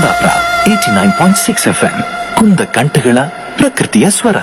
Kundapura eighty nine point six F M ಕುಂದ ಕಂಠಗಳ ಪ್ರಕೃತಿಯ ಸ್ವರ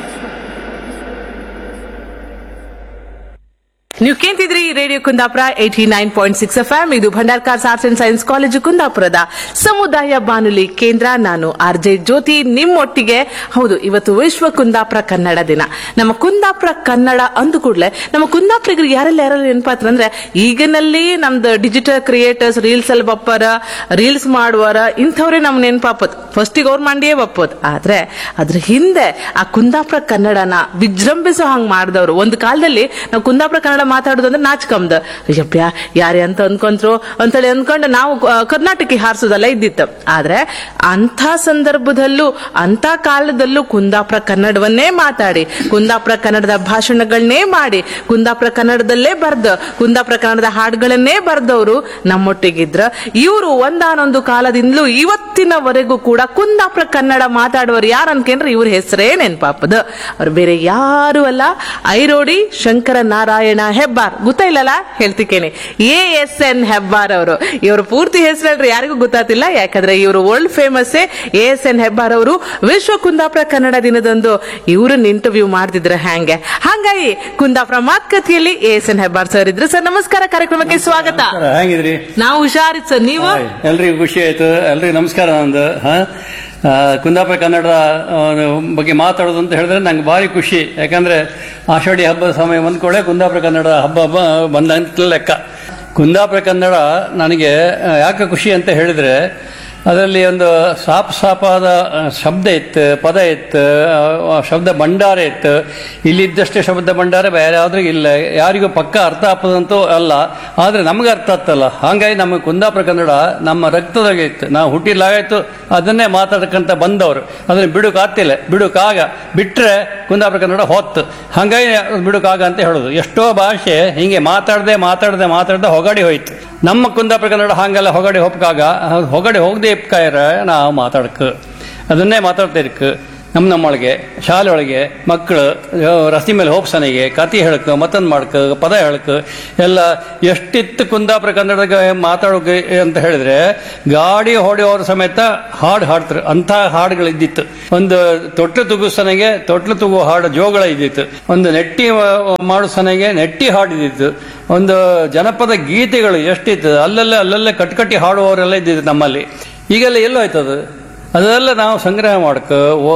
ನೀವು ಕೇಂತಿದ್ರಿ radio Kundapura eighty nine point six F M ಇದು Bhandarkars arts and science college ಕುಂದಾಪುರದ ಸಮುದಾಯ ಬಾನುಲಿ ಕೇಂದ್ರ ನಾನು ಆರ್ ಜೆ ಜ್ಯೋತಿ ನಿಮ್ಮೊಟ್ಟಿಗೆ ಹೌದು ಇವತ್ತು ವಿಶ್ವ ಕುಂದಾಪುರ ಕನ್ನಡ ದಿನ ನಮ್ಮ ಕುಂದಾಪುರ ಕನ್ನಡ ಅಂದ ಕೂಡಲೇ ನಮ್ಮ ಕುಂದಾಪುರಿಗರಿಗೆ ಯಾರೆಲ್ಲ ಯಾರೆಲ್ಲ ನೆನಪಾತ್ರ ಅಂದ್ರೆ ಈಗಿನಲ್ಲಿ ನಮ್ದು ಡಿಜಿಟಲ್ ಕ್ರಿಯೇಟರ್ಸ್ ರೀಲ್ಸ್ ಅಲ್ಲಿ ಬಪ್ಪರ ರೀಲ್ಸ್ ಮಾಡುವರ ಇಂಥವ್ರೇ ನಮ್ ನೆನಪಾಪತ್ ಫಸ್ಟಿಗೆ ಅವ್ರ ಮಂಡಿಯೇ ಬಪ್ಪತ್ ಆದ್ರೆ ಅದ್ರ ಹಿಂದೆ ಆ ಕುಂದಾಪುರ ಕನ್ನಡನ ವಿಜೃಂಭಿಸೋ ಹಂಗ್ ಮಾಡಿದವರು ಒಂದು ಕಾಲದಲ್ಲಿ ನಾವು ಕುಂದಾಪುರ ಕನ್ನಡ ಮಾತಾಡೋದು ಅಂದ್ರೆ ನಾಚ್ಕಮ್ದ ಅಯ್ಯಪ್ಪ ಯಾರೇ ಅಂತ ಅನ್ಕೊಂತ್ರು ಅಂತೇಳಿ ಅನ್ಕೊಂಡು ನಾವು ಆ, ಕರ್ನಾಟಕಕ್ಕೆ ಹಾರಿಸೋದೆಲ್ಲ ಇದ್ದಿತ್ತು ಆದ್ರೆ ಅಂಥ ಸಂದರ್ಭದಲ್ಲೂ ಅಂತ ಕಾಲದಲ್ಲೂ ಕುಂದಾಪುರ ಕನ್ನಡವನ್ನೇ ಮಾತಾಡಿ ಕುಂದಾಪುರ ಕನ್ನಡದ ಭಾಷಣಗಳನ್ನೇ ಮಾಡಿ ಕುಂದಾಪುರ ಕನ್ನಡದಲ್ಲೇ ಬರ್ದ ಕುಂದಾಪುರ ಕನ್ನಡದ ಹಾಡುಗಳನ್ನೇ ಬರ್ದವರು ನಮ್ಮೊಟ್ಟಿಗಿದ್ರ ಇವರು ಒಂದಾನೊಂದು ಕಾಲದಿಂದಲೂ ಇವತ್ತಿನವರೆಗೂ ಕೂಡ ಕುಂದಾಪುರ ಕನ್ನಡ ಮಾತಾಡುವರು ಯಾರು ಅನ್ಕೊಂಡ್ರೆ ಇವ್ರ ಹೆಸರೇ ನೆನ್ಪಾಪದ ಅವ್ರು ಬೇರೆ ಯಾರು ಅಲ್ಲ ಐರೋಡಿ ಶಂಕರ ನಾರಾಯಣ ಹೆಬ್ಬಾರ್ ಗೊತ್ತಾಯಿಲ್ಲಲ್ಲ ಹೇಳ್ತಿಕೇನೆ ಎ ಎಸ್ ಎನ್ ಹೆಬ್ಬಾರ್ ಅವರು ಇವರು ಪೂರ್ತಿ ಹೆಸರು ಹೇಳ್ರಿ ಯಾರಿಗೂ ಗೊತ್ತಾತಿಲ್ಲ ಯಾಕಂದ್ರೆ ಇವರು world famous A S N Hebbar ಅವರು ವಿಶ್ವ ಕುಂದಾಪುರ ಕನ್ನಡ ದಿನದಂದು ಇವ್ರನ್ನ ಇಂಟರ್ವ್ಯೂ ಮಾಡ್ತಿದ್ರೆ ಹ್ಯಾಂಗೆ ಹಾಗಾಗಿ ಕುಂದಾಪುರ ಮಾತುಕತೆಯಲ್ಲಿ A S N Hebbar sir ಇದ್ರು ಸರ್ ನಮಸ್ಕಾರ ಕಾರ್ಯಕ್ರಮಕ್ಕೆ ಸ್ವಾಗತ ನಮಸ್ಕಾರ, ಹೆಂಗಿದ್ರಿ ನಾವು ಹುಷಾರಿತ್ ಸರ್ ನೀವು ಹಾಯ್, ಎಲ್ರಿಗೂ ಖುಷಿ ಆಯ್ತು ಎಲ್ರಿಗೂ ನಮಸ್ಕಾರ ನಂದು ಹಾ ಆ, ಕುಂದಾಪುರ ಕನ್ನಡ ಆ, ಬಗ್ಗೆ ಮಾತಾಡೋದು ಅಂತ ಹೇಳಿದ್ರೆ ನಂಗೆ ಭಾರಿ ಖುಷಿ ಯಾಕಂದ್ರೆ ಆಷಾಢಿ ಹಬ್ಬದ ಸಮಯ ಬಂದ್ಕೊಳ್ಳೆ ಕುಂದಾಪುರ ಕನ್ನಡ ಹಬ್ಬ ಹಬ್ಬ ಬಂದಂತ ಲೆಕ್ಕ ಕುಂದಾಪುರ ಕನ್ನಡ ನನಗೆ ಆ, ಯಾಕೆ ಖುಷಿ ಅಂತ ಹೇಳಿದ್ರೆ ಅದರಲ್ಲಿ ಒಂದು ಸಾಪ್ ಸಾಪಾದ ಆ, ಶಬ್ದ ಇತ್ತು ಪದ ಇತ್ತು ಆ, ಶಬ್ದ ಭಂಡಾರ ಇತ್ತು ಇಲ್ಲಿದ್ದಷ್ಟೇ ಶಬ್ದ ಭಂಡಾರ ಬೇರೆ ಯಾವ್ದ್ರೂ ಇಲ್ಲ ಯಾರಿಗೂ ಪಕ್ಕ ಅರ್ಥ ಆಪದಂತೂ ಅಲ್ಲ ಆದ್ರೆ ನಮ್ಗೆ ಅರ್ಥ ಆಗ್ತಲ್ಲ ಹಾಗಾಗಿ ನಮ್ಮ ಕುಂದಾಪುರ ಕನ್ನಡ ನಮ್ಮ ರಕ್ತದಾಗೆ ಇತ್ತು ನಾವು ಹುಟ್ಟಿಲಾಗಾಯ್ತು ಅದನ್ನೇ ಮಾತಾಡ್ಕಂತ ಬಂದವರು ಅದನ್ನ ಬಿಡುಕಾಗ್ತಿಲ್ಲ ಬಿಡುಕಾಗ ಬಿಟ್ರೆ ಕುಂದಾಪುರ ಕನ್ನಡ ಹೊತ್ತು ಹಾಗಾಗಿ ಬಿಡುಕಾಗ ಅಂತ ಹೇಳೋದು ಎಷ್ಟೋ ಭಾಷೆ ಹಿಂಗೆ ಮಾತಾಡದೆ ಮಾತಾಡದೆ ಮಾತಾಡದೆ ಹೊಗಡಿ ಹೋಯ್ತು ನಮ್ಮ ಕುಂದಾಪುರ ಕನ್ನಡ ಹಾಗೆಲ್ಲ ಹೊಗಡಿ ಹೋಗ್ಕಾಗ ಹೊಗಡಿ ಹೋಗದೆ ಇಪ್ಕಾಯ್ರ ನಾವು ಮಾತಾಡಕ್ ಅದನ್ನೇ ಮಾತಾಡ್ತಾ ಇರ್ಕ ನಮ್ಮ ನಮ್ಮೊಳಗೆ ಶಾಲೆ ಒಳಗೆ ಮಕ್ಕಳು ರಸ್ತೆ ಮೇಲೆ ಹೋಗ್ಸನೆಗೆ ಕತೆ ಹೇಳಕ್ ಮತ್ತೊಂದು ಮಾಡಕ್ ಪದ ಹೇಳಕ್ ಎಲ್ಲ ಎಷ್ಟಿತ್ತು ಕುಂದಾಪುರ ಕನ್ನಡದ ಮಾತಾಡೋಕೆ ಅಂತ ಹೇಳಿದ್ರೆ ಗಾಡಿ ಹೊಡೆಯೋರ ಸಮೇತ ಹಾಡು ಹಾಡ್ತಾರೆ ಅಂಥ ಹಾಡುಗಳು ಇದ್ದಿತ್ತು ಒಂದು ತೊಟ್ಲು ತುಗುಸನೆಗೆ ತೊಟ್ಲು ತುಗು ಹಾಡು ಜೋಗಳ ಇದ್ದಿತ್ತು ಒಂದು ನೆಟ್ಟಿ ಮಾಡೋ ಸನೆಗೆ ನೆಟ್ಟಿ ಹಾಡಿದಿತ್ತು ಒಂದು ಜನಪದ ಗೀತೆಗಳು ಎಷ್ಟಿತ್ತು ಅಲ್ಲಲ್ಲೇ ಅಲ್ಲಲ್ಲೇ ಕಟ್ಕಟ್ಟಿ ಹಾಡುವವರೆಲ್ಲ ಇದ್ದಿತ್ತು ನಮ್ಮಲ್ಲಿ ಈಗೆಲ್ಲ ಎಲ್ಲೋ ಆಯ್ತದು ಅದೆಲ್ಲ ನಾವು ಸಂಗ್ರಹ ಮಾಡಕ್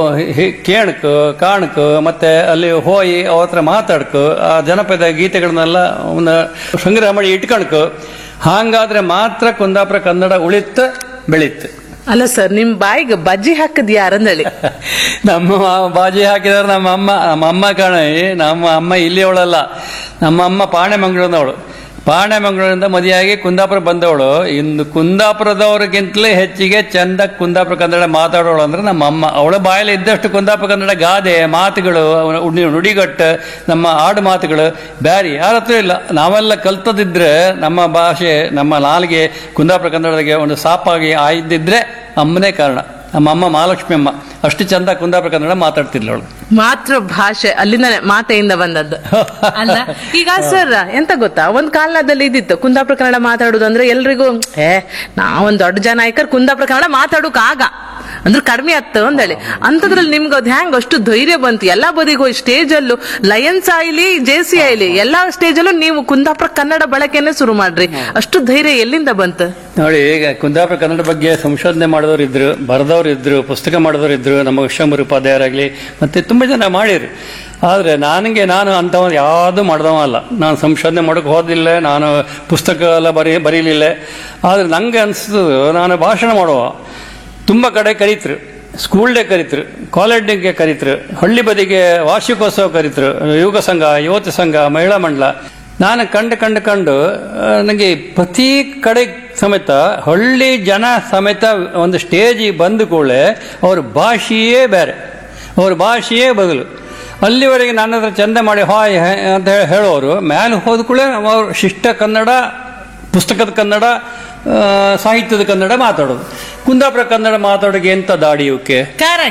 ಕೇಣಕ್ ಕಾಣಕ್ ಮತ್ತೆ ಅಲ್ಲಿ ಹೋಗಿ ಅವ್ರ ಹತ್ರ ಮಾತಾಡ್ಕ ಆ ಜನಪದ ಗೀತೆಗಳನ್ನೆಲ್ಲ ಒಂದು ಸಂಗ್ರಹ ಮಾಡಿ ಇಟ್ಕಣಕ್ ಹಾಗಾದ್ರೆ ಮಾತ್ರ ಕುಂದಾಪುರ ಕನ್ನಡ ಉಳಿತ ಬೆಳೀತು ಅಲ್ಲ ಸರ್ ನಿಮ್ ಬಾಯಿಗೆ ಬಜ್ಜಿ ಹಾಕದ್ ಯಾರಂದಳಿ ನಮ್ಮ ಬಾಜಿ ಹಾಕಿದಾರೆ ನಮ್ಮ ಅಮ್ಮ ನಮ್ಮ ಅಮ್ಮ ಕಾಣ ನಮ್ಮ ಅಮ್ಮ ಇಲ್ಲಿ ಅವಳಲ್ಲ ನಮ್ಮ ಅಮ್ಮ ಪಾಣೆ ಮಂಗಳೂರಿನವಳು ಪಾಣೆ ಮಂಗಳೂರಿಂದ ಮದುವೆಯಾಗಿ ಕುಂದಾಪುರ ಬಂದವಳು ಇಂದು ಕುಂದಾಪುರದವ್ರಿಗಿಂತಲೇ ಹೆಚ್ಚಿಗೆ ಚಂದ ಕುಂದಾಪುರ ಕನ್ನಡ ಮಾತಾಡೋಳು ಅಂದ್ರೆ ನಮ್ಮ ಅಮ್ಮ ಅವಳ ಬಾಯಲ್ಲಿ ಇದ್ದಷ್ಟು ಕುಂದಾಪುರ ಕನ್ನಡ ಗಾದೆ ಮಾತುಗಳು ಉಡಿ- ನುಡಿಗಟ್ಟು ನಮ್ಮ ಆಡು ಮಾತುಗಳು ಬ್ಯಾರಿ ಯಾರ ಹತ್ರ ಇಲ್ಲ ನಾವೆಲ್ಲ ಕಲ್ತದಿದ್ರೆ ನಮ್ಮ ಭಾಷೆ ನಮ್ಮ ನಾಲಿಗೆ ಕುಂದಾಪುರ ಕನ್ನಡಕ್ಕೆ ಒಂದು ಸಾಪಾಗಿ ಆಯ್ದಿದ್ರೆ ಅಮ್ಮನೇ ಕಾರಣ ನಮ್ಮ ಅಮ್ಮ ಮಹಾಲಕ್ಷ್ಮಿ ಅಮ್ಮ ಅಷ್ಟು ಚಂದ ಕುಂದಾಪುರ ಕನ್ನಡ ಮಾತಾಡ್ತಿದ್ಲು ಅವಳು ಮಾತೃ ಭಾಷೆ ಅಲ್ಲಿಂದ ಮಾತೆಯಿಂದ ಬಂದದ್ದು ಅಲ್ಲ ಈಗ ಸರ್ ಎಂತ ಗೊತ್ತಾ ಒಂದ್ ಕಾಲದಲ್ಲಿ ಇದ್ದಿತ್ತು ಕುಂದಾಪುರ ಕನ್ನಡ ಮಾತಾಡುದು ಅಂದ್ರೆ ಎಲ್ರಿಗೂ ಏ ನಾವೊಂದ್ ದೊಡ್ಡ ಜನ ಆಯ್ಕರ್ ಕುಂದಾಪುರ ಕನ್ನಡ ಮಾತಾಡೋಕ್ ಆಗ ಅಂದ್ರೆ ಕಡಿಮೆ ಆತ್ತು ಅಂದೇಳಿ ಅಂತದ್ರಲ್ಲಿ ನಿಮ್ಗೆ ಅದ್ ಹೆಂಗ್ ಅಷ್ಟು ಧೈರ್ಯ ಬಂತು ಎಲ್ಲಾ ಬದಿಗೆ ಹೋಗಿ ಸ್ಟೇಜ್ ಅಲ್ಲೂ ಲಯನ್ಸ್ ಆಯ್ಲಿ ಜೇಸಿ ಆಯ್ಲಿ ಎಲ್ಲಾ ಸ್ಟೇಜ್ ಅಲ್ಲೂ ನೀವು ಕುಂದಾಪುರ ಕನ್ನಡ ಬಳಕೆನೆ ಶುರು ಮಾಡ್ರಿ ಅಷ್ಟು ಧೈರ್ಯ ಎಲ್ಲಿಂದ ಬಂತು ನೋಡಿ ಈಗ ಕುಂದಾಪುರ ಕನ್ನಡ ಬಗ್ಗೆ ಸಂಶೋಧನೆ ಮಾಡಿದವರು ಇದ್ರು ಬರೆದವರು ಇದ್ರು ಪುಸ್ತಕ ಮಾಡಿದವರು ಇದ್ರು ನಮ್ಮ ವಿಶ್ವಮೂರು ಉಪಾಧ್ಯಾಯರಾಗ್ಲಿ ಮತ್ತೆ ತುಂಬಾ ಜನ ಮಾಡಿರು ಆದ್ರೆ ನನಗೆ ನಾನು ಅಂಥವ ಯಾವುದು ಮಾಡ್ದವ ಅಲ್ಲ ನಾನು ಸಂಶೋಧನೆ ಮಾಡೋಕೆ ಹೋದಿಲ್ಲ ನಾನು ಪುಸ್ತಕ ಎಲ್ಲ ಬರೀ ಬರೀಲಿಲ್ಲ ಆದ್ರೆ ನಂಗೆ ಅನಿಸ್ತದು ನಾನು ಭಾಷಣ ಮಾಡುವ ತುಂಬ ಕಡೆ ಕರೀತರು ಸ್ಕೂಲ್ ಡೇ ಕರೀತರು ಕಾಲೇಜ್ ಡೇಗೆ ಕರೀತರು ಹಳ್ಳಿ ಬದಿಗೆ ವಾರ್ಷಿಕೋತ್ಸವ ಕರೀತರು ಯುವಕ ಸಂಘ ಯುವತಿ ಸಂಘ ಮಹಿಳಾ ಮಂಡಲ ನಾನು ಕಂಡು ಕಂಡು ಕಂಡು ನನಗೆ ಪ್ರತಿ ಕಡೆ ಸಮೇತ ಹಳ್ಳಿ ಜನ ಸಮೇತ ಒಂದು ಸ್ಟೇಜಿಗೆ ಬಂದ ಕೂಡಲೇ ಅವ್ರ ಭಾಷೆಯೇ ಬೇರೆ ಅವ್ರ ಭಾಷೆಯೇ ಬದಲು ಅಲ್ಲಿವರೆಗೆ ನನ್ನ ಹತ್ರ ಚಂದ ಮಾಡಿ ಹಾಯ್ ಹೇ ಅಂತ ಹೇಳಿ ಹೇಳೋರು ಮೇಲೆ ಹೋದ ಕೂಡಲೇ ಅವ್ರು ಶಿಷ್ಟ ಕನ್ನಡ ಪುಸ್ತಕದ ಕನ್ನಡ ಆ, ಸಾಹಿತ್ಯದ ಕನ್ನಡ ಮಾತಾಡೋದು ಕುಂದಾಪುರ ಕನ್ನಡ ಮಾತಾಡೋಕೆ ಎಂತ ದಾಡಿ ಇವಕ್ಕೆ ಕರೆಕ್ಟ್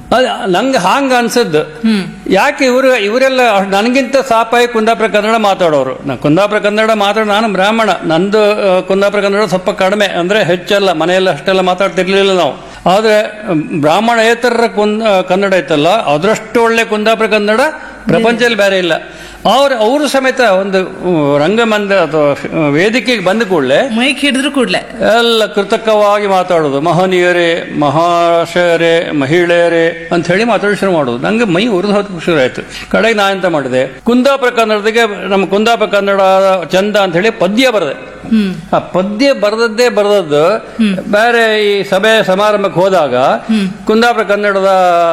ಅದ್ ನಂಗೆ ಹಾಂಗ ಅನ್ಸದ್ದು ಯಾಕೆ ಇವರು ಇವರೆಲ್ಲ ನನಗಿಂತ ಸಾಪಾಯಿ ಕುಂದಾಪುರ ಕನ್ನಡ ಮಾತಾಡೋರು ನಾ ಕುಂದಾಪುರ ಕನ್ನಡ ಮಾತಾಡೋ ನಾನು ಬ್ರಾಹ್ಮಣ ನಂದು ಆ, ಕುಂದಾಪುರ ಕನ್ನಡ ಸ್ವಲ್ಪ ಕಡಿಮೆ ಅಂದ್ರೆ ಹೆಚ್ಚಲ್ಲ ಮನೆಯಲ್ಲಿ ಅಷ್ಟೆಲ್ಲ ಮಾತಾಡ್ತಿರ್ಲಿಲ್ಲ ನಾವು ಆದ್ರೆ ಮ್, ಬ್ರಾಹ್ಮಣೇತರರ ಕುಂದ ಕನ್ನಡ ಇತ್ತಲ್ಲ ಅದರಷ್ಟು ಒಳ್ಳೆ ಕುಂದಾಪುರ ಕನ್ನಡ ಪ್ರಪಂಚದಲ್ಲಿ ಬೇರೆ ಇಲ್ಲ ಅವ್ರು ಅವರು ಸಮೇತ ಒಂದು ಆ, ರಂಗಮಂದಿರ ಅಥವಾ ಆ, ವೇದಿಕೆಗೆ ಬಂದ ಕೂಡಲೇ ಮೈಕ್ ಹಿಡಿದ್ರು ಕೂಡ್ಲೆ ಎಲ್ಲ ಕೃತಕವಾಗಿ ಮಾತಾಡೋದು ಮಹನೀಯರೇ ಮಹಾಶಯರೇ ಮಹಿಳೆಯರೇ ಅಂತ ಹೇಳಿ ಮಾತಾಡಿ ಶುರು ಮಾಡೋದು ನಂಗೆ ಮೈ ಉರಿದು ಹೋದ ಶುರು ಆಯ್ತು ಕಡೆಗೆ ನಾ ಎಂತ ಮಾಡಿದೆ ಕುಂದಾಪುರ ಕನ್ನಡದಿಗೆ ನಮ್ಮ ಕುಂದಾಪುರ ಕನ್ನಡ ಚಂದ ಅಂತ ಹೇಳಿ ಪದ್ಯ ಬರದೆ ಆ ಪದ್ಯ ಬರೆದದ್ದೇ ಬರೆದದ್ದು ಬೇರೆ ಈ ಸಭೆ ಸಮಾರಂಭಕ್ಕೆ ಹೋದಾಗ ಕುಂದಾಪುರ ಕನ್ನಡದ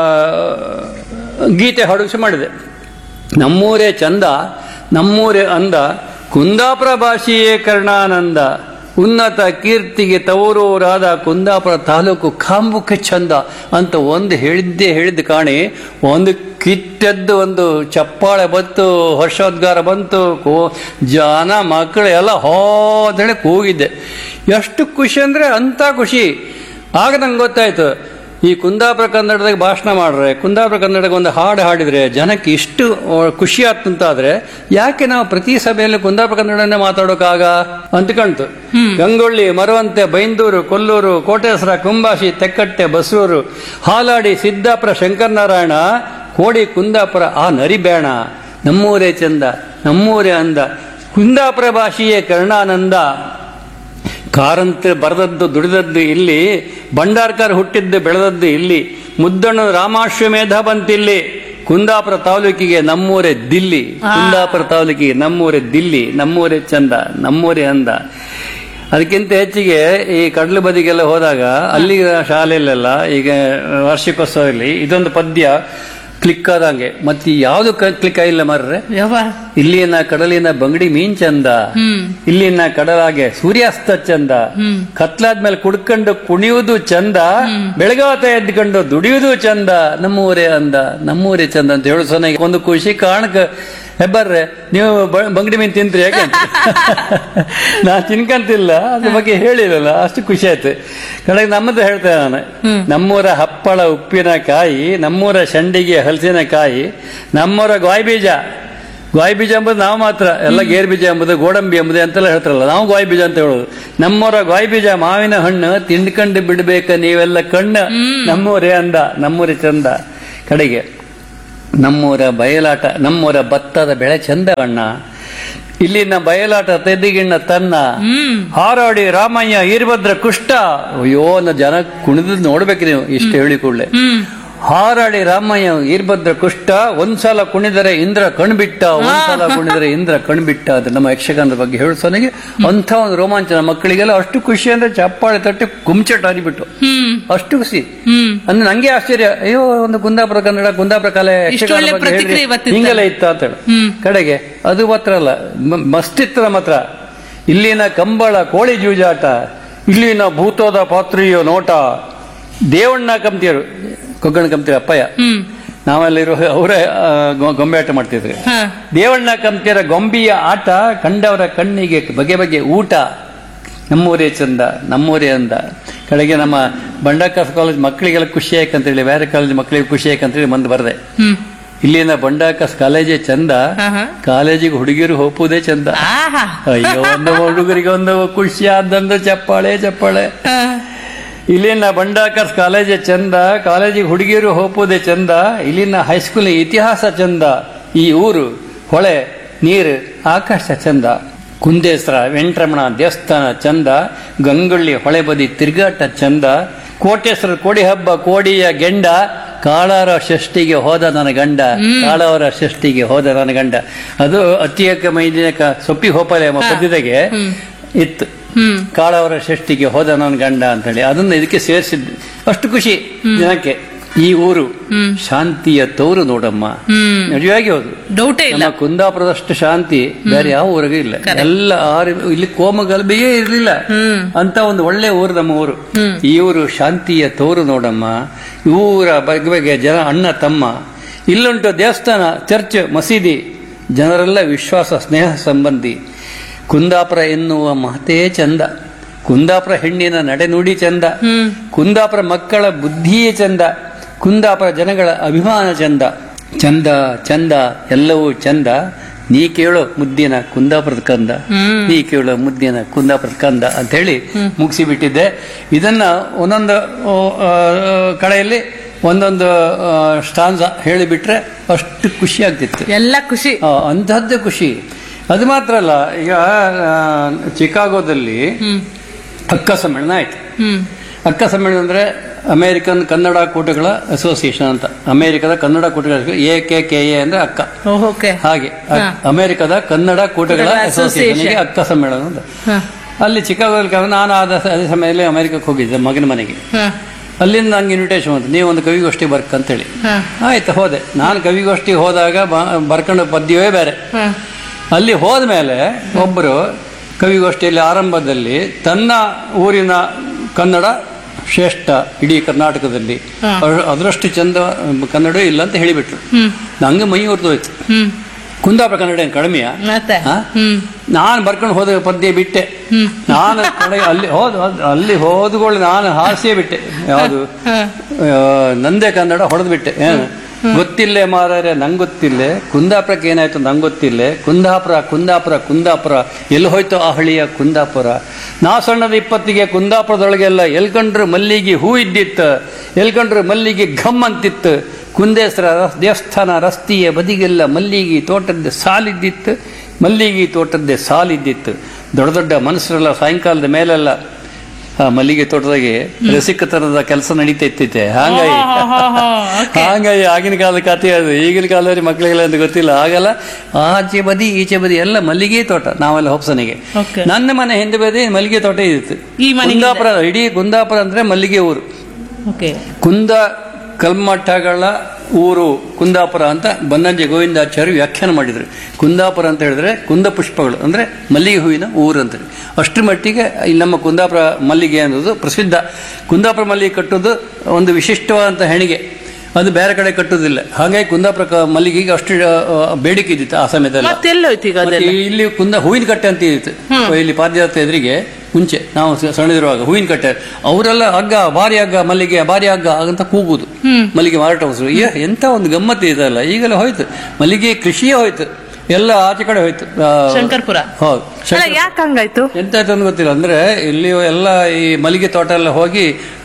ಗೀತೆ ಹಾಡುಗಿಸಿ ಮಾಡಿದೆ ನಮ್ಮೂರೇ ಚಂದ ನಮ್ಮೂರೇ ಅಂದ ಕುಂದಾಪುರ ಭಾಷೆಯೇ ಕರ್ಣಾನಂದ ಉನ್ನತ ಕೀರ್ತಿಗೆ ತವರೂರಾದ ಕುಂದಾಪುರ ತಾಲೂಕು ಕಾಂಬುಕ ಚಂದ ಅಂತ ಒಂದು ಹೇಳಿದ್ದೇ ಹೇಳಿದ್ದು ಕಾಣಿ ಒಂದು ಕಿಟ್ಟದ್ದು ಒಂದು ಚಪ್ಪಾಳೆ ಬಂತು ಹರ್ಷೋದ್ಗಾರ ಬಂತು ಕೋ ಜನ ಮಕ್ಕಳು ಎಲ್ಲ ಹೋ ಅಂತ ಹೇಳಿ ಕೂಗಿದ್ದೆ ಎಷ್ಟು ಖುಷಿ ಅಂದ್ರೆ ಅಂತ ಖುಷಿ ಆಗ ನಂಗೆ ಗೊತ್ತಾಯ್ತು ಈ ಕುಂದಾಪುರ ಕನ್ನಡದಾಗ ಭಾಷಣ ಮಾಡ್ರೆ ಕುಂದಾಪುರ ಕನ್ನಡಕ್ಕೆ ಒಂದು ಹಾಡು ಹಾಡಿದ್ರೆ ಜನಕ್ಕೆ ಇಷ್ಟು ಆ, ಖುಷಿ ಆಗ್ತಂತಾದ್ರೆ ಯಾಕೆ ನಾವು ಪ್ರತಿ ಸಭೆಯಲ್ಲಿ ಕುಂದಾಪುರ ಕನ್ನಡನೇ ಮಾತಾಡೋಕಾಗ ಅಂತ ಕಾಣ್ತು ಗಂಗೊಳ್ಳಿ ಮರವಂತೆ ಬೈಂದೂರು ಕೊಲ್ಲೂರು ಕೋಟೇಶ್ವರ ಕುಂಬಾಶಿ ತೆಕ್ಕಟ್ಟೆ ಬಸರೂರು ಹಾಲಾಡಿ ಸಿದ್ದಾಪುರ ಶಂಕರನಾರಾಯಣ ಕೋಡಿ ಕುಂದಾಪುರ ಆ ನರಿಬೇಣ ನಮ್ಮೂರೇ ಚಂದ ನಮ್ಮೂರೇ ಅಂದ ಕುಂದಾಪುರ ಭಾಷೆಯೇ ಕರ್ಣಾನಂದ ಕಾರಂತ ಬರೆದದ್ದು ದುಡಿದದ್ದು ಇಲ್ಲಿ ಭಂಡಾರ್ಕರ್ ಹುಟ್ಟಿದ್ದು ಬೆಳೆದದ್ದು ಇಲ್ಲಿ ಮುದ್ದಣ್ಣ ರಾಮಾಶ್ವಮೇಧ ಬಂತಿಲ್ಲಿ ಕುಂದಾಪುರ ತಾಲೂಕಿಗೆ ನಮ್ಮೂರೇ ದಿಲ್ಲಿ ಕುಂದಾಪುರ ತಾಲೂಕಿಗೆ ನಮ್ಮೂರೇ ದಿಲ್ಲಿ ನಮ್ಮೂರೇ ಚಂದ ನಮ್ಮೂರೇ ಅಂದ ಅದಕ್ಕಿಂತ ಹೆಚ್ಚಿಗೆ ಈ ಕಡಲು ಬದಿಗೆಲ್ಲ ಹೋದಾಗ ಅಲ್ಲಿ ಶಾಲೆಯಲ್ಲೆಲ್ಲ ಈಗ ವಾರ್ಷಿಕೋತ್ಸವದಲ್ಲಿ ಇದೊಂದು ಪದ್ಯ ಕ್ಲಿಕ್ ಆದಂಗೆ ಮತ್ತೆ ಯಾವುದು ಕ್ಲಿಕ್ ಆಗಿಲ್ಲ ಮಾರ್ರೆ ಯಾವ ಇಲ್ಲಿನ ಕಡಲಿನ ಬಂಗಡಿ ಮೀನ್ ಚಂದ ಇಲ್ಲಿನ ಕಡಲಾಗೆ ಸೂರ್ಯಾಸ್ತ ಚಂದ ಕತ್ಲಾದ್ಮೇಲೆ ಕುಡ್ಕೊಂಡು ಕುಣಿಯುವುದು ಚಂದ ಬೆಳಗಾತ ಎದ್ಕೊಂಡು ದುಡಿಯುವುದು ಚಂದ ನಮ್ಮೂರೇ ಅಂದ ನಮ್ಮೂರೇ ಚಂದ ಅಂತ ಹೇಳು ಸೊನ್ನೆ ಒಂದು ಖುಷಿ ಕಾರಣಕ್ಕೆ ಹೆಬ್ಬರ್ರೆ ನೀವು ಬ- ಬಂಗಡಿ ಮೀನ್ ತಿಂತ್ರಿ ಯಾಕೆ ಅಂತ. ನಾ ತಿನ್ಕಂತಿಲ್ಲ ಅದ್ರ ಬಗ್ಗೆ ಹೇಳಿರಲ್ಲ ಅಷ್ಟು ಖುಷಿ ಆಯ್ತು ಕಡೆಗೆ ನಮ್ಮದು ಹೇಳ್ತೇನೆ ನಾನು ನಮ್ಮೂರ ಹಪ್ಪಳ ಉಪ್ಪಿನಕಾಯಿ ನಮ್ಮೂರ ಶಂಡಿಗೆ ಹಲಸಿನಕಾಯಿ ನಮ್ಮೂರ ಗಾಯಿ ಬೀಜ ಗಾಯಿ ಬೀಜ ಎಂಬುದು ನಾವು ಮಾತ್ರ ಎಲ್ಲ ಗೇರ್ ಬೀಜ ಎಂಬುದು ಗೋಡಂಬಿ ಎಂಬುದು ಅಂತೆಲ್ಲ ಹೇಳ್ತಾರಲ್ಲ ನಾವು ಗಾಯಿ ಬೀಜ ಅಂತ ಹೇಳೋದು ನಮ್ಮೂರ ಗಾಯಿ ಬೀಜ ಮಾವಿನ ಹಣ್ಣು ತಿಂಡ್ಕಂಡು ಬಿಡ್ಬೇಕ ನೀವೆಲ್ಲ ಕಣ್ಣು ನಮ್ಮೂರೇ ಅಂದ ನಮ್ಮೂರೇ ಚಂದ ಕಡೆಗೆ ನಮ್ಮೂರ ಬಯಲಾಟ ನಮ್ಮೂರ ಭತ್ತದ ಬೆಳೆ ಚಂದ ಅಣ್ಣ ಇಲ್ಲಿನ ಬಯಲಾಟ ತೆದ್ದಿಗಿಣ್ಣ ತನ್ನ ಹಾರಾಡಿ ರಾಮಯ್ಯ ಈರ್ಭದ್ರ ಕುಷ್ಟ ಅಯ್ಯೋ ನ ಜನ ಕುಣಿದ್ ನೋಡ್ಬೇಕು ನೀವು ಇಷ್ಟು ಹೇಳಿ ಕೂಡಲೇ ಹಾರಾಡಿ ರಾಮಯ್ಯ ಈರ್ಭದ್ರ ಕುಷ್ಟ ಒಂದ್ಸಲ ಕುಣಿದರೆ ಇಂದ್ರ ಕಣ್ಬಿಟ್ಟ ಒಂದ್ಸಲ ಕುಣಿದರೆ ಇಂದ್ರ ಕಣ್ಬಿಟ್ಟ ಅದು ನಮ್ಮ ಯಕ್ಷಗಾನದ ಬಗ್ಗೆ ಹೇಳ್ಸೋನಿಗೆ ಅಂತ ಒಂದು ರೋಮಾಂಚನ ಮಕ್ಕಳಿಗೆಲ್ಲ ಅಷ್ಟು ಖುಷಿ ಅಂದ್ರೆ ಚಪ್ಪಾಳೆ ತಟ್ಟಿ ಕುಂಚಟ ಹರಿಬಿಟ್ಟು ಅಷ್ಟು ಖುಷಿ ಅಂದ್ರೆ ನಂಗೆ ಆಶ್ಚರ್ಯ ಅಯ್ಯೋ ಒಂದು ಕುಂದಾಪುರ ಕನ್ನಡ ಕುಂದಾಪುರ ಕಲೆ ಯಕ್ಷಗಾನ ಒಳ್ಳೆ ಬಗ್ಗೆ ಹೇಳ್ರಿ. ಪ್ರತಿಕ್ರಿಯೆ ಇವತ್ತಿತ್ತಲ್ಲ. ಹಿಂಗೆಲ್ಲ ಇತ್ತ ಅಂತ ಹೇಳಿ ಕಡೆಗೆ ಅದು ಮಾತ್ರ ಅಲ್ಲ ಮ- ಮಸ್ತಿತ್ತು ನಮ್ಮ ಹತ್ರ ಇಲ್ಲಿನ ಕಂಬಳ ಕೋಳಿ ಜೂಜಾಟ ಇಲ್ಲಿನ ಭೂತೋದ ಪಾತ್ರಿಯೋ ನೋಟ ದೇವಣ್ಣ ಕಂಪ್ತಿಯರು ಕೊಗ್ಗಣ ಕಂಪ್ತಿಯರು ಅಪ್ಪಯ್ಯ ನಾವಲ್ಲಿರೋ ಅವರೇ ಆ, ಗೊ- ಗೊಂಬೆ ಆಟ ಮಾಡ್ತಿದ್ರು ಹ. ದೇವಣ್ಣ ಕಂಪ್ತಿಯರ ಗೊಂಬಿಯ ಆಟ ಕಂಡವರ ಕಣ್ಣಿಗೆ ಬಗೆ ಬಗೆ ಊಟ ನಮ್ಮೂರೇ ಚಂದ ನಮ್ಮೂರೇ ಅಂದ ಕಡೆಗೆ ನಮ್ಮ ಬಂಡಾಕಾಸ್ ಕಾಲೇಜ್ ಮಕ್ಕಳಿಗೆಲ್ಲ ಖುಷಿ ಆಯ್ಕಂತೇಳಿ ಬೇರೆ ಕಾಲೇಜ್ ಮಕ್ಕಳಿಗೆ ಖುಷಿ ಆಯ್ಕಂತೇಳಿ ಮುಂದೆ ಬರದೆ ಹ್ಮ್ ಇಲ್ಲಿನ ಬಂಡಾಕಾಸ್ ಕಾಲೇಜೇ ಚಂದ ಆಹಾ. ಕಾಲೇಜಿಗೆ ಹುಡುಗಿಯರು ಹೋಪುದೇ ಚಂದ ಆಹಾ ಅಯ್ಯೋ ಒಂದು ಹುಡುಗರಿಗೆ ಒಂದು ಖುಷಿ ಆದಂದು ಚಪ್ಪಾಳೆ ಚಪ್ಪಾಳೆ ಹ. ಇಲ್ಲಿನ ಬಂಡಾಕರ್ಸ್ ಕಾಲೇಜೇ ಚಂದ ಕಾಲೇಜಿಗೆ ಹುಡುಗಿಯರು ಹೋಪುದೇ ಚಂದ ಇಲ್ಲಿನ ಹೈಸ್ಕೂಲ್ ಇತಿಹಾಸ ಚಂದ ಈ ಊರು ಹೊಳೆ ನೀರು ಆಕಾಶ ಚಂದ ಕುಂದೇಶ್ವರ ವೆಂಟ್ರಮಣ ದೇವಸ್ಥಾನ ಚಂದ ಗಂಗೊಳ್ಳಿ ಹೊಳೆ ಬದಿ ತಿರುಗಾಟ ಚಂದ ಕೋಟೇಶ್ವರ ಕೋಡಿ ಹಬ್ಬ ಕೋಡಿಯ ಗೆಂಡ ಕಾಳಾರ ಷಷ್ಠಿಗೆ ಹೋದ ನನ್ನ ಗಂಡ ಕಾಳವರ ಷಷ್ಠಿಗೆ ಹೋದ ನನ್ನ ಗಂಡ ಅದು ಅತಿಯಕ ಮೈದಿನಕ ಸೊಪ್ಪಿ ಹೋಪಲೆ ಎಂಬ ಪದ್ಯತೆಗೆ ಇತ್ತು ಹ್ಮ್ ಕಾಳವರ ಷಷ್ಠಿಗೆ ಹೋದ ನನ್ನ ಗಂಡ ಅಂತ ಹೇಳಿ ಅದನ್ನ ಇದಕ್ಕೆ ಸೇರಿಸಿದ್ದು ಅಷ್ಟು ಖುಷಿ ಜನಕ್ಕೆ ಈ ಊರು ಶಾಂತಿಯ ತೋರು ನೋಡಮ್ಮ ಹ್ಮ್ ನಿಜವಾಗಿ ಹೌದು ಡೌಟೇ ಇಲ್ಲ ನಮ್ಮ ಕುಂದಾಪುರದಷ್ಟು ಶಾಂತಿ ಬೇರೆ ಯಾವ ಊರಿಗೂ ಇಲ್ಲ ಎಲ್ಲ ಆರು ಇಲ್ಲಿ ಕೋಮಗಲ್ಬೆಯೇ ಇರಲಿಲ್ಲ ಅಂತ ಒಂದು ಒಳ್ಳೆ ಊರು ನಮ್ಮ ಊರು ಈ ಊರು ಶಾಂತಿಯ ತೋರು ನೋಡಮ್ಮ ಊರ ಬಗ್ಗೆ ಬಗ್ಗೆ ಜನ ಅಣ್ಣ ತಮ್ಮ ಇಲ್ಲುಂಟು ದೇವಸ್ಥಾನ ಚರ್ಚ್ ಮಸೀದಿ ಜನರೆಲ್ಲ ವಿಶ್ವಾಸ ಸ್ನೇಹ ಸಂಬಂಧಿ ಕುಂದಾಪುರ ಎನ್ನುವ ಮಹತೇ ಚಂದ ಕುಂದಾಪುರ ಹೆಣ್ಣಿನ ನಡೆನುಡಿ ಚಂದ ಕುಂದಾಪುರ ಮಕ್ಕಳ ಬುದ್ಧಿಯೇ ಚಂದ ಕುಂದಾಪುರ ಜನಗಳ ಅಭಿಮಾನ ಚಂದ ಚಂದ ಚಂದ ಎಲ್ಲವೂ ಚಂದ ನೀ ಕೇಳೋ ಮುದ್ದಿನ ಕುಂದಾಪುರದ ಕಂದ ನೀ ಕೇಳೋ ಮುದ್ದಿನ ಕುಂದಾಪುರದ ಕಂದ ಅಂತ ಹೇಳಿ ಮುಗಿಸಿ ಬಿಟ್ಟಿದ್ದೆ ಇದನ್ನ ಒಂದೊಂದು ಆ, ಆ, ಕಡೆಯಲ್ಲಿ ಒಂದೊಂದು ಸ್ಟಾನ್ಸ ಹೇಳಿಬಿಟ್ರೆ ಅಷ್ಟು ಖುಷಿ ಆಗ್ತಿತ್ತು ಎಲ್ಲ ಖುಷಿ ಆ, ಅಂಥದ್ದು ಖುಷಿ ಅದು ಮಾತ್ರ ಅಲ್ಲ ಈಗ ಆ, ಚಿಕಾಗೋದಲ್ಲಿ ಅಕ್ಕ ಸಮ್ಮೇಳನ ಆಯ್ತು ಹ್ಮ್ ಅಕ್ಕ ಸಮ್ಮೇಳನ ಅಂದ್ರೆ ಅಮೆರಿಕನ್ ಕನ್ನಡ ಕೂಟಗಳ ಅಸೋಸಿಯೇಷನ್ ಅಂತ ಅಮೆರಿಕದ ಕನ್ನಡ ಕೂಟಗಳ ಎ ಕೆ ಕೆ ಎ ಅಂದ್ರೆ ಅಕ್ಕ ಓಕೆ ಹಾಗೆ ಅ- ಅಮೆರಿಕದ ಕನ್ನಡ ಕೂಟಗಳ ಕೂಟಗಳ ಅಸೋಸಿಯೇಷನ್ಗೆ association. ಅಕ್ಕ ಸಮ್ಮೇಳನ ಅಂತ ಹ ಅಲ್ಲಿ ಚಿಕಾಗೋದಲ್ಲಿ ಕರೆದು ನಾನು ಆದ ಅದೇ ಸಮಯದಲ್ಲಿ ಅಮೆರಿಕಕ್ಕೆ ಹೋಗಿದ್ದೆ ಮಗನ ಮನೆಗೆ ಹ ಅಲ್ಲಿಂದ ನಂಗೆ ಇನ್ವಿಟೇಷನ್ ಬಂತು ನೀವು ಒಂದು ಕವಿಗೋಷ್ಠಿ ಬರ್ಕಂತೇಳಿ ಹ ಆಯ್ತು ಹೋದೆ ನಾನು ಕವಿಗೋಷ್ಠಿ ಹೋದಾಗ ಬ- ಬರ್ಕೊಂಡ ಪದ್ಯವೇ ಬೇರೆ ಹ ಅಲ್ಲಿ ಹೋದ್ಮೇಲೆ ಒಬ್ಬರು ಕವಿಗೋಷ್ಠಿಯಲ್ಲಿ ಆರಂಭದಲ್ಲಿ ತನ್ನ ಊರಿನ ಕನ್ನಡ ಶ್ರೇಷ್ಠ ಇಡೀ ಕರ್ನಾಟಕದಲ್ಲಿ ಹಾ. ಅದ್ರ- ಅದರಷ್ಟು ಚಂದ ಕನ್ನಡ ಇಲ್ಲ ಅಂತ ಹೇಳಿಬಿಟ್ರು ಹ್ಮ್ ನಂಗೆ ಮೈ ಹೊರತೋಯ್ತು ಹ್ಮ್ ಕುಂದಾಪುರ ಕನ್ನಡ ಏನು ಕಡಿಮೆಯಾ ಮತ್ತೆ ಹಾ? ಹ್ಮ್ ನಾನು ಬರ್ಕೊಂಡು ಹೋದ ಪದ್ಯ ಬಿಟ್ಟೆ ನಾನು ಕಡೆ ಅಲ್ಲಿ ಹೋದ ಅಲ್ಲಿ ಹೋದ್ಕೊಳ್ಳಿ ನಾನು ಹಾಸ್ಯ ಬಿಟ್ಟೆ ಯಾವುದು ಹ ಆ, ನಂದೇ ಕನ್ನಡ ಹೊಡೆದು ಬಿಟ್ಟೆ ಏನು ಗೊತ್ತಿಲ್ಲೇ ಮಾರಾರೆ ನಂಗೆ ಗೊತ್ತಿಲ್ಲೇ ಕುಂದಾಪುರಕ್ಕೆ ಏನಾಯ್ತು ನಂಗೆ ಗೊತ್ತಿಲ್ಲೇ ಕುಂದಾಪುರ ಕುಂದಾಪುರ ಕುಂದಾಪುರ ಎಲ್ಲಿ ಹೋಯ್ತು ಆ ಹಳಿಯ ಕುಂದಾಪುರ ನಾ ಸಣ್ಣದ ಇಪ್ಪತ್ತಿಗೆ ಕುಂದಾಪುರದೊಳಗೆಲ್ಲ ಎಲ್ಕಂಡ್ರು ಮಲ್ಲಿಗೆ ಹೂ ಇದ್ದಿತ್ತು ಎಲ್ಕಂಡ್ರು ಮಲ್ಲಿಗೆ ಘಮ್ ಅಂತಿತ್ತು ಕುಂದೇಶ್ವರ ರಸ್- ದೇವಸ್ಥಾನ ರಸ್ತೆಯ ಬದಿಗೆಲ್ಲ ಮಲ್ಲಿಗೆ ತೋಟದ ಸಾಲಿದ್ದಿತ್ತು ಮಲ್ಲಿಗೆ ತೋಟದ್ದೇ ಸಾಲಿದ್ದಿತ್ತು ದೊಡ್ಡ ದೊಡ್ಡ ಮನುಷ್ಯರೆಲ್ಲ ಸಾಯಂಕಾಲದ ಮೇಲೆಲ್ಲ ಆ ಮಲ್ಲಿಗೆ ತೋಟದಾಗೆ ರಸಿಕತನದ ಕೆಲಸ ನಡೀತಾ ಇತ್ತಿತ್ತೆ ಹಾಗಾಗಿ ಹಾಗಾಗಿ ಆಗಿನ ಕಾಲದ ಕಥೆ ಅದು ಈಗಿನ ಕಾಲದಲ್ಲಿ ಮಕ್ಕಳಿಗೆಲ್ಲ ಅಂತ ಗೊತ್ತಿಲ್ಲ ಆಗಲ್ಲ ಆಚೆ ಬದಿ ಈಚೆ ಬದಿ ಎಲ್ಲ ಮಲ್ಲಿಗೆ ತೋಟ ನಾವೆಲ್ಲ ಹೊಪ್ಸನಿಗೆ Okay. ನನ್ನ ಮನೆ ಹಿಂದೆ ಬದಿ ಮಲ್ಲಿಗೆ ತೋಟ ಇದ್ದಿತ್ತು ಈ ಮನೆಗೆ ಕುಂದಾಪುರ ಇಡೀ ಕುಂದಾಪುರ ಅಂದ್ರೆ ಮಲ್ಲಿಗೆ ಊರು ಓಕೆ ಕುಂದ ಕಲ್ಮಠಗಳ ಊರು ಕುಂದಾಪುರ ಅಂತ ಬನ್ನಂಜೆ ಗೋವಿಂದಾಚಾರ್ಯ ವ್ಯಾಖ್ಯಾನ ಮಾಡಿದ್ರು ಕುಂದಾಪುರ ಅಂತ ಹೇಳಿದ್ರೆ ಕುಂದ ಪುಷ್ಪಗಳು ಅಂದ್ರೆ ಮಲ್ಲಿಗೆ ಹೂವಿನ ಊರು ಅಂತ ಅಷ್ಟರ ಮಟ್ಟಿಗೆ ಇಲ್ಲಿ ನಮ್ಮ ಕುಂದಾಪುರ ಮಲ್ಲಿಗೆ ಅನ್ನೋದು ಪ್ರಸಿದ್ಧ ಕುಂದಾಪುರ ಮಲ್ಲಿಗೆ ಕಟ್ಟೋದು ಒಂದು ವಿಶಿಷ್ಟವಾದಂಥ ಹೆಣಿಗೆ ಅದು ಬೇರೆ ಕಡೆ ಕಟ್ಟೋದಿಲ್ಲ ಹಾಗಾಗಿ ಕುಂದಾಪುರ ಕ- ಮಲ್ಲಿಗೆಗೆ ಅಷ್ಟು ಆ, ಬೇಡಿಕೆ ಇದ್ದಿತ್ತು ಆ ಸಮಯದಲ್ಲಿ ಮತ್ತೆಲ್ಲೋಯ್ತು ಈಗ ಮತ್ತೆ ಅದೆಲ್ಲ ಇಲ್ಲಿ ಕುಂದ ಹೂವಿನ ಕಟ್ಟೆ ಅಂತ ಇತ್ತು ಇಲ್ಲಿ ಪಾದಯಾತ್ರೆ ಎದುರಿಗೆ ಮುಂಚೆ ನಾವು ಸ- ಸಣ್ಣದಿರುವಾಗ ಹೂವಿನ ಕಟ್ಟೆ ಅವರೆಲ್ಲ ಹಗ್ಗ ಭಾರಿ ಹಗ್ಗ ಮಲ್ಲಿಗೆ ಭಾರಿ ಹಗ್ಗ ಅಂತ ಕೂಗುದು ಮಲ್ಲಿಗೆ ಮಾರಾಟ ಹೊಸರು ಏ ಎಂತ ಒಂದು ಗಮ್ಮತ್ತು ಇದಲ್ಲ ಈಗೆಲ್ಲ ಹೋಯ್ತು ಮಲ್ಲಿಗೆ ಕೃಷಿಯೇ ಹೋಯ್ತು ಎಲ್ಲ ಆಚೆ ಕಡೆ ಹೋಯ್ತು ಆ, ಶಂಕರ್ಪುರ ಹೌದು ಅಲ್ಲ ಶಂಕರ್- ಯಾಕೆ ಹಂಗಾಯ್ತು ಎಂತ ಆಯ್ತು ಅಂತ ಗೊತ್ತಿಲ್ಲ ಅಂದ್ರೆ ಇಲ್ಲಿ ಎಲ್ಲ ಈ ಮಲ್ಲಿಗೆ ತೋಟ ಎಲ್ಲ ಹೋಗಿ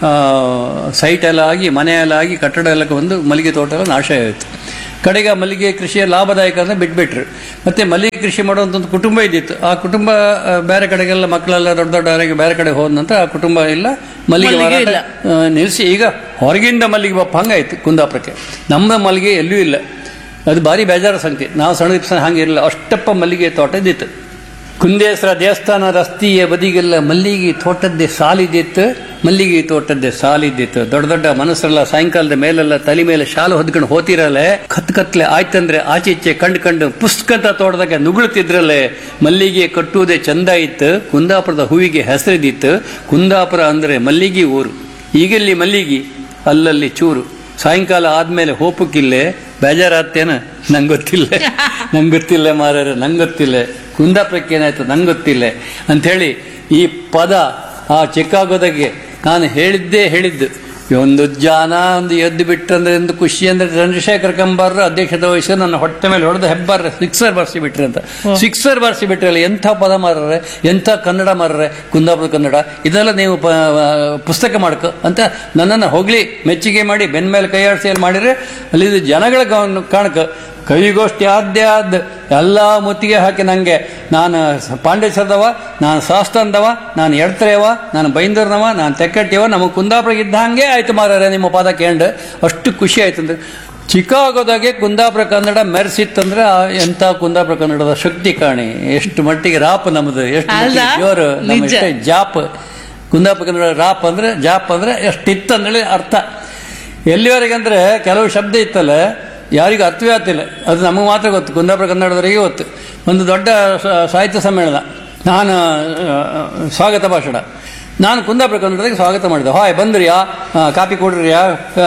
ಸೈಟ್ ಎಲ್ಲ ಆಗಿ ಮನೆ ಎಲ್ಲ ಆಗಿ ಕಟ್ಟಡ ಎಲ್ಲ ಬಂದು ಮಲ್ಲಿಗೆ ತೋಟ ಎಲ್ಲ ನಾಶ ಆಯಿತು ಕಡೆಗೆ ಆ ಮಲ್ಲಿಗೆ ಕೃಷಿಯ ಲಾಭದಾಯಕ ಅಂತ ಬಿಟ್ಬಿಟ್ರು ಮತ್ತೆ ಮಲ್ಲಿಗೆ ಕೃಷಿ ಮಾಡುವಂತ ಒಂದು ಕುಟುಂಬ ಇದ್ದಿತ್ತು ಆ ಕುಟುಂಬ ಆ, ಬೇರೆ ಕಡೆಗೆಲ್ಲ ಮಕ್ಕಳೆಲ್ಲ ದೊಡ್ಡ ದೊಡ್ಡವರಿಗೆ ಬೇರೆ ಕಡೆ ಹೋದ ನಂತರ ಆ ಕುಟುಂಬ ಇಲ್ಲ ಮಲ್ಲಿಗೆ ಮಲ್ಲಿಗೆ ಮಾರಾಟ, ಇಲ್ಲ. ಆ, ನಿಲ್ಲಿಸಿ ಈಗ ಹೊರಗಿಂದ ಮಲ್ಲಿಗೆ ಬಪ್ಪ ಹಂಗಾಯ್ತು ಕುಂದಾಪುರಕ್ಕೆ ನಮ್ಮ ಮಲ್ಲಿಗೆ ಎಲ್ಲೂ ಇಲ್ಲ ಅದು ಭಾರಿ ಬೇಜಾರ ಸಂಗತಿ ನಾವು ಸಣ್ಣ ದಿವಸ ಹಂಗೆ ಇರಲಿಲ್ಲ ಅಷ್ಟಪ್ಪ ಮಲ್ಲಿಗೆ ತೋಟ ಇದ್ದಿತ್ತು ಕುಂದೇಶ್ವರ ದೇವಸ್ಥಾನ ರಸ್ತೆಯ ಬದಿಗೆಲ್ಲ ಮಲ್ಲಿಗೆ ತೋಟದ್ದೇ ಸಾಲಿದ್ದಿತ್ತು ಮಲ್ಲಿಗೆ ತೋಟದ್ದೇ ಸಾಲಿದ್ದಿತ್ತು ದೊಡ್ಡ ದೊಡ್ಡ ಮನಸ್ಸರೆಲ್ಲ ಸಾಯಂಕಾಲದ ಮೇಲೆಲ್ಲ ತಲೆ ಮೇಲೆ ಶಾಲು ಹೊದ್ಕೊಂಡು ಹೋತಿರಲ್ಲೇ ಕತ್ ಕತ್ಲೆ ಆಯ್ತಂದ್ರೆ ಆಚೆ ಈಚೆ ಕಂಡು ಕಂಡು ಪುಸ್ತಕಂತ ತೋಟದಾಗ ನುಗುಳುತ್ತಿದ್ರಲ್ಲೇ ಮಲ್ಲಿಗೆ ಕಟ್ಟುವುದೇ ಚಂದ ಇತ್ತು ಕುಂದಾಪುರದ ಹೂವಿಗೆ ಹೆಸರಿದ್ದಿತ್ತು ಕುಂದಾಪುರ ಅಂದ್ರೆ ಮಲ್ಲಿಗೆ ಊರು ಈಗೆಲ್ಲಿ ಮಲ್ಲಿಗೆ ಅಲ್ಲಲ್ಲಿ ಚೂರು ಸಾಯಂಕಾಲ ಆದ್ಮೇಲೆ ಹೋಪಕ್ಕಿಲ್ಲೇ ಬೇಜಾರಾತೇನ ನಂಗೆ ಗೊತ್ತಿಲ್ಲ ನಂಗೆ ಗೊತ್ತಿಲ್ಲ ಮಾರಾರೆ ನಂಗೆ ಗೊತ್ತಿಲ್ಲ ಕುಂದಾಪುರಕ್ಕೆ ಏನಾಯ್ತು ನಂಗೆ ಗೊತ್ತಿಲ್ಲ ಅಂಥೇಳಿ ಈ ಪದ ಆ ಚಿಕ್ಕಾಗೋದಾಗೆ ನಾನು ಹೇಳಿದ್ದೇ ಹೇಳಿದ್ದು ಒಂದು ಜಾನ ಒಂದು ಎದ್ದು ಬಿಟ್ಟಂದ್ರೆ ಒಂದು ಖುಷಿ ಅಂದ್ರೆ ಚಂದ್ರಶೇಖರ್ ಕಂಬಾರ ಅಧ್ಯಕ್ಷತೆ ವಹಿಸಿ ನನ್ನ ಹೊಟ್ಟೆ ಮೇಲೆ ಹೊಡೆದು ಹೆಬ್ಬಾರ ಸಿಕ್ಸರ್ ಬಾರಿಸಿ ಬಿಟ್ರಿ ಅಂತ ಸಿಕ್ಸರ್ ಬಾರಿಸಿ ಬಿಟ್ರಲ್ಲ ಎಂಥ ಪದ ಮಾರ್ರೆ ಎಂಥ ಕನ್ನಡ ಮಾರ್ರೆ ಕುಂದಾಪುರ ಕನ್ನಡ ಇದೆಲ್ಲ ನೀವು ಪ- ಪುಸ್ತಕ ಮಾಡ್ಕೊ ಅಂತ ನನ್ನನ್ನು ಹೋಗ್ಲಿ ಮೆಚ್ಚುಗೆ ಮಾಡಿ ಬೆನ್ ಮೇಲೆ ಕೈಯಾಡಿಸಿ ಅಲ್ಲಿ ಮಾಡಿದ್ರೆ ಅಲ್ಲಿ ಜನಗಳ ಗಮನ ಕಾಣಕ ಕವಿಗೋಷ್ಠಿ ಆದ್ಯ ಆದ್ ಎಲ್ಲ ಮುತ್ತಿಗೆ ಹಾಕಿ ನಂಗೆ ನಾನು ಪಾಂಡೇಶ್ವರದವ ನಾನು ಶಾಸ್ತಂದವ ನಾನು ಎಡ್ತ್ರೇವ ನಾನು ಬೈಂದೂರ್ನವ ನಾನು ತೆಕ್ಕಟ್ಟಿಯವ ನಮಗೆ ಕುಂದಾಪುರ ಇದ್ದಂಗೆ ಆಯ್ತು ಮಾರಾರೆ ನಿಮ್ಮ ಪದ ಕೇಂದ್ರ ಅಷ್ಟು ಖುಷಿ ಆಯ್ತು ಅಂದ್ರೆ ಚಿಕಾಗೋದಾಗೆ ಕುಂದಾಪುರ ಕನ್ನಡ ಮೆರೆಸಿತ್ತಂದ್ರೆ ಆ ಎಂಥ ಕುಂದಾಪುರ ಕನ್ನಡದ ಶಕ್ತಿ ಕಾಣಿ ಎಷ್ಟು ಮಟ್ಟಿಗೆ ರಾಪ್ ನಮ್ದು ಎಷ್ಟು ಮಟ್ಟಿಗೆ ಅಲ್ವಾ? ಜೋರು ನಮ್ಮ ನಿಜ. ಎಷ್ಟೇ ಜಾಪ್ ಕುಂದಾಪುರ ಕನ್ನಡ ರಾಪ್ ಅಂದ್ರೆ ಜಾಪ್ ಅಂದ್ರೆ ಎಷ್ಟಿತ್ತು ಅಂದೇಳಿ ಅರ್ಥ ಎಲ್ಲಿವರೆಗೆ ಅಂದ್ರೆ ಕೆಲವು ಶಬ್ದ ಇತ್ತಲ್ಲ ಯಾರಿಗೂ ಅರ್ಥವೇ ಆಗ್ತಿಲ್ಲ ಅದು ನಮಗೆ ಮಾತ್ರ ಗೊತ್ತು ಕುಂದಾಪುರ ಕನ್ನಡದವರಿಗೆ ಗೊತ್ತು ಒಂದು ದೊಡ್ಡ ಸ- ಸಾಹಿತ್ಯ ಸಮ್ಮೇಳನ ನಾನು ಆ, ಸ್ವಾಗತ ಭಾಷಣ ನಾನು ಕುಂದಾಪುರ ಕನ್ನಡದಾಗ ಸ್ವಾಗತ ಮಾಡಿದೆ ಹಾಯ್ ಬಂದ್ರಿಯಾ ಆ, ಕಾಪಿ ಕೊಡ್ರಿಯಾ ಆ,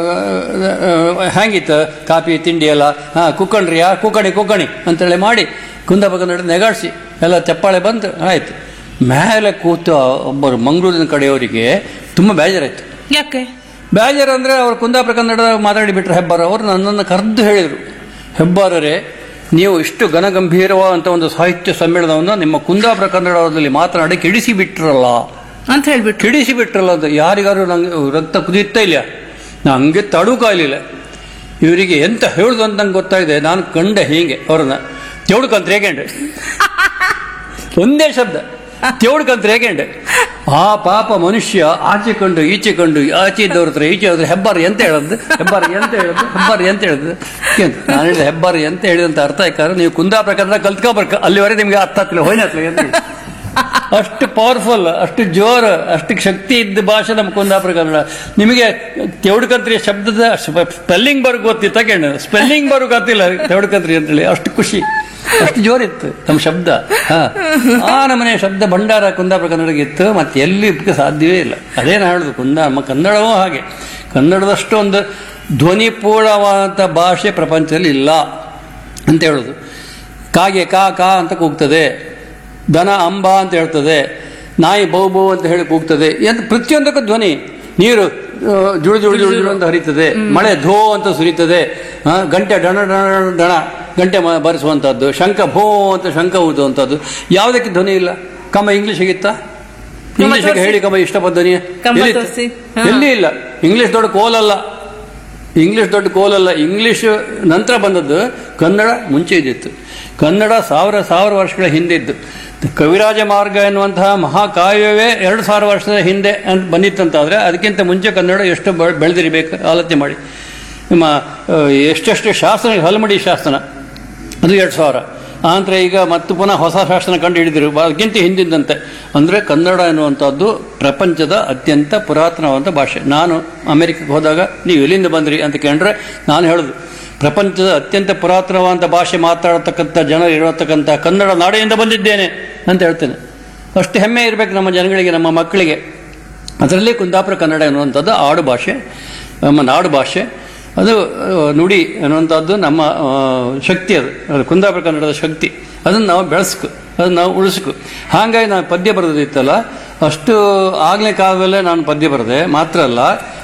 ಆ, ಹೆಂಗಿತ್ತು ಕಾಪಿ ತಿಂಡಿ ಎಲ್ಲ ಹಾಂ ಕುಕ್ಕಣ್ರಿಯಾ ಕುಕ್ಕಣಿ ಕುಕ್ಕಣಿ ಅಂತೇಳಿ ಮಾಡಿ ಕುಂದಾಪುರ ಕನ್ನಡ ನೆಗಾಡಿಸಿ ಎಲ್ಲ ಚಪ್ಪಾಳೆ ಬಂತು ಆಯ್ತು ಮೇಲೆ ಕೂತು ಒಬ್ಬರು ಮಂಗಳೂರಿನ ಕಡೆಯವರಿಗೆ ತುಂಬ ಬೇಜಾರಾಯ್ತು ಯಾಕೆ ಬೇಜಾರು ಅಂದರೆ ಅವರು ಕುಂದಾಪುರ ಕನ್ನಡ ಮಾತಾಡಿಬಿಟ್ರೆ ಹೆಬ್ಬಾರ ಅವರು ನನ್ನನ್ನು ಕರೆದು ಹೇಳಿದರು ಹೆಬ್ಬಾರರೇ ನೀವು ಇಷ್ಟು ಘನಗಂಭೀರವಾದಂಥ ಒಂದು ಸಾಹಿತ್ಯ ಸಮ್ಮೇಳನವನ್ನು ನಿಮ್ಮ ಕುಂದಾಪುರ ಕನ್ನಡದಲ್ಲಿ ಮಾತನಾಡಿ ಕೆಡಿಸಿ ಬಿಟ್ರಲ್ಲ ಅಂತ ಹೇಳ್ಬಿಟ್ಟು ಕೆಡಿಸಿ ಬಿಟ್ರಲ್ಲ ಅಂತ ಯಾರಿಗಾರು ನಂಗೆ ರಕ್ತ ಕುದಿಯುತ್ತಾ ಇಲ್ಲ ನಾ ಹಂಗೆ ತಡುಕಾಗಲಿಲ್ಲ ಇವರಿಗೆ ಎಂತ ಹೇಳುದು ಅಂತ ನಂಗೆ ಗೊತ್ತಾಗಿದೆ ನಾನು ಕಂಡೆ ಹೀಗೆ ಅವ್ರನ್ನ ತೆವಡ್ಕಂತ ರೇಗಂಡೆ ಒಂದೇ ಶಬ್ದ ತೆವಡ್ಕಂತ ರೇಗಂಡೆ ಆ ಪಾಪ ಮನುಷ್ಯ ಆಚೆ ಕಂಡು ಈಚೆ ಕಂಡು ಆಚೆ ಇದ್ದವ್ರ ಹತ್ರ ಈಚೆ ಹೋದ್ರೆ ಹೆಬ್ಬಾರಿ ಎಂತ ಹೇಳದ್ದು ಹೆಬ್ಬಾರಿ ಎಂತ ಹೇಳದ್ದು ಹೆಬ್ಬಾರಿ ಎಂತ ಹೇಳದ್ದು ಏನು? ನಾನು ಹೇಳಿದೆ ಹೆಬ್ಬಾರಿ ಎಂತ ಹೇಳಿದಂತ ಅರ್ಥ ಆಯ್ತಾರೆ ನೀವು ಕುಂದಾಪುರ ಕನ್ನಡ ಕಲ್ತ್ಕೋಬರ್ಕ ಅಲ್ಲಿವರೆಗೆ ನಿಮ್ಗೆ ಅರ್ಥ ಆಗ್ತಿಲ್ಲ ಹೋಯ್ನ ಅಂತ ಅಷ್ಟು ಪವರ್ಫುಲ್ ಅಷ್ಟು ಜೋರ್ ಅಷ್ಟು ಶಕ್ತಿ ಇದ್ದ ಭಾಷೆ ನಮ್ಮ ಕುಂದಾಪುರ ಕನ್ನಡ ನಿಮಗೆ ತೆವಡ್ಕಂತ್ರಿ ಶಬ್ದದ ಸ್ಪೆಲ್ಲಿಂಗ್ ಬರೋ ಗೊತ್ತಿತ್ತು ತಗೊಂಡು ಸ್ಪೆಲ್ಲಿಂಗ್ ಬರೋ ಗೊತ್ತಿಲ್ಲ ತೆವಡ್ಕಂತ್ರಿ ಅಂತೇಳಿ ಅಷ್ಟು ಖುಷಿ ಅಷ್ಟು ಜೋರಿತ್ತು ನಮ್ಮ ಶಬ್ದ ಹಾ ಆ ನಮನೆ ಶಬ್ದ ಭಂಡಾರ ಕುಂದಾಪುರ ಕನ್ನಡಕ್ಕೆ ಇತ್ತು ಮತ್ತೆ ಎಲ್ಲಿ ಸಾಧ್ಯವೇ ಇಲ್ಲ ಅದೇ ನಾನು ಹೇಳುದು ಕುಂದ ನಮ್ಮ ಕನ್ನಡವೂ ಹಾಗೆ ಕನ್ನಡದಷ್ಟು ಒಂದು ಧ್ವನಿಪೂರ್ಣವಾದಂಥ ಭಾಷೆ ಪ್ರಪಂಚದಲ್ಲಿ ಇಲ್ಲ ಅಂತ ಹೇಳುದು ಕಾಗೆ ಕಾ ಕಾ ಅಂತ ಕೂಗ್ತದೆ ದನ ಅಂಬ ಅಂತ ಹೇಳ್ತದೆ ನಾಯಿ ಬೌ ಬೌ ಅಂತ ಹೇಳಿ ಕೂಗ್ತದೆ ಎಂತ ಪ್ರತಿಯೊಂದಕ್ಕೂ ಧ್ವನಿ ನೀರು ಆ, ಜುಳು ಜುಳು ಜುಳು ಜುಳು ಅಂತ ಹರಿತದೆ ಮಳೆ ಧೋ ಅಂತ ಸುರಿತದೆ ಆ, ಗಂಟೆ ಡಣ ಡಣ ಡಣ ಡಣ ಗಂಟೆ ಮ- ಬಾರಿಸುವಂತಹದ್ದು ಶಂಖ ಭೋ ಅಂತ ಶಂಖ ಊದುವಂಥದ್ದು ಯಾವುದಕ್ಕೆ ಧ್ವನಿ ಇಲ್ಲ ಕಮ್ಮ ಇಂಗ್ಲಿಷಿಗೆ ಇತ್ತ ಇಂಗ್ಲಿಷಿಗೆ ತೋರ್ಸಿ. ಹೇಳಿ ಕಮ್ಮ ಇಷ್ಟಪಟ್ಟ ಧ್ವನಿ ಕಮ್ಮ ಎಲ್ಲಿತ್ತು? ತೋರ್ಸಿ. ಹಾ. ಎಲ್ಲಿ ಇಲ್ಲ ಇಂಗ್ಲಿಷ್ ದೊಡ್ಡ ಕೋಲಲ್ಲ ಇಂಗ್ಲಿಷ್ ದೊಡ್ಡ ಕೋಲಲ್ಲ ಇಂಗ್ಲಿಷ್ ನಂತರ ಬಂದದ್ದು ಕನ್ನಡ ಮುಂಚೆ ಇದ್ದಿತ್ತು ಕನ್ನಡ ಸಾವಿರ ಸಾವಿರ ವರ್ಷಗಳ ಹಿಂದೆ ಇದ್ದು ಕವಿರಾಜ ಮಾರ್ಗ ಎನ್ನುವಂತಹ ಮಹಾಕಾವ್ಯವೇ ಎರಡು ಸಾವಿರ ವರ್ಷದ ಹಿಂದೆ ಅಂತ ಬಂದಿತ್ತಂತಾದ್ರೆ ಅದಕ್ಕಿಂತ ಮುಂಚೆ ಕನ್ನಡ ಎಷ್ಟು ಬೆ- ಬೆಳೆದಿರಬೇಕು ಆಲೋಚನೆ ಮಾಡಿ ನಿಮ್ಮ ಆ, ಎಷ್ಟೆಷ್ಟು ಶಾಸನ ಹಲಮಡಿ ಶಾಸನ ಅದು ಎರಡು ಸಾವಿರ ಆನಂತರ ಈಗ ಮತ್ತು ಪುನಃ ಹೊಸ ಶಾಸನ ಕಂಡು ಹಿಡಿದಿರು ಅದಕ್ಕಿಂತ ಹಿಂದಿದ್ದಂತೆ ಅಂದರೆ ಕನ್ನಡ ಎನ್ನುವಂಥದ್ದು ಪ್ರಪಂಚದ ಅತ್ಯಂತ ಪುರಾತನವಾದ ಭಾಷೆ ನಾನು ಅಮೆರಿಕಕ್ಕೆ ಹೋದಾಗ ನೀವು ಎಲ್ಲಿಂದ ಬಂದ್ರಿ ಅಂತ ಕೇಳಿದ್ರೆ ನಾನು ಹೇಳುದು ಪ್ರಪಂಚದ ಅತ್ಯಂತ ಪುರಾತನವಾದ ಭಾಷೆ ಮಾತಾಡತಕ್ಕಂಥ ಜನರು ಇರತಕ್ಕಂಥ ಕನ್ನಡ ನಾಡಿನಿಂದ ಬಂದಿದ್ದೇನೆ ಅಂತ ಹೇಳ್ತೇನೆ ಅಷ್ಟು ಹೆಮ್ಮೆ ಇರಬೇಕು ನಮ್ಮ ಜನಗಳಿಗೆ ನಮ್ಮ ಮಕ್ಕಳಿಗೆ ಅದರಲ್ಲಿ ಕುಂದಾಪುರ ಕನ್ನಡ ಎನ್ನುವಂಥದ್ದು ಆಡು ಭಾಷೆ ನಮ್ಮ ನಾಡು ಭಾಷೆ ಅದು ಆ, ನುಡಿ ಅನ್ನುವಂಥದ್ದು ನಮ್ಮ ಆ, ಶಕ್ತಿ ಅದು ಅದು ಕುಂದಾಪುರ ಕನ್ನಡದ ಶಕ್ತಿ ಅದನ್ನು ನಾವು ಬೆಳೆಸ್ಕು ಅದನ್ನು ನಾವು ಉಳಿಸ್ಕು ಹಾಗಾಗಿ ನಾನು ಪದ್ಯ ಬರೆದಿತ್ತಲ್ಲ ಅಷ್ಟು ಆಗಲೇ ಕಾಲದಲ್ಲೇ ನಾನು ಪದ್ಯ ಬರೆದೆ ಮಾತ್ರ ಅಲ್ಲ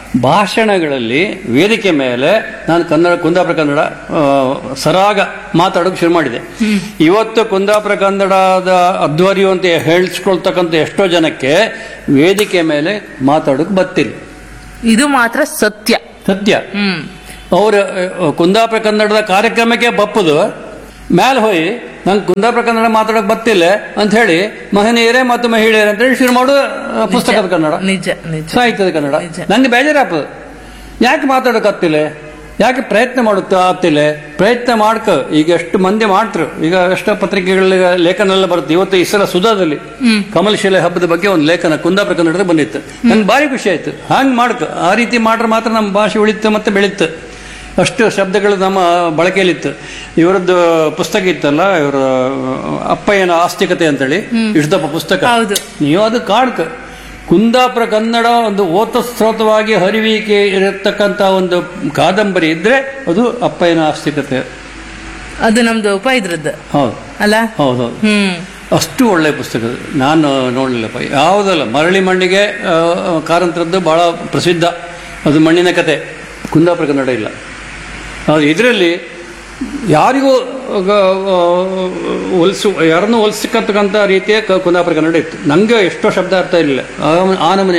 ಭಾಷಣಗಳಲ್ಲಿ ವೇದಿಕೆ ಮೇಲೆ ನಾನು ಕನ್ನಡ ಕುಂದಾಪುರ ಕನ್ನಡ ಆ, ಸರಾಗ ಮಾತಾಡೋಕೆ ಶುರು ಮಾಡಿದೆ ಇವತ್ತು ಕುಂದಾಪುರ ಕನ್ನಡದ ಅಧ್ವರ್ಯು ಅಂತ ಹೇಳಿಸ್ಕೊಳ್ತಕ್ಕಂಥ ಎಷ್ಟೋ ಜನಕ್ಕೆ ವೇದಿಕೆ ಮೇಲೆ ಮಾತಾಡೋಕೆ ಬತ್ತಿಲ್ಲ ಇದು ಮಾತ್ರ ಸತ್ಯ ಸತ್ಯ ಹ್ಮ್ ಅವ್ರ ಅಹ್, ಕುಂದಾಪುರ ಕನ್ನಡದ ಕಾರ್ಯಕ್ರಮಕ್ಕೆ ಬಪ್ಪದು ಮ್ಯಾಲ ಹೋಗಿ ನಂಗೆ ಕುಂದಾಪುರ ಕನ್ನಡ ಮಾತಾಡಕ್ ಬತ್ತಿಲ್ಲ ಅಂತ ಹೇಳಿ ಮಹನೀಯರೇ ಮತ್ತು ಮಹಿಳೆಯರೇ ಅಂತ ಹೇಳಿ ಶುರು ಮಾಡು ಅಹ್, ಪುಸ್ತಕದ ಕನ್ನಡ ನಿಜ ನಿಜ ಸಾಹಿತ್ಯದ ಕನ್ನಡ ನಿಜ. ನಂಗೆ ಬೇಜಾರಾಗ್ತದೆ ಯಾಕೆ ಮಾತಾಡಕ್ ಆಗ್ತಿಲ್ಲ ಯಾಕೆ ಪ್ರಯತ್ನ ಮಾಡುತ್ತಾ ಆಗ್ತಿಲ್ಲ ಪ್ರಯತ್ನ ಮಾಡ್ಕ ಈಗ ಎಷ್ಟು ಮಂದಿ ಮಾಡ್ತರು ಈಗ ಎಷ್ಟೋ ಪತ್ರಿಕೆಗಳ ಲೇಖನ ಎಲ್ಲ ಬರುತ್ತೆ ಇವತ್ತು ಈ ಸಲ ಸುಧಾದಲ್ಲಿ ಕಮಲಶಿಲೆ ಹಬ್ಬದ ಬಗ್ಗೆ ಒಂದು ಲೇಖನ ಕುಂದಾಪುರ ಕನ್ನಡದ ಬಂದಿತ್ತು ನಂಗೆ ಭಾರಿ ಖುಷಿ ಆಯ್ತು ಹಂಗೆ ಮಾಡ್ಕ ಆ ರೀತಿ ಮಾಡ್ರೆ ಮಾತ್ರ ನಮ್ಮ ಭಾಷೆ ಉಳಿತು ಮತ್ತೆ ಬೆಳೀತು ಅಷ್ಟು ಶಬ್ದಗಳು ನಮ್ಮ ಬಳಕೆಯಲ್ಲಿತ್ತು ಇವರದ್ದು ಪುಸ್ತಕ ಇತ್ತಲ್ಲ ಇವರ ಅಪ್ಪಯ್ಯನ ಆಸ್ತಿಕತೆ ಅಂತೇಳಿ ಇಷ್ಟದಪ್ಪ ಪುಸ್ತಕ ಹೌದು. ನೀವು ಅದು ಕಾಡ್ಕ ಕುಂದಾಪುರ ಕನ್ನಡ ಒಂದು ಓತಸ್ರೋತವಾಗಿ ಹರಿವಿಕೆ ಇರತಕ್ಕಂತ ಒಂದು ಕಾದಂಬರಿ ಇದ್ರೆ ಅದು ಅಪ್ಪಯ್ಯನ ಆಸ್ತಿಕತೆ ಅದು ನಮ್ದು ಉಪ ಇದ್ರದ್ದು ಹೌದು ಅಲ್ಲ ಹೌದೌದು ಹ್ಮ್ ಅಷ್ಟು ಒಳ್ಳೆ ಪುಸ್ತಕ ಅದು. ನಾನು ನೋಡಲಿಲ್ಲಪ್ಪ ಯಾವುದಲ್ಲ ಮರಳಿ ಮಣ್ಣಿಗೆ ಆ, ಕಾರಂತರದ್ದು ಬಹಳ ಪ್ರಸಿದ್ಧ ಅದು ಮಣ್ಣಿನ ಕತೆ ಕುಂದಾಪುರ ಕನ್ನಡ ಇಲ್ಲ ಅದು ಇದರಲ್ಲಿ ಯಾರಿಗೂ ಆ, ಆ, ಹೊಲಿಸು ಯಾರನ್ನೂ ಹೊಲಿಸತಕ್ಕಂಥ ರೀತಿಯ ಕ- ಕುಂದಾಪುರ ಕನ್ನಡ ಇತ್ತು ನನಗೆ ಎಷ್ಟೋ ಶಬ್ದ ಅರ್ಥ ಇರಲಿಲ್ಲ ಆ- ಆ ನಮನೆ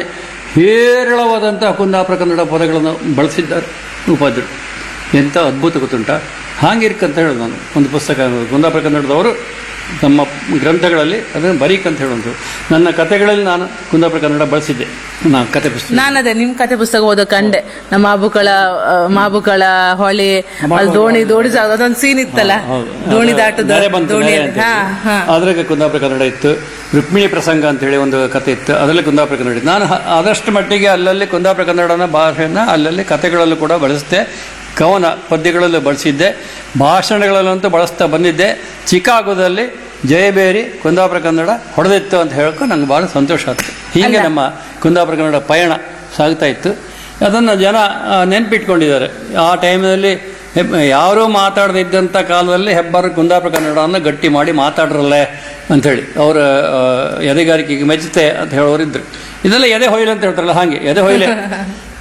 ಹೇರಳವಾದಂತಹ ಕುಂದಾಪುರ ಕನ್ನಡ ಪದಗಳನ್ನು ಬಳಸಿದ್ದಾರೆ ಉಪಾಧ್ಯರು ಎಂಥ ಅದ್ಭುತ ಗೊತ್ತುಂಟ ಹಾಗಿರ್ಕಂತ ಹೇಳೋದು ನಾನು ಒಂದು ಪುಸ್ತಕ ಕುಂದಾಪುರ ಕನ್ನಡದವರು ತಮ್ಮ ಗ್ರಂಥಗಳಲ್ಲಿ ಅದನ್ನು ಬರೀಕಂತ ಹೇಳುವಂಥದ್ದು ನನ್ನ ಕಥೆಗಳಲ್ಲಿ ನಾನು ಕುಂದಾಪುರ ಕನ್ನಡ ಬಳಸಿದ್ದೆ ನಾನು ಕತೆ ಪುಸ್ತಕ ನಾನದೇ ನಿಮ್ ಕತೆ ಪುಸ್ತಕ ಓದೋ ಕಂಡೆ ನಮ್ಮ ಮಾಬುಕಳ ಆ, ಮಾಬುಕಳ ಹೊಳೆ ಅಲ್ಲಿ ದೋಣಿ ದೋಣಿ ಜಾ- ಅದೊಂದು ಸೀನ್ ಇತ್ತಲ್ಲ ಹೌದು. ದೋಣಿ ಅದು ದಾಟದ ನೆರೆ ಬಂತು, ದೋಣಿ ನೆರೆ ಅಂತ ಹಾ ಹಾ ಅದ್ರಾಗ ಕುಂದಾಪುರ ಕನ್ನಡ ಇತ್ತು ರುಕ್ಮಿಣಿ ಪ್ರಸಂಗ ಅಂತ ಹೇಳಿ ಒಂದು ಕತೆ ಇತ್ತು ಅದರಲ್ಲಿ ಕುಂದಾಪುರ ಕನ್ನಡ ಇತ್ತು ನಾನು ಹ- ಆದಷ್ಟು ಮಟ್ಟಿಗೆ ಅಲ್ಲಲ್ಲಿ ಕುಂದಾಪುರ ಕನ್ನಡನ ಭಾಷೆಯನ್ನ ಅಲ್ಲಲ್ಲಿ ಕತೆಗಳಲ್ಲೂ ಕೂಡ ಬಳಸಿದೆ ಕವನ ಪದ್ಯಗಳಲ್ಲೂ ಬಳಸಿದ್ದೆ ಭಾಷಣಗಳಲ್ಲಂತೂ ಬಳಸ್ತಾ ಬಂದಿದ್ದೆ ಚಿಕಾಗೋದಲ್ಲಿ ಜಯಬೇರಿ ಕುಂದಾಪುರ ಕನ್ನಡ ಹೊಡೆದಿತ್ತು ಅಂತ ಹೇಳ್ಕೊಂಡು ನಂಗೆ ಭಾಳ ಸಂತೋಷ ಆಯ್ತು ಹೀಗೆ ನಮ್ಮ ಕುಂದಾಪುರ ಕನ್ನಡ ಪಯಣ ಸಾಗ್ತಾ ಇತ್ತು ಅದನ್ನು ಜನ ಆ, ನೆನ್ಪಿಟ್ಕೊಂಡಿದ್ದಾರೆ ಆ ಟೈಮ್ನಲ್ಲಿ ಹೆಬ್- ಯಾರೂ ಮಾತಾಡದೇ ಇದ್ದಂಥ ಕಾಲದಲ್ಲಿ ಹೆಬ್ಬಾರ ಕುಂದಾಪುರ ಕನ್ನಡವನ್ನು ಗಟ್ಟಿ ಮಾಡಿ ಮಾತಾಡ್ರಲ್ಲೇ ಅಂಥೇಳಿ ಅವರ ಆ, ಎದೆಗಾರಿಕೆಗೆ ಮೆಚ್ಚುತ್ತೆ ಅಂತ ಹೇಳೋರಿದ್ರು ಇದೆಲ್ಲ ಎದೆ ಹೊಯ್ಲೆ ಅಂತ ಹೇಳ್ತಾರಲ್ಲ ಹಾಗೆ ಎದೆ ಹೊಯ್ಲೆ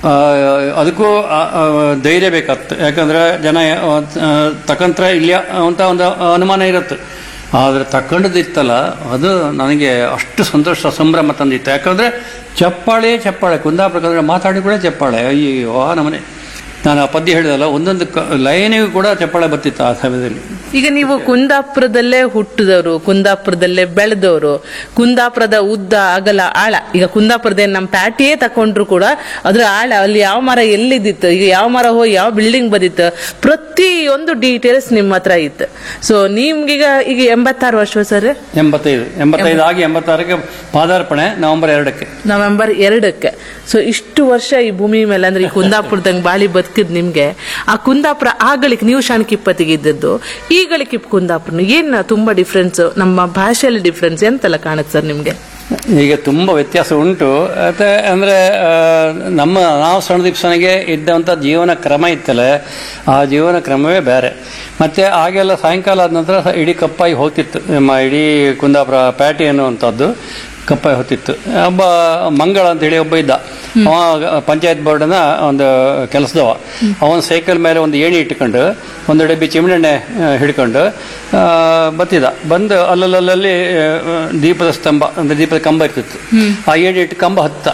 ಆ, ಅದಕ್ಕೂ ಆ, ಆ, ಧೈರ್ಯ ಬೇಕಾಗ್ತದೆ ಯಾಕಂದ್ರೆ ಜನ ಆ, ತಕಂತ್ರ ಇಲ್ಲ ಅಂತ ಒಂದು ಅನುಮಾನ ಇರುತ್ತೆ ಆದರೆ ತಕೊಂಡದಿತ್ತಲ್ಲ ಅದು ನನಗೆ ಅಷ್ಟು ಸಂತೋಷ ಸಂಭ್ರಮ ತಂದಿತ್ತು ಯಾಕಂದ್ರೆ ಚಪ್ಪಾಳೆ ಚಪ್ಪಾಳೆ ಕುಂದಾಪುರ ಕನ್ನಡ ಮಾತಾಡಿ ಕೂಡ ಚಪ್ಪಾಳೆ ಅಯ್ಯೋ ಆ ನಮನೆ ನಾನು ಆ ಪದ್ಯ ಹೇಳಿದಲ್ಲ ಒಂದೊಂದು ಕ- ಲೈನಿಗೂ ಕೂಡ ಚಪ್ಪಾಳೆ ಬರ್ತಿತ್ತು ಆ ಸಮಯದಲ್ಲಿ ಈಗ ನೀವು ಕುಂದಾಪುರದಲ್ಲೇ ಹುಟ್ಟಿದವರು ಕುಂದಾಪುರದಲ್ಲೇ ಬೆಳೆದವರು ಕುಂದಾಪುರದ ಉದ್ದ ಅಗಲ ಆಳ ಈಗ ಕುಂದಾಪುರದ ನಮ್ಮ ಪ್ಯಾಟಿಯೇ ತಕೊಂಡ್ರು ಕೂಡ ಅದ್ರ ಆಳ ಅಲ್ಲಿ ಯಾವ ಮರ ಎಲ್ಲಿದ್ದಿತ್ತು ಈಗ ಯಾವ ಮರ ಹೋಗಿ ಯಾವ ಬಿಲ್ಡಿಂಗ್ ಬದಿತ್ತು ಪ್ರತಿಯೊಂದು ಡೀಟೇಲ್ಸ್ ನಿಮ್ಮ ಹತ್ರ ಇತ್ತು ಸೊ ನಿಮ್ಗೀಗ ಈಗ ಎಂಬತ್ತಾರು ವರ್ಷ ಸರ್ ಎಂಬತ್ತೈದು ಎಂಬತ್ತೈದು ಆಗಿ ಎಂಬತ್ತಾರಕ್ಕೆ ಪಾದಾರ್ಪಣೆ ನವೆಂಬರ್ ಎರಡಕ್ಕೆ ನವೆಂಬರ್ ಎರಡಕ್ಕೆ ಸೊ ಇಷ್ಟು ವರ್ಷ ಈ ಭೂಮಿ ಮೇಲೆ ಅಂದ್ರೆ ಈ ಕುಂದಾಪುರದಂಗ್ ಬಾಳಿ ಬದುಕಿದ್ ನಿಮ್ಗೆ ಆ ಕುಂದಾಪುರ ಆಗಳಿಕ್ ನೀವು ಶಾಣಕಿಪ್ಪತ್ತಿಗೆ ಇದ್ದದ್ದು ಈಗಳಿಕ್ ಕುಂದಾಪುರ ಏನ್ ತುಂಬಾ ಡಿಫ್ರೆನ್ಸ್ ನಮ್ಮ ಭಾಷೆಯಲ್ಲಿ ಡಿಫ್ರೆನ್ಸ್ ಎಂತೆಲ್ಲ ಕಾಣುತ್ತೆ ಸರ್ ನಿಮ್ಗೆ ಈಗ ತುಂಬ ವ್ಯತ್ಯಾಸ ಉಂಟು ಮತ್ತೆ ಅಂದ್ರೆ ಆ, ನಮ್ಮ ನಾವು ಸಣ್ಣದಿಪ್ಸನಿಗೆ ಇದ್ದಂಥ ಜೀವನ ಕ್ರಮ ಇತ್ತಲ್ಲ ಆ ಜೀವನ ಕ್ರಮವೇ ಬೇರೆ ಮತ್ತೆ ಆಗೆಲ್ಲ ಸಾಯಂಕಾಲ ಆದ ನಂತರ ಸ- ಇಡೀ ಕಪ್ಪಾಗಿ ಹೋಗ್ತಿತ್ತು ನಮ್ಮ ಇಡೀ ಕುಂದಾಪುರ ಪ್ಯಾಟಿ ಅನ್ನುವಂಥದ್ದು ಕಪ್ಪಾಗಿ ಹೋಗ್ತಿತ್ತು ಒಬ್ಬ ಮಂಗಳ ಅಂತ ಹೇಳಿ ಒಬ್ಬ ಇದ್ದ ಅವ ಪಂಚಾಯತ್ ಬೋರ್ಡ್ನ ಒಂದು ಕೆಲಸದವ ಅವನ ಸೈಕಲ್ ಮೇಲೆ ಒಂದು ಏಣಿ ಇಟ್ಕೊಂಡು ಒಂದು ಡಬ್ಬಿ ಚಿಮಣೆಣ್ಣೆ ಆ, ಹಿಡ್ಕೊಂಡು ಆ, ಬತ್ತಿದ ಬಂದು ಅಲ್ಲಲ್ಲಲ್ಲಿ ಆ, ದೀಪದ ಸ್ತಂಭ ಅಂದ್ರೆ ದೀಪದ ಕಂಬ ಇರ್ತಿತ್ತು ಆ ಏಣಿ ಇಟ್ಟು ಕಂಬ ಹತ್ತ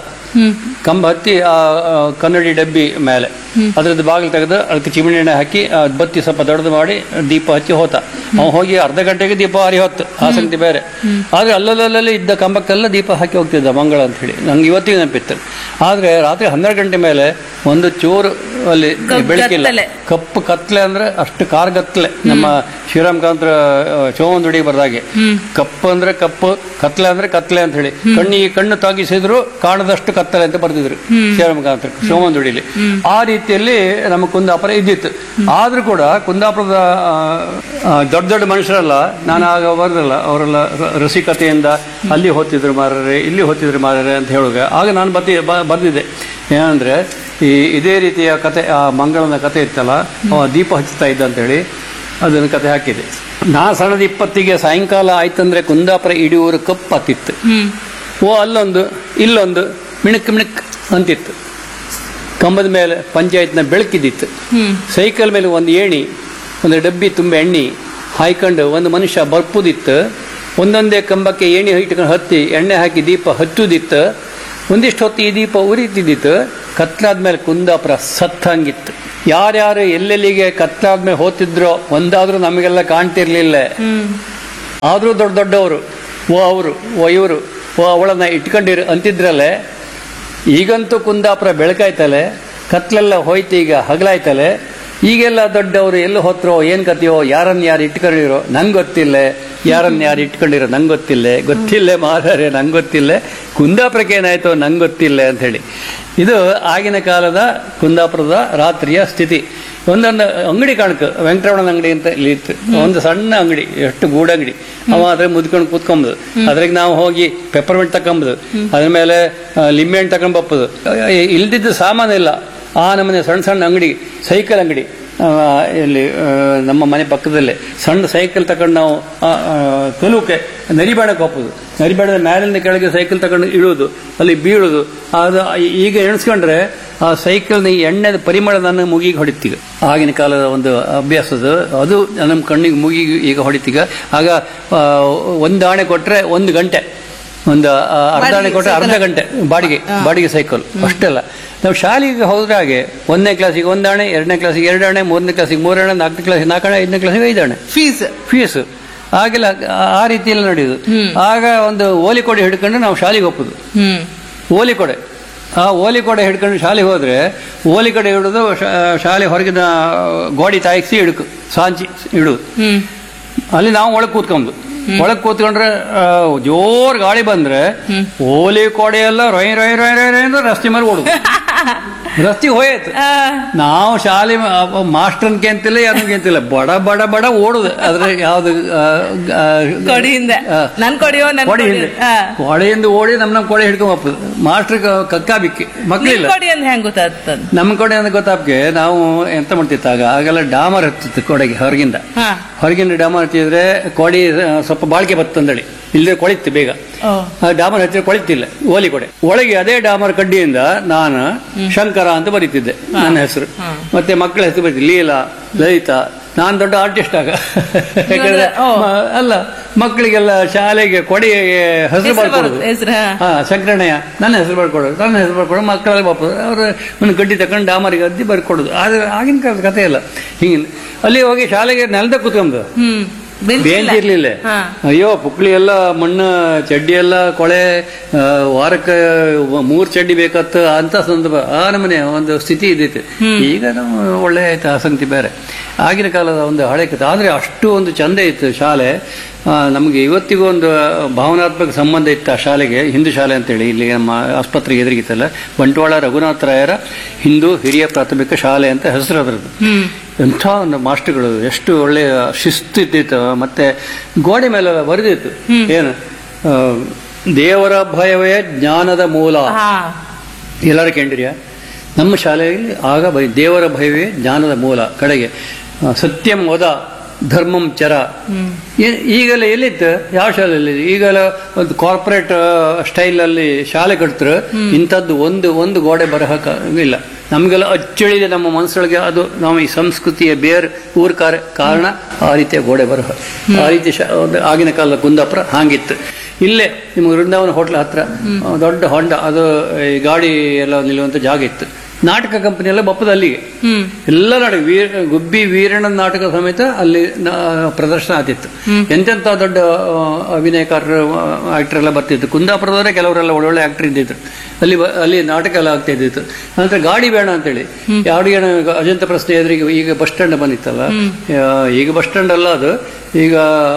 ಕಂಬ ಹತ್ತಿ ಆ ಆ, ಕನ್ನಡಿ ಡಬ್ಬಿ ಮೇಲೆ ಅದ್ರದ್ದು ಬಾಗಿಲು ತೆಗೆದು ಅದಕ್ಕೆ ಚಿಮಣಿ ಎಣ್ಣೆ ಹಾಕಿ ಆ ಬತ್ತಿ ಸ್ವಲ್ಪ ದೊಡ್ಡದು ಮಾಡಿ ದೀಪ ಹಚ್ಚಿ ಹೋತ ಅವ ಹೋಗಿ ಅರ್ಧ ಗಂಟೆಗೆ ದೀಪ ಹಾರಿ ಹೊತ್ತು ಆ ಸಂಗತಿ ಬೇರೆ ಆದ್ರೆ ಅಲ್ಲಲ್ಲಲ್ಲಿ ಇದ್ದ ಕಂಬಕ್ಕೆಲ್ಲ ದೀಪ ಹಾಕಿ ಹೋಗ್ತಿದ್ದ ಮಂಗಳ ಅಂತ ಹೇಳಿ ನಂಗೆ ಇವತ್ತಿಗೆ ನೆನಪಿತ್ತು ಆದ್ರೆ ರಾತ್ರಿ ಹನ್ನೆರಡು ಗಂಟೆ ಮೇಲೆ ಒಂದು ಚೂರು ಅಲ್ಲಿ ಕಪ್ಪು ಬೆಳಕಿಲ್ಲ ಕತ್ತಲೆ. ಕಪ್ಪು ಕತ್ಲೆ ಅಂದ್ರೆ ಅಷ್ಟು ಕಾರ್ಗತ್ಲೆ ನಮ್ಮ ಶ್ರೀರಾಮಕಾಂತ್ರ ಚೋವಂದುಡಿ ಬರ್ದಾಗೆ ಕಪ್ಪು ಅಂದ್ರೆ ಕಪ್ಪು ಕತ್ಲೆ ಅಂದ್ರೆ ಕತ್ಲೆ ಅಂತ ಹೇಳಿ ಕಣ್ಣಿಗೆ ಕಣ್ಣು ತಾಗಿಸಿದ್ರು ಕಾಣದಷ್ಟು ಕತ್ತಲೆ ಅಂತ ಬರ್ತಿದ್ರು ಶ್ರೀರಾಮಕಾಂತ್ರ ಚೋವಂದುಡಿಲಿ ಆ ರೀತಿಯಲ್ಲಿ ನಮ್ಮ ಕುಂದಾಪುರ ಇದ್ದಿತ್ತು ಆದ್ರೂ ಕೂಡ ಕುಂದಾಪುರದ ಆ, ಆ, ದೊಡ್ಡ ದೊಡ್ಡ ಮನುಷ್ಯರಲ್ಲ ನಾನು ಆಗ ಬರದಲ್ಲ ಅವರೆಲ್ಲ ರ- ರಸಿಕತೆಯಿಂದ ಅಲ್ಲಿ ಹೊತ್ತಿದ್ರು ಮಾರರೆ ಇಲ್ಲಿ ಹೊತ್ತಿದ್ರು ಮಾರರೆ ಅಂತ ಹೇಳುವಾಗ ಆಗ ನಾನು ಬತ್ತಿ ಬ- ಬರ್ದಿದ್ದೆ ಏನಂದ್ರೆ ಈ ಇದೇ ರೀತಿಯ ಕತೆ ಆ ಮಂಗಳನ ಕತೆ ಇತ್ತಲ್ಲ ಅವ ದೀಪ ಹಚ್ಚುತ್ತಾ ಇದ್ದ ಅಂತೇಳಿ ಅದನ್ನು ಕತೆ ಹಾಕಿದೆ ನಾ ಸಣ್ಣದ ಇಪ್ಪತ್ತಿಗೆ ಸಾಯಂಕಾಲ ಆಯ್ತಂದ್ರೆ ಕುಂದಾಪುರ ಇಡೀ ಊರು ಕಪ್ಪಾತಿತ್ತು ಓ ಅಲ್ಲೊಂದು ಇಲ್ಲೊಂದು ಮಿಣಕ್ ಮಿಣಕ್ ಅಂತಿತ್ತು ಕಂಬದ ಮೇಲೆ ಪಂಚಾಯತ್ನ ಬೆಳಕಿದ್ದಿತ್ತು ಸೈಕಲ್ ಮೇಲೆ ಒಂದು ಏಣಿ ಒಂದು ಡಬ್ಬಿ ತುಂಬ ಎಣ್ಣೆ ಹಾಯ್ಕೊಂಡು ಒಂದು ಮನುಷ್ಯ ಬರ್ಪುದಿತ್ತು ಒಂದೊಂದೇ ಕಂಬಕ್ಕೆ ಏಣಿ ಇಟ್ಕೊಂಡು ಹತ್ತಿ ಎಣ್ಣೆ ಹಾಕಿ ದೀಪ ಹಚ್ಚುದಿತ್ತು ಒಂದಿಷ್ಟು ಹೊತ್ತು ಈ ದೀಪ ಉರಿತಿದ್ದಿತ್ತು ಕತ್ಲಾದ್ಮೇಲೆ ಕುಂದಾಪುರ ಸತ್ತಂಗಿತ್ತು ಯಾರ್ಯಾರು ಎಲ್ಲೆಲ್ಲಿಗೆ ಕತ್ಲಾದ್ಮೇಲೆ ಹೋಗ್ತಿದ್ರೋ ಒಂದಾದ್ರೂ ನಮಗೆಲ್ಲ ಕಾಣ್ತಿರ್ಲಿಲ್ಲ ಆದ್ರೂ ದೊಡ್ಡ ದೊಡ್ಡವರು ಓ ಅವರು ಓ ಇವರು ಓ ಅವಳನ್ನ ಇಟ್ಕೊಂಡಿರು ಅಂತಿದ್ರಲ್ಲೇ ಈಗಂತೂ ಕುಂದಾಪುರ ಬೆಳಕಾಯ್ತಲೆ ಕತ್ಲೆಲ್ಲ ಹೋಯ್ತು ಈಗ ಹಗಲಾಯ್ತಲೆ ಈಗೆಲ್ಲ ದೊಡ್ಡವರು ಎಲ್ಲಿ ಹೋತ್ರೋ ಏನ್ ಕತೆಯೋ ಯಾರನ್ನ ಯಾರು ಇಟ್ಕೊಂಡಿರೋ ನಂಗೆ ಗೊತ್ತಿಲ್ಲ ಯಾರನ್ನ ಯಾರು ಇಟ್ಕೊಂಡಿರೋ ನಂಗೆ ಗೊತ್ತಿಲ್ಲ ಗೊತ್ತಿಲ್ಲ ಮಾರಾರೆ ನಂಗೆ ಗೊತ್ತಿಲ್ಲ ಕುಂದಾಪುರಕ್ಕೆ ಏನಾಯ್ತೋ ನಂಗೆ ಗೊತ್ತಿಲ್ಲ ಅಂತ ಹೇಳಿ ಇದು ಆಗಿನ ಕಾಲದ ಕುಂದಾಪುರದ ರಾತ್ರಿಯ ಸ್ಥಿತಿ ಒಂದೊಂದು ಅಂಗಡಿ ಕಾಣಕ ವೆಂಕಟರಮಣನ ಅಂಗಡಿ ಅಂತ ಇಲ್ಲಿ ಇತ್ತು ಒಂದು ಸಣ್ಣ ಅಂಗಡಿ ಎಷ್ಟು ಗೂಡ ಅಂಗಡಿ ಅವ ಅದ್ರ ಮುದ್ಕೊಂಡು ಕೂತ್ಕೊಂಬುದು ಅದ್ರಾಗ ನಾವು ಹೋಗಿ ಪೆಪ್ಪರ್ಮೆಂಟ್ ತಕೊಂಬುದು ಅದ್ರ ಮೇಲೆ ಆ, ಲಿಂಬೆ ಹಣ್ಣು ತಕೊಂಡ್ ಬಪ್ಪದು ಇಲ್ದಿದ್ದ ಸಾಮಾನಿಲ್ಲ ಆ ನಮ್ಮನೆ ಸಣ್ಣ ಸಣ್ಣ ಅಂಗಡಿ ಸೈಕಲ್ ಅಂಗಡಿ ಆ, ಇಲ್ಲಿ ಆ, ನಮ್ಮ ಮನೆ ಪಕ್ಕದಲ್ಲೇ ಸಣ್ಣ ಸೈಕಲ್ ತಗೊಂಡು ನಾವು ಆ, ಆ, ಕಲುಕೆ ನರಿಬೇಡಕ್ಕೆ ಹೋಗೋದು ನರಿಬೇಡದ ಮೇಲಿಂದ ಕೆಳಗೆ ಸೈಕಲ್ ತಗೊಂಡು ಇಳುವುದು ಅಲ್ಲಿ ಬೀಳುದು ಅದು ಈಗ ಎಣಿಸ್ಕೊಂಡ್ರೆ ಆ ಸೈಕಲ್ನ ಈ ಎಣ್ಣೆದ ಪರಿಮಳ ನನ್ನ ಮುಗಿಗೆ ಹೊಡಿತೀಗ ಆಗಿನ ಕಾಲದ ಒಂದು ಅಭ್ಯಾಸದ ಅದು ನಮ್ಮ ಕಣ್ಣಿಗೆ ಮುಗಿಗೆ ಈಗ ಹೊಡಿತೀಗ ಆಗ ಆ, ಒಂದು ಆಣೆ ಕೊಟ್ರೆ ಒಂದು ಗಂಟೆ ಒಂದು ಆ, ಅರ್ಧ ಆಣೆ ಕೊಟ್ರೆ ಅರ್ಧ ಗಂಟೆ ಬಾಡಿಗೆ ಬಾಡಿಗೆ ಸೈಕಲ್ ಅಷ್ಟೆಲ್ಲ ನಾವು ಶಾಲೆಗೆ ಹೋದ್ರೆ ಹಾಗೆ ಒಂದನೇ ಕ್ಲಾಸಿಗೆ ಒಂದು ಆಣೆ ಎರಡನೇ ಕ್ಲಾಸಿಗೆ ಎರಡು ಆಣೆ ಮೂರನೇ ಕ್ಲಾಸಿಗೆ ಮೂರು ಆಣೆ ನಾಲ್ಕನೇ ಕ್ಲಾಸಿಗೆ ನಾಲ್ಕು ಆಣೆ ಐದನೇ ಕ್ಲಾಸಿಗೆ ಐದು ಆಣೆ ಫೀಸ್ ಫೀಸ್ ಆಗೆಲ್ಲ ಆ ರೀತಿಯಲ್ಲಿ ನಡೆಯುದು ಆಗ ಒಂದು ಓಲಿ ಕೊಡೆ ಹಿಡ್ಕೊಂಡು ನಾವು ಶಾಲೆಗೆ ಹೋಗ್ಬೋದು ಹ್ಮ್ ಓಲಿ ಕೊಡೆ ಆ ಓಲಿ ಕೊಡೆ ಹಿಡ್ಕೊಂಡು ಶಾಲೆಗೆ ಹೋದ್ರೆ ಓಲಿ ಕೊಡೆ ಹಿಡಿದು ಶಾ- ಶಾಲೆ ಹೊರಗಿನ ಗೋಡಿ ತಾಯಿಸಿ ಹಿಡ್ಕು ಸಾಂಚಿ ಇಡುದು ಹ್ಮ್ ಅಲ್ಲಿ ನಾವು ಒಳಗೆ ಕೂತ್ಕೊಂಡು ಒಳಗೆ ಕೂತ್ಕೊಂಡ್ರೆ ಆ, ಜೋರ್ ಗಾಳಿ ಬಂದ್ರೆ ಓಲಿ ಕೊಡೆ ಎಲ್ಲ ರೊಯ್ ರೊಯ್ ರೊಯ್ ರೊಯ್ ರೊಯ್ ಅಂದ್ರೆ ರಸ್ತೆ ಮೇಲೆ ಓಡುದು ರಸ್ತೆ ಹೋಯ್ತು ಆ, ನಾವು ಶಾಲೆ ಮಾಸ್ಟರ್ನ್ಗೆ ಅಂತಿಲ್ಲ ಯಾರಿಗೆ ಅಂತಿಲ್ಲ ಬಡ ಬಡ ಬಡ ಓಡುದು ಅದ್ರ ಯಾವ್ದು ಆ, ಆ, ಕೊಡಿಯಿಂದ ಆ, ನನ್ ಕೊಡಿಯೋ ನನ್ ಕೊಡೆ ಕೊಡಿ ಹಿಂದೆ ಆ. ಕೊಡೆಯಿಂದ ಓಡಿ ನಮ್ ನಮ್ ಕೊಡೆ ಹಿಡ್ಕೊಂಡ್ ಹೋಗ್ಬೋದು ಮಾಸ್ಟರ್ ಕಕ್ಕಾಬಿಕ್ಕಿ ನಿನ್ ಮಕ್ಳಿಲ್ಲ ಕೊಡಿ ಅಂತ ಹೆಂಗ್ ಗೊತ್ತಾಗ್ತದ ನಮ್ಮ ಕಡೆ ಅಂತ ಗೊತ್ತಾಪ್ಗೆ ನಾವು ಎಂತ ಮಾಡ್ತಿತ್ತು ಆಗ ಆಗೆಲ್ಲ ಡಾಮರ್ ಹತ್ತಿತ್ತು ಕೊಡೆಗೆ ಹೊರಗಿಂದ ಹಾ ಹೊರಗಿನ ಡಾಮರ್ ಹಚ್ಚಿದ್ರೆ ಕೊಡಿ ಆ, ಸ್ವಲ್ಪ ಬಾಳಿಕೆ ಬತ್ತಂದಳಿ ಇಲ್ಲದೆ ಕೊಳಿತ್ತು ಬೇಗ ಓ ಆ ಡಾಮರ್ ಹಚ್ಚಿದ್ರೆ ಕೊಳಿತಿಲ್ಲ ಓಲಿ ಕೊಡೆ ಒಳಗೆ ಅದೇ ಡಾಮರ್ ಕಡ್ಡಿಯಿಂದ ನಾನು ಶಂಕರ ಅಂತ ಬರೀತಿದ್ದೆ ನನ್ನ ಹೆಸರು ಮತ್ತೆ ಮಕ್ಕಳ ಹೆಸರು ಬರೀತಿ ಲೀಲಾ ಲಲಿತಾ ನಾನು ದೊಡ್ಡ ಆರ್ಟಿಸ್ಟ್ ಆಗ ಯಾಕಂದ್ರೆ ಓ. ಮ- ಅಲ್ಲ ಮಕ್ಕಳಿಗೆಲ್ಲ ಶಾಲೆಗೆ ಕೊಡೆಗೆ ಹೆಸರು ಹೆಸರು ಬರ್ಕೊಡೋದು ಬರುತ್ತೆ, ಹೆಸರು, ಹಾ. ಹಾ ಶಂಕರಣ್ಣಯ್ಯ ನನ್ನ ಹೆಸರು ಬರ್ಕೊಡೋದು ನನ್ನ ಹೆಸರು ಬರ್ಕೊಡೋದು ಮಕ್ಕಳೆಲ್ಲ ಬಾಪ ಅವರು ಒಂದು ಗಡ್ಡಿ ತಕೊಂಡು ಡಾಮರಿಗೆ ಅದ್ದಿ ಬರ್ಕೊಡೋದು ಆದ್ರೆ ಆಗಿನ ಕಾಲದ ಕಥೆ ಇಲ್ಲ ಹಿಂಗೆ ಅಲ್ಲಿ ಹೋಗಿ ಶಾಲೆಗೆ ನೆಲದ ಕೂತ್ಕೊಂಡು ಹ್ಮ್ ಬೆಂಚ್ ಇಲ್ಲ. ಬೇಂಚ್ ಇರ್ಲಿಲ್ಲ ಹಾ. ಅಯ್ಯೋ ಪುಕ್ಳಿ ಎಲ್ಲ ಮಣ್ಣು ಚಡ್ಡಿ ಎಲ್ಲ ಕೊಳೆ ಆ, ವಾರಕ್ಕೆ ಮೂರ್ ಚಡ್ಡಿ ಬೇಕತ್ತ ಅಂತ ಸಂದರ್ಭ ಆ ನಮನೆ ಒಂದು ಸ್ಥಿತಿ ಇದ್ದಿತ್ತು ಈಗ ನಾವು ಒಳ್ಳೆ ಆಯ್ತು ಆಸಕ್ತಿ ಬೇರೆ ಆಗಿನ ಕಾಲದ ಒಂದು ಹಳೆ ಕಥೆ ಆದ್ರೆ ಅಷ್ಟು ಒಂದು ಚಂದ ಇತ್ತು ಶಾಲೆ ಆ, ನಮಗೆ ಇವತ್ತಿಗೂ ಒಂದು ಭಾವನಾತ್ಮಕ ಸಂಬಂಧ ಇತ್ತು ಆ ಶಾಲೆಗೆ ಹಿಂದೂ ಶಾಲೆ ಅಂತೇಳಿ ಇಲ್ಲಿ ನಮ್ಮ ಆಸ್ಪತ್ರೆಗೆ ಎದುರಿಗಿತ್ತಲ್ಲ ಬಂಟ್ವಾಳ ರಘುನಾಥ ರಾಯರ ಹಿಂದೂ ಹಿರಿಯ ಪ್ರಾಥಮಿಕ ಶಾಲೆ ಅಂತ ಹೆಸರು ಅದರದ್ದು ಎಂಥ ಒಂದು ಮಾಸ್ಟರ್ಗಳು ಎಷ್ಟು ಒಳ್ಳೆಯ ಶಿಸ್ತು ಇದ್ದಿತ್ತು ಮತ್ತೆ ಗೋಡೆ ಮೇಲೆ ಬರೆದಿತ್ತು ಏನು ಆ, ದೇವರ ಭಯವೇ ಜ್ಞಾನದ ಮೂಲ ಹಾ ಎಲ್ಲರೂ ಕೇಳಿರಿಯಾ ನಮ್ಮ ಶಾಲೆಯಲ್ಲಿ ಆಗ ಬೈ ದೇವರ ಭಯವೇ ಜ್ಞಾನದ ಮೂಲ ಕಡೆಗೆ ಆ, ಸತ್ಯಂ ವದ ಧರ್ಮಂ ಚರ ಏ- ಈಗೆಲ್ಲ ಎಲ್ಲಿತ್ತು ಯಾವ ಶಾಲೆಯಲ್ಲಿ ಈಗೆಲ್ಲ ಒಂದು ಕಾರ್ಪೊರೇಟ್ ಸ್ಟೈಲ್ ಅಲ್ಲಿ ಶಾಲೆ ಕಟ್ತಾರೆ ಇಂಥದ್ದು ಒಂದು ಒಂದು ಗೋಡೆ ಬರಹ ಇಲ್ಲ ನಮಗೆಲ್ಲ ಅಚ್ಚಳಿದೆ ನಮ್ಮ ಮನಸ್ಸೊಳಗೆ ಅದು ನಾವು ಈ ಸಂಸ್ಕೃತಿಯ ಬೇರ್ ಊರ್ ಕಾರ ಕಾರಣ ಆ ರೀತಿಯ ಗೋಡೆ ಬರಹ ಆ ರೀತಿ ಶಾ- ಒಂದು ಆಗಿನ ಕಾಲದ ಕುಂದಾಪುರ ಹಾಗಿತ್ತು ಇಲ್ಲೇ ನಿಮ್ಮ ವೃಂದಾವನ ಹೋಟ್ಲ್ ಹತ್ರ ಆ, ದೊಡ್ಡ ಹೊಂಡ ಅದು ಈ ಗಾಡಿ ಎಲ್ಲ ನಿಲ್ಲುವಂತ ಜಾಗ ಇತ್ತು ನಾಟಕ ಕಂಪನಿ ಎಲ್ಲ ಬಪ್ಪದ ಅಲ್ಲಿಗೆ ಎಲ್ಲ ನಾಟಕ ವೀರ ಗುಬ್ಬಿ ವೀರಣ್ಣನ ನಾಟಕ ಸಮೇತ ಅಲ್ಲಿ ನಾ- ಪ್ರದರ್ಶನ ಆತಿತ್ತು ಎಂತೆಂತ ದೊಡ್ಡ ಆ, ಅಭಿನಯಕಾರರು ಆಕ್ಟರ್ ಎಲ್ಲ ಬರ್ತಿತ್ತು ಕುಂದಾಪುರದವರೇ ಕೆಲವರೆಲ್ಲ ಒಳ್ಳೊಳ್ಳೆ ಆಕ್ಟರ್ ಇದ್ದಿದ್ರು ಅಲ್ಲಿ ಬ- ಅಲ್ಲಿ ನಾಟಕ ಎಲ್ಲ ಆಗ್ತಾ ಇದ್ದಿತ್ತು ನಂತರ ಗಾಡಿ ಬೇಡ ಅಂತೇಳಿ ಯಾವ್ದು ಏನು ಅಜಂತ ಪ್ರಶ್ನೆ ಎದುರಿಗೆ ಈಗ ಬಸ್ ಸ್ಟ್ಯಾಂಡ್ ಬಂದಿತ್ತಲ್ಲ ಆ, ಈಗ ಬಸ್ ಸ್ಟ್ಯಾಂಡ್ ಅಲ್ಲ ಅದು ಈಗ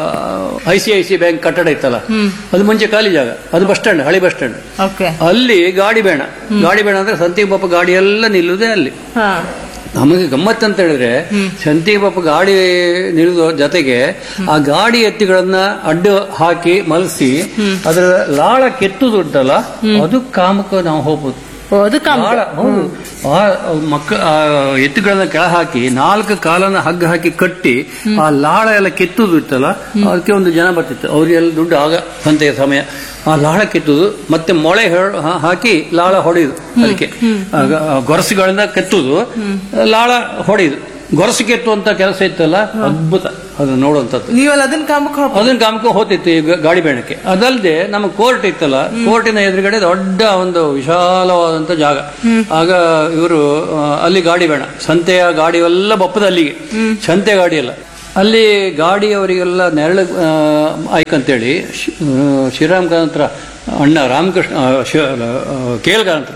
I C I C bank ಕಟ್ಟಡ ಇತ್ತಲ್ಲ ಅದು ಮುಂಚೆ ಖಾಲಿ ಜಾಗ ಅದು ಬಸ್ ಸ್ಟ್ಯಾಂಡ್ ಹಳಿ ಬಸ್ ಸ್ಟ್ಯಾಂಡ್ ಓಕೆ ಅಲ್ಲಿ ಗಾಡಿ ಬೇಡ ಗಾಡಿ ಬೇಡ ಅಂದ್ರೆ ಸಂತಿ ಪಾಪ ಗಾಡಿ ಎಲ್ಲ ನಿಲ್ಲುದೇ ಅಲ್ಲಿ ಹಾ ನಮಗೆ ಗಮ್ಮತ್ ಅಂತ ಹೇಳಿದ್ರೆ ಸಂತಿ ಪಾಪ ಗಾಡಿ ನಿಲ್ಲುವ ಜೊತೆಗೆ ಆ ಗಾಡಿ ಎತ್ತಿಗಳನ್ನ ಅಡ್ಡ ಹಾಕಿ ಮಲಸಿ ಅದರ ಲಾಳ ಕೆತ್ತುದು ಉಂಟಲ್ಲ ಅದು ಕಾಮಕ್ಕೆ ನಾವು ಹೋಗ್ಬೋದು ಓ, ಅದು ಕಾಮ ಲಾಳ, ಹೌದು. ಆ ಮಕ್ಕ ಆ ಎತ್ತುಗಳನ್ನ ಕೆಳ ಹಾಕಿ ನಾಲ್ಕು ಕಾಲನ್ನ ಹಗ್ಗ ಹಾಕಿ ಕಟ್ಟಿ ಆ ಲಾಳ ಎಲ್ಲ ಕೆತ್ತುದು ಇತ್ತಲ್ಲ ಅದಕ್ಕೆ ಒಂದು ಜನ ಬರ್ತಿತ್ತು ಅವ್ರಿಗೆಲ್ಲ ದುಡ್ಡು ಆಗ ಸಂತೆಯ ಸಮಯ ಆ ಲಾಳ ಕೆತ್ತುದು ಮತ್ತೆ ಮೊಳೆ ಹೇಳ್- ಹಾ- ಹಾಕಿ ಲಾಳ ಹೊಡೆಯುದು ಅದಕ್ಕೆ ಆಗ ಆ ಗೊರಸುಗಳಿಂದ ಕೆತ್ತುದು ಲಾಳ ಹೊಡೆಯುದು ಗೊರಸು ಕೆತ್ತುವಂತ ಕೆಲಸ ಇತ್ತಲ್ಲ ಅದ್ಭುತ ಅದು ನೋಡುವಂಥದ್ದು ನೀವೆಲ್ಲ ಅದನ್ನ ಕಾಮಕ್ಕೆ ಹೋಗ್ಬೋದು ಅದನ್ನ ಕಾಮಕ್ಕೆ ಹೋತಿತ್ತು ಈ ಗ- ಗಾಡಿ ಬೇಣಕ್ಕೆ ಅದಲ್ಲದೆ ನಮ್ಮ ಕೋರ್ಟ್ ಇತ್ತಲ್ಲ ಕೋರ್ಟಿನ ಎದುರುಗಡೆ ದೊಡ್ಡ ಒಂದು ವಿಶಾಲವಾದಂತ ಜಾಗ ಆಗ ಇವರು ಅಲ್ಲಿ ಗಾಡಿ ಬೇಡ ಸಂತೆಯ ಗಾಡಿ ಎಲ್ಲ ಬಪ್ಪದ ಅಲ್ಲಿಗೆ ಸಂತೆ ಗಾಡಿ ಎಲ್ಲ ಅಲ್ಲಿ ಗಾಡಿಯವರಿಗೆಲ್ಲ ನೆರಳು ಆ, ಆಯ್ಕಂತೇಳಿ ಶಿ- ಆ, ಶ್ರೀರಾಮ್ ಕಾಂತ್ರ ಅಣ್ಣ ರಾಮಕೃಷ್ಣ ಆ, ಶಿ- ಆ, ಕೇಲ್ಗಾಂತ್ರ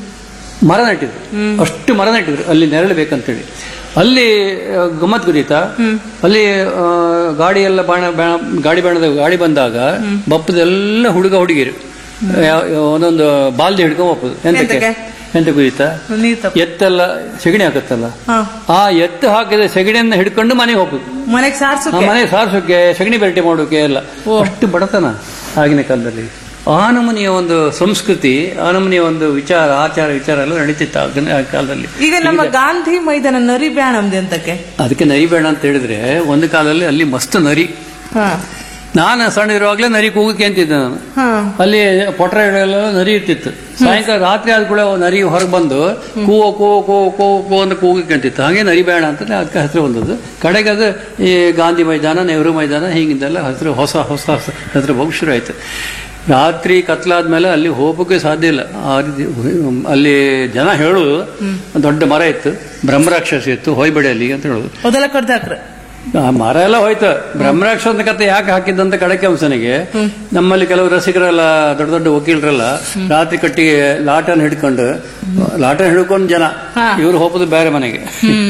ಮರ ನೆಟ್ಟಿದ್ರು ಅಷ್ಟು ಮರ ನೆಟ್ಟಿದ್ರು ಅಲ್ಲಿ ನೆರಳು ಬೇಕಂತೇಳಿ ಅಲ್ಲಿ ಆ, ಗಮ್ಮತ್ ಗುರಿತಾ ಅಲ್ಲಿ ಆ, ಗಾಡಿ ಎಲ್ಲ ಬಾಣ ಬಾಣ- ಗಾಡಿ ಬಾಣದ ಗಾಡಿ ಬಂದಾಗ ಬಪ್ಪದೆಲ್ಲ ಹುಡುಗ ಹುಡುಗಿರು ಯಾವ- ಯಾವ- ಒಂದೊಂದು ಬಾಲ್ದಿ ಹಿಡ್ಕೊಂಡ್ ಬಪ್ಪದು ಎಂತಕ್ಕೆ ಎಂತಕ್ಕೆ? ಎಂತ ಗುರಿತಾ ನೀರ್ ತಪ್ಪ ಎತ್ತೆಲ್ಲ ಸೆಗಣಿ ಹಾಕತ್ತಲ್ಲ ಹಾ ಆ ಎತ್ತು ಹಾಕಿದ ಸೆಗಣಿಯನ್ನ ಹಿಡ್ಕೊಂಡು ಮನೆಗೆ ಹೋಗುದು ಮನೆಗ್ ಆ ಸಾರ್ಸೋಕೆ ಮನೆ ಸಾರಿಸೋಕೆ ಸಗಣಿ ಬೆರಟೆ ಮಾಡೋಕೆ ಎಲ್ಲ ಅಷ್ಟು ಬಡತನ ಆಗಿನ ಕಾಲದಲ್ಲಿ ಆ ನಮೂನಿಯ ಒಂದು ಸಂಸ್ಕೃತಿ ಆ ನಮೂನಿಯ ಒಂದು ವಿಚಾರ ಆಚಾರ ವಿಚಾರ ಎಲ್ಲ ನಡೀತಿತ್ತು ಆಗಿನ ಆ ಕಾಲದಲ್ಲಿ ಈಗ ನಮ್ಮ ಗಾಂಧಿ ಮೈದಾನ ನರಿ ಬ್ಯಾಣಮ್ದು ಎಂತಕ್ಕೆ ಅದಕ್ಕೆ ನರಿ ಬೇಡ ಅಂತ ಹೇಳಿದ್ರೆ ಒಂದು ಕಾಲದಲ್ಲಿ ಅಲ್ಲಿ ಮಸ್ತ್ ನರಿ ಹಾ ನಾನು ಸಣ್ಣ ಇರುವಾಗಲೇ ನರಿ ಕೂಗಕ್ಕೆ ಅಂತಿದ್ದೆ ನಾನು ಹಾ ಅಲ್ಲಿ ಪೊಟ್ರೆಗಳೆಲ್ಲ ನರಿ ಇರ್ತಿತ್ತು ಸಾಯಂಕಾಲ ರಾತ್ರಿ ಆದ ಕೂಡ ನರಿ ಹೊರಗೆ ಬಂದು ಕೂವೋ ಕೂವೋ ಕೋ ಕೋ ಕೋ ಅಂತ ಕೂಗಕ್ಕೆ ಅಂತಿತ್ತು ಹಾಗೆ ನರಿ ಬೇಡ ಅಂತ ಅದಕ್ಕೆ ಹೆಸರು ಬಂದದ್ದು ಕಡೆಗೆ ಅದು ಈ ಗಾಂಧಿ ಮೈದಾನ ನೆಹರು ಮೈದಾನ ಹೀಗಿಂದೆಲ್ಲ ಹೆಸರು ಹೊಸ ಹೊಸ ಹೊಸ ಹೆಸರು ಬಹು ಶುರು ಆಯ್ತು ರಾತ್ರಿ ಕತ್ಲಾದ್ಮೇಲೆ ಅಲ್ಲಿ ಹೋಗೋಕೆ ಸಾಧ್ಯ ಇಲ್ಲ ಆ ರೀತಿ ಅಲ್ಲಿ ಜನ ಹೇಳುದು ದೊಡ್ಡ ಮರ ಇತ್ತು ಬ್ರಹ್ಮರಾಕ್ಷಸಿ ಇತ್ತು ಹೋಯ್ಬೇಡಿ ಅಲ್ಲಿಗೆ ಅಂತ ಹೇಳುದು ಅದೆಲ್ಲ ಕಡ್ದಾಕ್ರ ಆ ಮರ ಎಲ್ಲ ಹೋಯ್ತು ಬ್ರಹ್ಮರಾಕ್ಷಸನ ಕತೆ ಯಾಕೆ ಹಾಕಿದ್ದಂತ ಕಡಕೆ ಅಂಶನಿಗೆ ನಮ್ಮಲ್ಲಿ ಕೆಲವು ರಸಿಕರೆಲ್ಲ ದೊಡ್ಡ ದೊಡ್ಡ ವಕೀಲರೆಲ್ಲ ರಾತ್ರಿ ಕಟ್ಟಿಗೆ ಲಾಟನ್ ಹಿಡ್ಕೊಂಡು ಲಾಟನ್ ಹಿಡ್ಕೊಂಡು ಜನ ಇವ್ರು ಹೋಗೋದು ಬೇರೆ ಮನೆಗೆ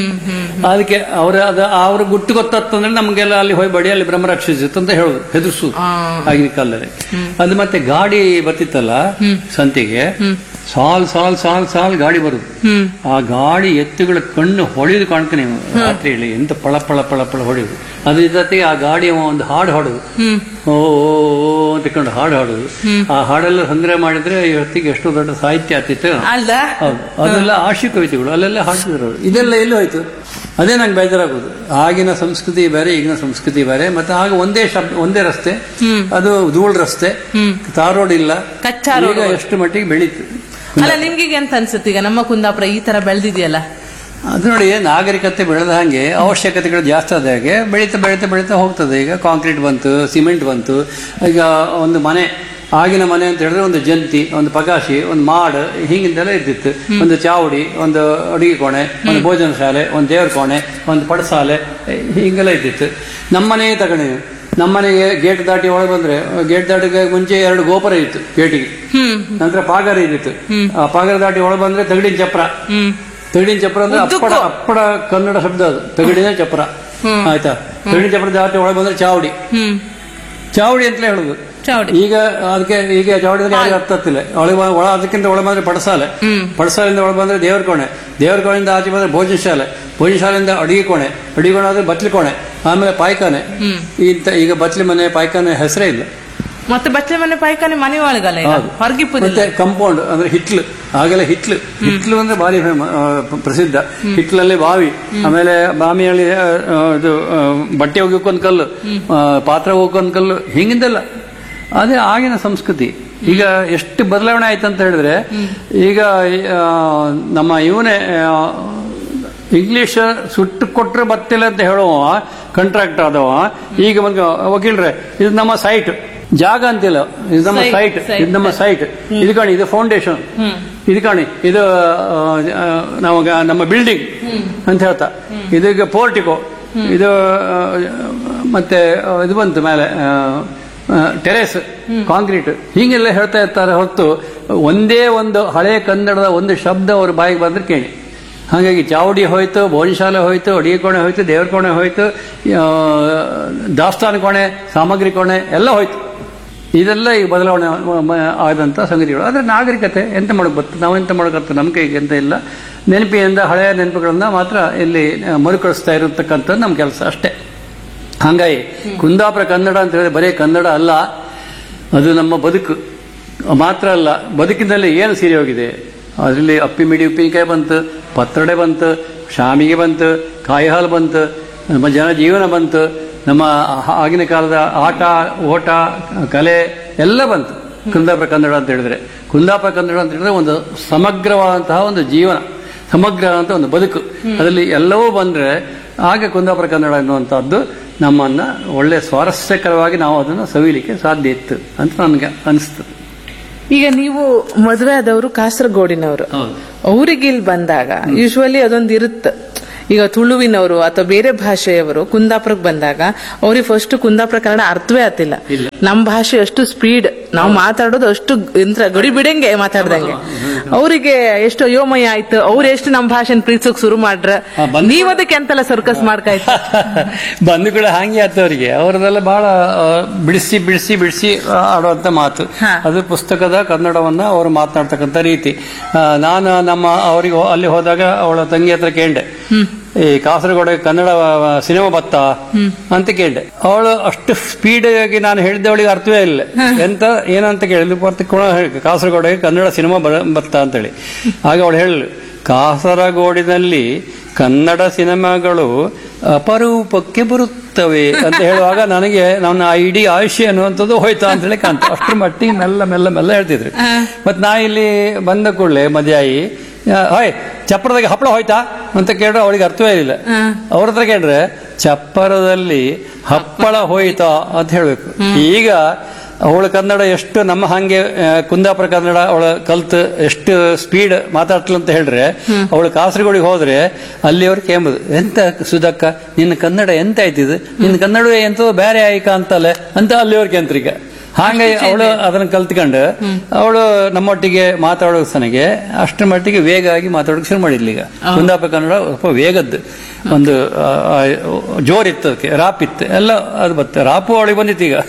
ಅದಕ್ಕೆ ಅವ್ರ ಅದ ಅವ್ರ ಗುಟ್ಟು ಗೊತ್ತಂದ್ರೆ ನಮ್ಗೆಲ್ಲ ಅಲ್ಲಿ ಹೋಗ್ಬೇಡಿ ಅಲ್ಲಿ ಬ್ರಹ್ಮರಾಕ್ಷಸ ಇತ್ತು ಅಂತ ಹೇಳುದು ಹೆದರ್ಸು ಆಗಿನ ಕಾಲದಲ್ಲಿ ಅದು ಮತ್ತೆ ಗಾಡಿ ಬರ್ತಿತ್ತಲ್ಲ ಸಂತಿಗೆ ಸಾಲ್ ಸಾಲ್ ಸಾಲ್ ಸಾಲ್ ಗಾಡಿ ಬರುದು ಆ ಗಾಡಿ ಎತ್ತುಗಳ ಕಣ್ಣು ಹೊಳೆದು ಕಾಣ್ಕ ನೀವು ರಾತ್ರಿ ಹೇಳಿ ಎಂತ ಪಳ ಪಳ ಪಳ ಪಳ ಹೊಡೆಯುದು ಅದ್ರ ಜೊತೆಗೆ ಆ ಗಾಡಿ ಒಂದು ಹಾಡು ಹಾಡುದು ಓ ಓ, ಓ ಅಂತ ಕೊಂಡು ಹಾಡು ಹಾಡುದು ಆ ಹಾಡೆಲ್ಲ ಸಂಗ್ರಹ ಮಾಡಿದ್ರೆ ಇವತ್ತಿಗೆ ಎಷ್ಟು ದೊಡ್ಡ ಸಾಹಿತ್ಯ ಆಗ್ತಿತ್ತು ಅಲ್ಲ ಹೌದು ಅದೆಲ್ಲ ಆಶಿ ಕವಿತೆಗಳು ಅಲ್ಲೆಲ್ಲ ಹಾಡ್ತಿದ್ರು ಅವ್ರು. ಇದೆಲ್ಲ ಎಲ್ಲಿ ಹೋಯ್ತು ಅದೇ ನಂಗೆ ಬೇಜಾರಾಗೋದು ಆಗಿನ ಸಂಸ್ಕೃತಿ ಬೇರೆ ಈಗಿನ ಸಂಸ್ಕೃತಿ ಬೇರೆ ಮತ್ತೆ ಆಗ ಒಂದೇ ಶಬ್ದ ಒಂದೇ ರಸ್ತೆ ಅದು ಧೂಳ್ ರಸ್ತೆ ತಾರ್ ರೋಡ್ ಇಲ್ಲ ಕಚ್ಚಾ ಈಗ ಎಷ್ಟು ಮಟ್ಟಿಗೆ ಬೆಳೀತು ಅಲ್ಲ ನಿಮ್ಗೆ ಈಗ ಎಂತ ಅನ್ಸುತ್ತೆ ಈಗ ನಮ್ಮ ಕುಂದಾಪುರ ಈ ತರ ಬೆಳೆದಿದೆಯಲ್ಲ ಅದು ನೋಡಿ ನಾಗರಿಕತೆ ಬೆಳೆದ ಹಾಗೆ ಅವಶ್ಯಕತೆಗಳು ಜಾಸ್ತಿ ಆದ ಹಾಗೆ ಬೆಳೀತಾ ಬೆಳೀತಾ ಬೆಳೀತಾ ಹೋಗ್ತದೆ ಈಗ ಕಾಂಕ್ರೀಟ್ ಬಂತು ಸಿಮೆಂಟ್ ಬಂತು ಈಗ ಒಂದು ಮನೆ ಆಗಿನ ಮನೆ ಅಂತ ಹೇಳಿದ್ರೆ ಒಂದು ಜಂತಿ ಒಂದು ಪಗಾಶಿ ಒಂದು ಮಾಡ್ ಹೀಗಿಂದೆಲ್ಲ ಇದ್ದಿತ್ತು ಒಂದು ಚಾವಡಿ ಒಂದು ಅಡುಗೆ ಕೋಣೆ ಒಂದು ಭೋಜನ ಶಾಲೆ ಒಂದು ದೇವ್ರ ಕೋಣೆ ಒಂದು ಪಡಸಾಲೆ ಹೀಗೆಲ್ಲ ಇದ್ದಿತ್ತು ನಮ್ಮನೆ ತಗೊಂಡು ನಮ್ಮನೆಗೆ ಗೇಟ್ ದಾಟಿ ಒಳಗೆ ಬಂದ್ರೆ ಗೇಟ್ ದಾಟಿಗೆ ಮುಂಚೆ ಎರಡು ಗೋಪುರ ಇತ್ತು ಗೇಟಿಗೆ ನಂತರ ಪಾಗಾರ ಇದ್ದಿತ್ತು ಆ ಪಾಗಾರ ದಾಟಿ ಒಳಗೆ ಬಂದ್ರೆ ತಗಡಿನ ಚಪ್ರ ತಗಡಿನ ಚಪ್ರ ಅಂದ್ರೆ ಅಪ್ಪಡ ಅಪ್ಪಡ ಕನ್ನಡ ಶಬ್ದ ಅದು ತಗಡಿನ ಚಪ್ರ ಆಯ್ತಾ ತಗಡಿನ ಚಪ್ರ ದಾಟಿ ಒಳಗೆ ಬಂದ್ರೆ ಚಾವಡಿ ಹ್ಮ್ ಚಾವಡಿ ಅಂತಲೇ ಹೇಳುದು ಚೌಡಿ ಈಗ ಅದಕ್ಕೆ ಈಗ ಚಾವಡಿ ಅಂದ್ರೆ ಯಾರಿಗೂ ಅರ್ಥ ಆಗ್ತಿಲ್ಲ ಒಳಗೆ ಬ- ಒಳ ಅದಕ್ಕಿಂತ ಒಳ ಬಂದ್ರೆ ಪಡಸಾಲೆ ಪಡಸಾಲೆಯಿಂದ ಒಳ ಬಂದ್ರೆ ದೇವರ ಕೋಣೆ ದೇವರ ಕೋಣೆಯಿಂದ ಆಚೆ ಬಂದ್ರೆ ಭೋಜನ ಶಾಲೆ ಭೋಜನ ಶಾಲೆಯಿಂದ ಅಡಿಗೆ ಕೋಣೆ ಅಡಿಗೆ ಕೋಣೆ ಆದ್ರೆ ಬತ್ಲಿ ಕೋಣೆ ಆಮೇಲೆ ಪಾಯ್ಖಾನೆ ಇಂತ ಈಗ ಬತ್ಲಿ ಮನೆ ಪಾಯ್ಖಾನೆ ಹೆಸರೇ ಇಲ್ಲ ಮತ್ತೆ ಬಚ್ಚೆ ಮನೆ ಪಾಯ್ಕಾನೆ ಮನೆ ಒಳಗಲ್ಲ ಈಗ ಹೌದು. ಹೊರಗಿಪ್ಪದಿಲ್ಲ ಮತ್ತೆ ಕಂಪೌಂಡ್ ಅಂದ್ರೆ ಹಿಟ್ಲು ಆಗೆಲ್ಲ ಹಿಟ್ಲು ಹಿಟ್ಲು ಅಂದ್ರೆ ಭಾರಿ ಫೇಮ- ಆ, ಪ- ಪ್ರಸಿದ್ಧ ಹಿಟ್ಲಲ್ಲಿ ಬಾವಿ ಆಮೇಲೆ ಬಾವಿಯಲ್ಲಿ ಆ, ಆ, ಇದು ಆ, ಬಟ್ಟೆ ಒಗ್ಯಕ್ಕೊಂದು ಕಲ್ಲು ಆ, ಪಾತ್ರೆ ಹೋಗೋಕೊಂದು ಕಲ್ಲು ಹಿಂಗಿಂದೆಲ್ಲ ಅದೇ ಆಗಿನ ಸಂಸ್ಕೃತಿ ಈಗ ಎಷ್ಟು ಬದಲಾವಣೆ ಆಯ್ತು ಅಂತ ಹೇಳಿದ್ರೆ ಈಗ ಆ, ನಮ್ಮ ಇವನೇ ಇಂಗ್ಲಿಷ್ ಸುಟ್ಟು ಕೊಟ್ರೆ ಬರ್ತಿಲ್ಲ ಅಂತ ಹೇಳುವ ಕಾಂಟ್ರಾಕ್ಟ್ ಆದವ ಈಗ ಬಂದು ವಕೀಲ್ರೆ ಇದು ನಮ್ಮ ಸೈಟ್ ಜಾಗ ಅಂತಿಲ್ಲ ಇದು ನಮ್ಮ Site, ಸೈಟ್ site. ಇದು ನಮ್ಮ ಸೈಟ್ ಇದು ಕಾಣಿ ಇದು ಫೌಂಡೇಶನ್ ಇದು ಕಾಣಿ ಇದು ಆ, ಆ, ನಾವು ಗ- ನಮ್ಮ ಬಿಲ್ಡಿಂಗ್ ಅಂತ ಹೇಳ್ತಾ ಇದೀಗ ಪೋರ್ಟಿಕೋ ಇದು ಆ, ಮತ್ತೆ ಆ, ಇದು ಬಂತು ಮೇಲೆ ಟೆರೇಸ್ ಕಾಂಕ್ರೀಟ್ ಹೀಗೆಲ್ಲ ಹೇಳ್ತಾ ಇರ್ತಾರೆ ಹೊರತು ಒಂದೇ ಒಂದು ಹಳೆ ಕನ್ನಡದ ಒಂದು ಶಬ್ದ ಅವ್ರ ಬಾಯಿಗೆ ಬಂದ್ರೆ ಕೇಳಿ ಹಾಗಾಗಿ ಚಾವಡಿ ಹೋಯ್ತು ಭೋಜನಶಾಲೆ ಹೋಯ್ತು ಅಡಿಗೆ ಕೋಣೆ ಹೋಯ್ತು ದೇವ್ರ ಕೋಣೆ ಹೋಯ್ತು ಆ, ದಾಸ್ತಾನು ಕೋಣೆ ಸಾಮಗ್ರಿ ಕೋಣೆ ಎಲ್ಲ ಹೋಯ್ತು ಇದೆಲ್ಲ ಈಗ ಬದಲಾವಣೆ ಆದಂಥ ಸಂಗತಿಗಳು ಆದರೆ ನಾಗರಿಕತೆ ಎಂತ ಮಾಡಕ್ ಬರ್ತದೆ ನಾವು ಎಂತ ಮಾಡೋಕತ್ತ ನಮ್ಮ ಕೈಗೆ ಎಂತ ಇಲ್ಲ ನೆನಪಿನಿಂದ ಹಳೆಯ ನೆನಪುಗಳನ್ನ ಮಾತ್ರ ಇಲ್ಲಿ ಆ, ಮರುಕಳಿಸ್ತಾ ಇರತಕ್ಕಂಥದ್ದು ನಮ್ಮ ಕೆಲಸ ಅಷ್ಟೇ ಹಾಗಾಗಿ ಕುಂದಾಪುರ ಕನ್ನಡ ಅಂತ ಹೇಳಿದ್ರೆ ಬರೀ ಕನ್ನಡ ಅಲ್ಲ ಅದು ನಮ್ಮ ಬದುಕು ಮಾತ್ರ ಅಲ್ಲ ಬದುಕಿನಲ್ಲಿ ಏನು ಸೀರೆ ಹೋಗಿದೆ ಅದರಲ್ಲಿ ಅಪ್ಪಿ ಮಿಡಿ ಉಪ್ಪಿನಕಾಯಿ ಬಂತು ಪತ್ರೊಡೆ ಬಂತು ಶಾಮಿಗೆ ಬಂತು ಕಾಯಿ ಹಾಲು ಬಂತು ನಮ್ಮ ಜನ ಜೀವನ ಬಂತು ನಮ್ಮ ಆ- ಆಗಿನ ಕಾಲದ ಆಟ ಓಟ ಕಲೆ ಎಲ್ಲ ಬಂತು ಕುಂದಾಪುರ ಕನ್ನಡ ಅಂತ ಹೇಳಿದ್ರೆ ಕುಂದಾಪುರ ಕನ್ನಡ ಅಂತ ಹೇಳಿದ್ರೆ ಒಂದು ಸಮಗ್ರವಾದಂತಹ ಒಂದು ಜೀವನ ಸಮಗ್ರ ಅಂತ ಒಂದು ಬದುಕು ಅದರಲ್ಲಿ ಎಲ್ಲವೂ ಬಂದ್ರೆ ಆಗ ಕುಂದಾಪುರ ಕನ್ನಡ ಎನ್ನುವಂತಹದ್ದು ನಮ್ಮನ್ನ ಒಳ್ಳೆ ಸ್ವಾರಸ್ಯಕರವಾಗಿ ನಾವು ಅದನ್ನು ಸವಿಲಿಕ್ಕೆ ಸಾಧ್ಯ ಇತ್ತು ಅಂತ ನನಗೆ ಅನಿಸ್ತದೆ ಈಗ ನೀವು ಮದುವೆ ಆದವರು ಕಾಸರಗೋಡಿನವರು ಹೌದು. ಅವ್ರಿಗೆ ಇಲ್ಲಿ ಬಂದಾಗ ಯೂಶುವಲಿ ಅದೊಂದು ಇರುತ್ತೆ ಈಗ ತುಳುವಿನವರು ಅಥವಾ ಬೇರೆ ಭಾಷೆಯವರು ಕುಂದಾಪುರಕ್ಕೆ ಬಂದಾಗ ಅವ್ರಿಗೆ ಫಸ್ಟ್ ಕುಂದಾಪುರ ಕನ್ನಡ ಅರ್ಥವೇ ಆಗ್ತಿಲ್ಲ ನಮ್ಮ ಭಾಷೆ ಅಷ್ಟು ಸ್ಪೀಡ್ ನಾವು ಮಾತಾಡೋದು ಅಷ್ಟು ಯಂತ್ರ ಗಡಿ ಬಿಡಂಗೆ ಮಾತಾಡ್ದಂಗೆ ಅವರಿಗೆ ಎಷ್ಟು ಅಯೋಮಯ ಆಯ್ತು ಅವ್ರು ಎಷ್ಟು ನಮ್ಮ ಭಾಷೆನ ಪ್ರೀತಿಸೋಕ್ ಶುರು ಮಾಡ್ರ ಹಾ, ಬಂದ್- ನೀವ್ ಅದಕ್ಕೆ ಎಂತೆಲ್ಲ ಸರ್ಕಸ್ ಮಾಡ್ಕಾಯ್ತು ಬಂಧುಗಳು ಹಾಗೆ ಆತವರಿಗೆ ಅವರದೆಲ್ಲ ಬಹಳ ಆ, ಬಿಡಿಸಿ ಬಿಡಿಸಿ ಬಿಡಿಸಿ ಆ, ಆಡುವಂತ ಮಾತು ಹಾ. ಅದು ಪುಸ್ತಕದ ಕನ್ನಡವನ್ನ ಅವರು ಮಾತನಾಡ್ತಕ್ಕಂಥ ರೀತಿ ಆ, ನಾನು ನಮ್ಮ ಅವರಿಗೆ ಅಲ್ಲಿ ಹೋದಾಗ ಅವಳ ತಂಗಿ ಹತ್ರ ಕೇಂಡೆ ಈ ಕಾಸರಗೋಡು ಕನ್ನಡ ಸಿನಿಮಾ ಬತ್ತ ಅಂತ ಕೇಳಿದೆ ಅವಳು ಅಷ್ಟು ಸ್ಪೀಡ್ ಆಗಿ ನಾನು ಹೇಳಿದ್ದೆ ಅವಳಿಗೆ ಅರ್ಥವೇ ಇಲ್ಲ ಎಂತ ಏನಂತ ಕೇಳಿದ್ಲು ಬರ್ತ ಕಾಸರಗೋಡಿಗೆ ಕನ್ನಡ ಸಿನಿಮಾ ಬರ- ಬತ್ತ ಅಂತೇಳಿ ಆಗ ಅವಳು ಹೇಳಲು ಕಾಸರಗೋಡಿನಲ್ಲಿ ಕನ್ನಡ ಸಿನಿಮಾಗಳು ಅಪರೂಪಕ್ಕೆ ಬರುತ್ತವೆ ಅಂತ ಹೇಳುವಾಗ ನನಗೆ ನನ್ನ ಆ ಇಡೀ ಆಯುಷ್ಯ ಅನ್ನುವಂಥದ್ದು ಹೋಯ್ತಾ ಅಂತ ಹೇಳಿ ಕಾಣ್ತು ಅಷ್ಟ್ರ ಮಟ್ಟಿಗೆ ಮೆಲ್ಲ ಮೆಲ್ಲ ಮೆಲ್ಲ ಹೇಳ್ತಿದ್ರು ಮತ್ ನಾ ಇಲ್ಲಿ ಬಂದ ಕೂಡಲೇ ಮದ್ಯಾಯಿ ಹಾಯ್ ಚಪ್ಪರದಾಗ ಹಪ್ಪಳ ಹೋಯ್ತಾ ಅಂತ ಕೇಳಿದ್ರೆ ಅವಳಿಗೆ ಅರ್ಥವೇ ಇಲ್ಲ ಅವ್ರ ಹತ್ರ ಕೇಳಿದ್ರೆ ಚಪ್ಪರದಲ್ಲಿ ಹಪ್ಪಳ ಹೋಯ್ತಾ ಅಂತ ಹೇಳ್ಬೇಕು ಈಗ ಅವಳ ಕನ್ನಡ ಎಷ್ಟು ನಮ್ಮ ಹಂಗೆ ಆ, ಕುಂದಾಪುರ ಕನ್ನಡ ಅವಳ ಕಲ್ತು ಎಷ್ಟು ಸ್ಪೀಡ್ ಮಾತಾಡ್ತಲ್ಲ ಅಂತ ಹೇಳ್ರೆ ಅವಳು ಕಾಸರಗೋಡಿಗೆ ಹೋದ್ರೆ ಅಲ್ಲಿ ಅವ್ರು ಕೇಂಬುದು ಎಂತ ಸುಧಕ್ಕ ನಿನ್ನ ಕನ್ನಡ ಎಂತ ಆಯ್ತಿದು ನಿನ್ನ ಕನ್ನಡವೇ ಎಂತೋ ಬೇರೆ ಆಯ್ಕ ಅಂತಲ್ಲ ಅಂತ ಅಲ್ಲಿ ಅವ್ರ ಕೇಂದ್ರೀಗ ಹಾಗಾಗಿ ಅವಳು ಅದನ್ನ ಕಲ್ತ್ಕೊಂಡು ಅವಳು ನಮ್ಮೊಟ್ಟಿಗೆ ಮಾತಾಡೋ ಸನಗೆ ಅಷ್ಟರ ಮಟ್ಟಿಗೆ ವೇಗ ಆಗಿ ಮಾತಾಡೋಕೆ ಶುರು ಮಾಡಿದ್ಲು ಈಗ ಕುಂದಾಪುರ ಕನ್ನಡ ಸ್ವಲ್ಪ ವೇಗದ್ದು ಒಂದು ಆ, ಆ, ಜೋರಿತ್ತು ಅದಕ್ಕೆ ರಾಪ್ ಇತ್ತು ಎಲ್ಲ ಅದು ಬತ್ತೆ ರಾಪು ಅವಳಿಗೆ ಬಂದಿತ್ತು ಈಗ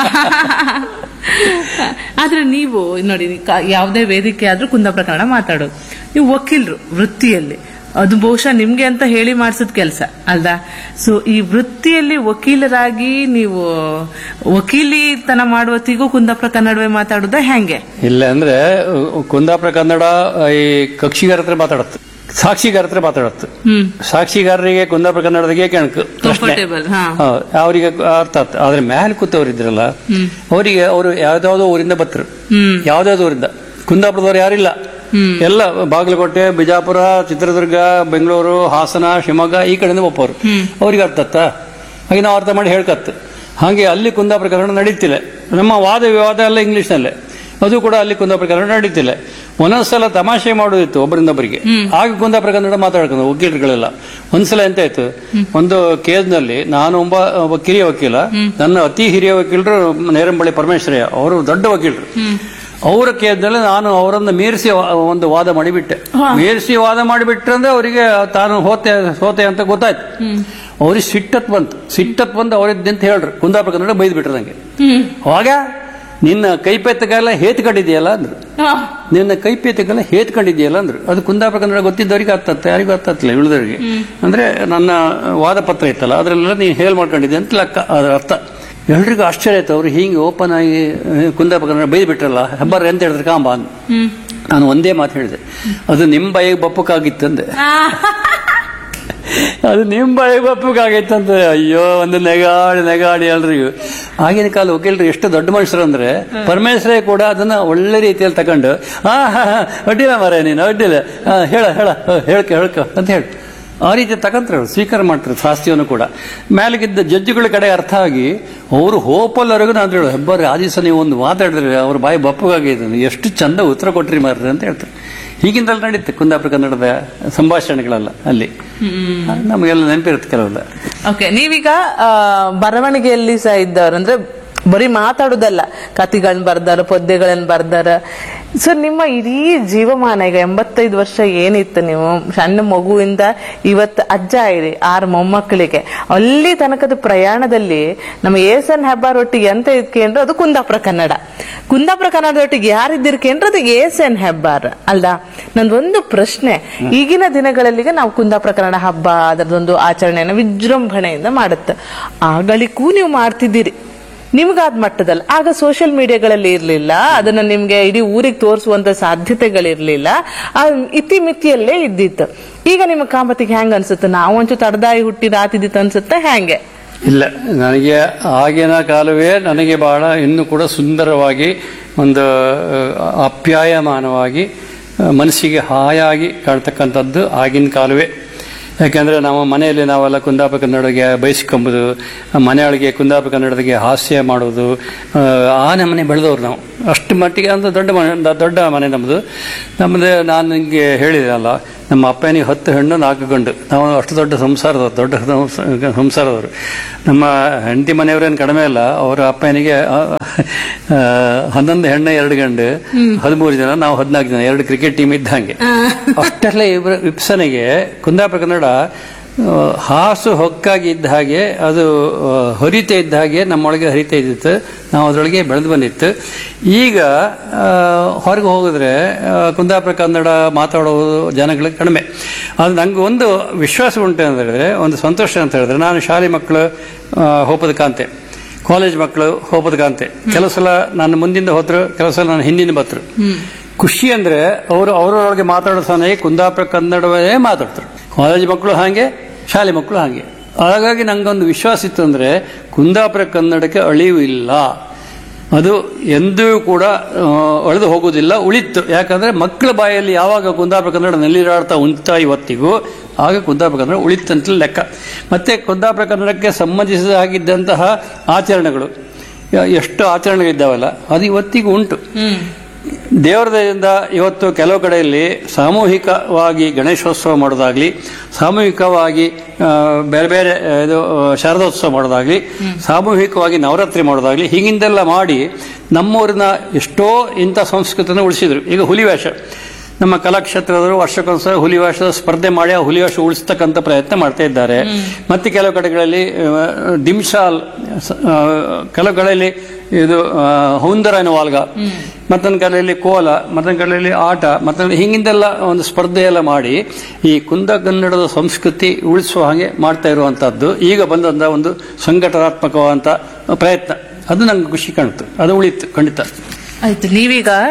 ಆದ್ರೆ ನೀವು ನೋಡಿ ಕ- ಯಾವುದೇ ವೇದಿಕೆ ಆದ್ರೂ ಕುಂದಾಪುರ ಕನ್ನಡ ಮಾತಾಡೋದು ನೀವು ವಕೀಲರು ವೃತ್ತಿಯಲ್ಲಿ ಅದು ಬಹುಶಃ ನಿಮ್ಗೆ ಅಂತ ಹೇಳಿ ಮಾಡಿಸಿದ ಕೆಲಸ ಅಲ್ದಾ ಸೊ ಈ ವೃತ್ತಿಯಲ್ಲಿ ವಕೀಲರಾಗಿ ನೀವು ವಕೀಲಿತನ ಮಾಡುವತ್ತಿಗೂ ಕುಂದಾಪುರ ಕನ್ನಡವೇ ಮಾತಾಡೋದ ಹೆಂಗೆ ಇಲ್ಲ ಅಂದ್ರೆ ಅಹ್, ಕುಂದಾಪುರ ಕನ್ನಡ ಅಹ್, ಈ ಕಕ್ಷಿಗಾರ ಹತ್ರ ಮಾತಾಡತ್ತೆ ಸಾಕ್ಷಿಗಾರ ಹತ್ರ ಮಾತಾಡತ್ತೆ ಹ್ಮ್ ಸಾಕ್ಷಿಗಾರರಿಗೆ ಕುಂದಾಪುರ ಕನ್ನಡದಾಗೆ ಕೆಣಕು ಪ್ರಶ್ನೆ ಕಂಫರ್ಟೇಬಲ್ ಹಾ ಹೌದು, ಅವರಿಗೆ ಅರ್ಥ ಆಯ್ತು ಆದ್ರೆ ಮೇಲೆ ಕೂತವ್ರು ಇದ್ರಲ್ಲ ಅವರಿಗೆ ಅವರು ಯಾವ್ದಾವ್ದೋ ಊರಿಂದ ಬತ್ತರು ಹ್ಮ್ ಯಾವ್ದಾವ್ದೋ ಊರಿಂದ ಕುಂದಾಪುರದವ್ರು ಯಾರಿಲ್ಲ ಎಲ್ಲ ಬಾಗಲಕೋಟೆ ಬಿಜಾಪುರ ಚಿತ್ರದುರ್ಗ ಬೆಂಗಳೂರು ಹಾಸನ ಶಿವಮೊಗ್ಗ ಈ ಕಡೆಯಿಂದ ಒಪ್ಪೋರು ಅವ್ರಿಗೆ ಅರ್ಥತ್ತ ಹಾಗೆ ನಾವು ಅರ್ಥ ಮಾಡಿ ಹೇಳ್ಕತ್ತು ಹಾಗೆ ಅಲ್ಲಿ ಕುಂದಾಪುರ ಕನ್ನಡ ನಡೀತಿಲ್ಲ ನಮ್ಮ ವಾದ ವಿವಾದ ಎಲ್ಲ ಇಂಗ್ಲಿಷ್ನಲ್ಲೇ ಅದು ಕೂಡ ಅಲ್ಲಿ ಕುಂದಾಪುರ ಕನ್ನಡ ನಡೀತಿಲ್ಲ ಒಂದೊಂದ್ಸಲ ತಮಾಷೆ ಮಾಡೋದಿತ್ತು ಒಬ್ಬರಿಂದೊಬ್ಬರಿಗೆ ಆಗ ಕುಂದಾಪುರ ಕನ್ನಡ ಮಾತಾಡ್ಕೊಂಡು ವಕೀಲರುಗಳೆಲ್ಲ ಒಂದ್ಸಲ ಎಂತ ಆಯ್ತು ಒಂದು ಕೇಸ್ನಲ್ಲಿ ನಾನು ಒಬ್ಬ ಒಬ್ಬ ಕಿರಿಯ ವಕೀಲ ನನ್ನ ಅತಿ ಹಿರಿಯ ವಕೀಲರು ನೇರಂಬಳ್ಳಿ ಪರಮೇಶ್ವರಯ್ಯ ಅವರು ದೊಡ್ಡ ವಕೀಲರು ಅವರ ಕೇಸ್ನಲ್ಲಿ ನಾನು ಅವರನ್ನ ಮೀರಿಸಿ ವಾ- ಒಂದು ವಾದ ಮಾಡಿಬಿಟ್ಟೆ ಮೀರಿಸಿ ವಾದ ಮಾಡಿಬಿಟ್ರೆ ಅಂದ್ರೆ ಅವರಿಗೆ ತಾನು ಹೋತೆ ಸೋತೆ ಅಂತ ಗೊತ್ತಾಯ್ತು ಅವ್ರಿಗೆ ಸಿಟ್ಟತ್ ಬಂತು ಸಿಟ್ಟತ್ ಬಂದು ಅವರಿದ್ದಂತ ಹೇಳ್ರು ಕುಂದಾಪುರ ಕನ್ನಡ ಬೈದ್ ಬಿಟ್ರು ನಂಗೆ ಅವಾಗ ನಿನ್ನ ಕೈಪೆತ್ತಗೆಲ್ಲ ಹೇತ್ಕೊಂಡಿದ್ಯಲ್ಲ ಅಂದ್ರು ನಿನ್ನ ಕೈಪೇತಕ್ಕೆಲ್ಲ ಹೇತ್ಕೊಂಡಿದ್ಯಲ್ಲ ಅಂದ್ರು ಅದು ಕುಂದಾಪುರ ಕನ್ನಡ ಗೊತ್ತಿದ್ದವರಿಗೆ ಅರ್ಥತ್ತೆ ಯಾರಿಗೂ ಅರ್ಥತ್ತಿಲ್ಲ ಉಳಿದವರಿಗೆ ಅಂದ್ರೆ ನನ್ನ ವಾದ ಪತ್ರ ಇತ್ತಲ್ಲ ಅದ್ರಲ್ಲೆಲ್ಲ ನೀನು ಹೇಲ್ ಮಾಡ್ಕೊಂಡಿದ್ದೆ ಅಂತ ಲೆಕ್ಕ ಅದರ ಅರ್ಥ ಎಲ್ರಿಗೂ ಆಶ್ಚರ್ಯ ಆಯ್ತು ಅವ್ರು ಹಿಂಗೆ ಓಪನ್ ಆಗಿ ಆ, ಕುಂದಾಪುರ ಕನ್ನಡ ಬೈದ್ ಬಿಟ್ರಲ್ಲ ಹೆಬ್ಬಾರ ಎಂತ ಹೇಳಿದ್ರೆ ಕಾಂಬ ಅಂದ್ ನಾನು ಒಂದೇ ಮಾತು ಹೇಳಿದೆ ಅದು ನಿಮ್ಮ ಬಾಯಿಗೆ ಬಪ್ಪಕ್ಕಾಗಿತ್ತಂದೆ ಅದು ನಿಮ್ಮ ಬಾಯಿಗೆ ಬಪ್ಪಕ್ಕಾಗೈತಂತ ಅಯ್ಯೋ ಒಂದು ನೆಗಾಡಿ ನೆಗಾಡಿ ಎಲ್ರಿಗೂ ಆಗಿನ ಕಾಲ ವಕೀಲರು ಎಷ್ಟು ದೊಡ್ಡ ಮನುಷ್ಯರು ಅಂದ್ರೆ ಪರಮೇಶ್ವರೇ ಕೂಡ ಅದನ್ನ ಒಳ್ಳೆ ರೀತಿಯಲ್ಲಿ ತಗೊಂಡು ಹಾ ಹಾ ಹಾ ಅಡ್ಡಿಲ್ಲ ಮಾರ ನೀನು ಅಡ್ಡಿಲ್ಲ ಹಾ, ಹೇಳ ಹೇಳ ಹ, ಹೇಳ್ಕ ಹೇಳ್ಕ ಅಂತ ಹೇಳಿ ಆ ರೀತಿ ತಗಂತಾರೆ ಅವ್ರು, ಸ್ವೀಕಾರ ಮಾಡ್ತಾರೆ ಶಾಸ್ತಿಯನ್ನು ಕೂಡ ಮೇಲಗಿದ್ದ ಜಡ್ಜ್ಗಳ ಕಡೆ ಅರ್ಥ ಆಗಿ ಅವರು ಹೋಪಲ್ಲವರೆಗೂ ನಾನು ಹೇಳೋದು ಹೆಬ್ಬಾರಿ ಆ ದಿವಸ ನೀವು ಒಂದು ಮಾತಾಡಿದ್ರೆ ಅವ್ರ ಬಾಯಿ ಬಪ್ಪಗಾಗಿದೆ ಎಷ್ಟು ಚಂದ ಉತ್ತರ ಕೊಟ್ರಿ ಮಾರ್ರಿ ಅಂತ ಹೇಳ್ತಾರೆ ಹೀಗಿಂದಲ್ಲ ನಡೀತೆ ಕುಂದಾಪುರ ಕನ್ನಡದ ಸಂಭಾಷಣೆಗಳೆಲ್ಲ ಅಲ್ಲಿ ನಮಗೆಲ್ಲ ನೆನಪಿರುತ್ತೆ ಕೆಲವೆಲ್ಲ ಓಕೆ ನೀವೀಗ ಆ, ಬರವಣಿಗೆಯಲ್ಲಿ ಸಹ ಇದ್ದವ್ರು ಅಂದ್ರೆ ಬರೀ ಮಾತಾಡುದಲ್ಲ ಕತಿಗಳನ್ನ ಬರ್ದಾರ ಪದ್ಯಗಳನ್ನ ಬರ್ದಾರ ಸೊ ನಿಮ್ಮ ಇಡೀ ಜೀವಮಾನ ಈಗ ಎಂಬತ್ತೈದು ವರ್ಷ ಏನಿತ್ತು ನೀವು ಸಣ್ಣ ಮಗುವಿಂದ ಇವತ್ತು ಅಜ್ಜ ಇರಿ ಆರು ಮೊಮ್ಮಕ್ಕಳಿಗೆ ಅಲ್ಲಿ ತನಕದ ಪ್ರಯಾಣದಲ್ಲಿ ನಮ್ಮ ಏಸನ್ ಹೆಬ್ಬಾರೊಟ್ಟಿಗೆ ಎಂತ ಇದ್ಕೇಂದ್ರೆ ಅದು ಕುಂದಾಪುರ ಕನ್ನಡ ಕುಂದಾಪುರ ಕನ್ನಡದೊಟ್ಟಿಗೆ ಯಾರಿದ್ದಿರ್ಕೇಂದ್ರೆ ಅದು ಏಸನ್ ಹೆಬ್ಬಾರ್ ಅಲ್ದ ನಂದೊಂದು ಪ್ರಶ್ನೆ ಈಗಿನ ದಿನಗಳಲ್ಲಿಗೆ ನಾವು ಕುಂದಾಪುರ ಕನ್ನಡ ಹಬ್ಬ ಅದರದೊಂದು ಆಚರಣೆಯನ್ನು ವಿಜೃಂಭಣೆಯಿಂದ ಮಾಡುತ್ತೆ ಆಗಳಿಗೂ ನೀವು ಮಾಡ್ತಿದ್ದೀರಿ ನಿಮ್ಗಾದ ಮಟ್ಟದಲ್ಲಿ ಆಗ ಸೋಷಿಯಲ್ ಮೀಡಿಯಾಗಳಲ್ಲಿ ಇರ್ಲಿಲ್ಲ ಅದನ್ನ ನಿಮ್ಗೆ ಇಡೀ ಊರಿಗೆ ತೋರಿಸುವಂತ ಸಾಧ್ಯತೆಗಳಿರ್ಲಿಲ್ಲ ಆ ಇತಿಮಿತಿಯಲ್ಲೇ ಇದ್ದಿತ್ತು ಈಗ ನಿಮ್ಮ ಕಾಮತಿಗೆ ಹೆಂಗ ಅನ್ಸುತ್ತೆ ನಾವು ಒಂಚೂರು ತಡದಾಯಿ ಹುಟ್ಟಿ ರಾತಿದ್ದಿತ್ತು ಅನ್ಸುತ್ತೆ ಹೆಂಗೆ ಇಲ್ಲ ನನಗೆ ಆಗಿನ ಕಾಲವೇ ನನಗೆ ಬಹಳ ಇನ್ನೂ ಕೂಡ ಸುಂದರವಾಗಿ ಒಂದು ಆ, ಅಪ್ಯಾಯಮಾನವಾಗಿ ಆ, ಮನಸ್ಸಿಗೆ ಹಾಯಾಗಿ ಕಾಣ್ತಕ್ಕಂಥದ್ದು ಆಗಿನ ಕಾಲವೇ ಯಾಕೆಂದ್ರೆ ನಮ್ಮ ಮನೆಯಲ್ಲಿ ನಾವೆಲ್ಲ ಕುಂದಾಪುರ ಕನ್ನಡಗೆ ಬಯಸ್ಕೊಂಬುದು ಮನೆಯೊಳಗೆ ಕುಂದಾಪುರ ಕನ್ನಡದಿಗೆ ಹಾಸ್ಯ ಮಾಡೋದು ಆ, ಆ ನಮ್ಮನೆ ಬೆಳೆದವ್ರು ನಾವು ಅಷ್ಟು ಮಟ್ಟಿಗೆ ಅಂತ ದೊಡ್ಡ ಮನೆ ದೊಡ್ಡ ಮನೆ ನಮ್ಮದು ನಮ್ಮದು ನಾನು ನಿಮಗೆ ಹೇಳಿದೆನಲ್ಲ ನಮ್ಮ ಅಪ್ಪನಿಗೆ ಹತ್ತು ಹೆಣ್ಣು ನಾಲ್ಕು ಗಂಡು ನಾವು ಅಷ್ಟು ದೊಡ್ಡ ಸಂಸಾರದವ್ರು ದೊಡ್ಡ ಸಂಸ- ಸಂಸಾರದವರು ನಮ್ಮ ಹೆಂಡತಿ ಮನೆಯವರೇನು ಕಡಿಮೆ ಇಲ್ಲ ಅವರ ಅಪ್ಪನಿಗೆ ಆ, ಆ, ಹನ್ನೊಂದು ಹೆಣ್ಣು ಎರಡು ಗಂಡು ಹದಿಮೂರು ಜನ ನಾವು ಹದಿನಾಲ್ಕು ಜನ ಎರಡು ಕ್ರಿಕೆಟ್ ಟೀಮ್ ಇದ್ದಂಗೆ ಅಷ್ಟೆಲ್ಲ ಇಬ್ಬರ ವಿಪ್ಸನೆಗೆ ಕುಂದಾಪುರ ಕನ್ನಡ ಆ, ಹಾಸು ಹೊಕ್ಕಾಗಿ ಇದ್ದ ಹಾಗೆ ಅದು ಆ, ಹರಿತಾ ಇದ್ದ ಹಾಗೆ ನಮ್ಮೊಳಗೆ ಹರಿತಾ ಇದ್ದಿತ್ತು ನಾವು ಅದರೊಳಗೆ ಬೆಳೆದು ಬಂದಿತ್ತು ಈಗ ಆ, ಹೊರಗೆ ಹೋಗಿದ್ರೆ ಆ, ಕುಂದಾಪುರ ಕನ್ನಡ ಮಾತಾಡೋದು ಜನಗಳಿಗೆ ಕಡಿಮೆ ಅದು ನಂಗೆ ಒಂದು ವಿಶ್ವಾಸ ಉಂಟು ಅಂತ ಹೇಳಿದ್ರೆ ಒಂದು ಸಂತೋಷ ಅಂತ ಹೇಳಿದ್ರೆ ನಾನು ಶಾಲೆ ಮಕ್ಕಳು ಆ, ಹೋಪದ ಕಾಂತೆ ಕಾಲೇಜ್ ಮಕ್ಕಳು ಹೋಪದ ಕಾಂತೆ ಕೆಲವು ಸಲ ನಾನು ಮುಂದಿಂದ ಹೋದ್ರು ಕೆಲವು ಸಲ ನಾನು ಹಿಂದಿನ ಬತ್ರು ಖುಷಿ ಅಂದ್ರೆ ಅವರು ಅವರೊಳಗೆ ಮಾತಾಡೋ ಸಮಯ ಕುಂದಾಪುರ ಕನ್ನಡವೇ ಮಾತಾಡ್ತಾರೆ ಕಾಲೇಜ್ ಮಕ್ಕಳು ಹಾಗೆ ಶಾಲೆ ಮಕ್ಕಳು ಹಾಗೆ ಹಾಗಾಗಿ ನಂಗೊಂದು ವಿಶ್ವಾಸ ಇತ್ತು ಅಂದ್ರೆ ಕುಂದಾಪುರ ಕನ್ನಡಕ್ಕೆ ಅಳಿವು ಇಲ್ಲ ಅದು ಎಂದೂ ಕೂಡ ಆ, ಅಳೆದು ಹೋಗುವುದಿಲ್ಲ ಉಳಿತು ಯಾಕಂದ್ರೆ ಮಕ್ಕಳ ಬಾಯಲ್ಲಿ ಯಾವಾಗ ಕುಂದಾಪುರ ಕನ್ನಡ ನೆಲ್ಲಿರಾಡ್ತಾ ಉಂಟ ಇವತ್ತಿಗೂ ಆಗ ಕುಂದಾಪುರ ಕನ್ನಡ ಉಳಿತಂತ ಲೆಕ್ಕ ಮತ್ತೆ ಕುಂದಾಪುರ ಕನ್ನಡಕ್ಕೆ ಸಂಬಂಧಿಸಿದ ಹಾಗಿದ್ದಂತಹ ಆಚರಣೆಗಳು ಯ- ಎಷ್ಟು ಆಚರಣೆಗಳಿದ್ದಾವಲ್ಲ ಅದು ಇವತ್ತಿಗೂ ಉಂಟು ದೇವರ ದಯದಿಂದ ಇವತ್ತು ಕೆಲವು ಕಡೆಯಲ್ಲಿ ಸಾಮೂಹಿಕವಾಗಿ ಗಣೇಶೋತ್ಸವ ಮಾಡೋದಾಗ್ಲಿ ಸಾಮೂಹಿಕವಾಗಿ ಆ, ಬೇರೆ ಬೇರೆ ಆ, ಇದು ಆ, ಶಾರದೋತ್ಸವ ಮಾಡೋದಾಗ್ಲಿ ಸಾಮೂಹಿಕವಾಗಿ ನವರಾತ್ರಿ ಮಾಡೋದಾಗ್ಲಿ ಹೀಗಿಂದೆಲ್ಲ ಮಾಡಿ ನಮ್ಮೂರಿನ ಎಷ್ಟೋ ಇಂಥ ಸಂಸ್ಕೃತಿನ ಉಳಿಸಿದ್ರು ಈಗ ಹುಲಿವೇಷ ನಮ್ಮ ಕಲಾಕ್ಷೇತ್ರದವರು ವರ್ಷಕ್ಕೊಂದ್ಸಲ ಹುಲಿವೇಷದ ಸ್ಪರ್ಧೆ ಮಾಡಿ ಆ ಹುಲಿವೇಷ ಉಳಿಸ್ತಕ್ಕಂಥ ಪ್ರಯತ್ನ ಮಾಡ್ತಾ ಇದ್ದಾರೆ ಮತ್ತೆ ಕೆಲವು ಕಡೆಗಳಲ್ಲಿ ಆ, ಡಿಮ್ಶಾಲ್ ಸ- ಆ, ಕೆಲವು ಕಡೆಯಲ್ಲಿ ಇದು ಆ, ಹೌಂದರ ಅನ್ನೋ ವಾಲ್ಗ ಮತ್ತೊಂದು ಕಡೆಯಲ್ಲಿ ಕೋಲ ಮತ್ತೊಂದು ಕಡೆಯಲ್ಲಿ ಆಟ ಮತ್ತೊಂದು ಹಿಂಗಿಂದೆಲ್ಲ ಒಂದು ಸ್ಪರ್ಧೆ ಎಲ್ಲ ಮಾಡಿ ಈ ಕುಂದ ಕನ್ನಡದ ಸಂಸ್ಕೃತಿ ಉಳಿಸುವ ಹಾಗೆ ಮಾಡ್ತಾ ಇರುವಂತಹದ್ದು ಈಗ ಬಂದಂತ ಒಂದು ಸಂಘಟನಾತ್ಮಕವಾದಂತ ಪ್ರಯತ್ನ ಅದು ನಂಗೆ ಖುಷಿ ಕಾಣ್ತು ಅದು ಉಳಿತು ಖಂಡಿತ ಆಯ್ತು ನೀವೀಗ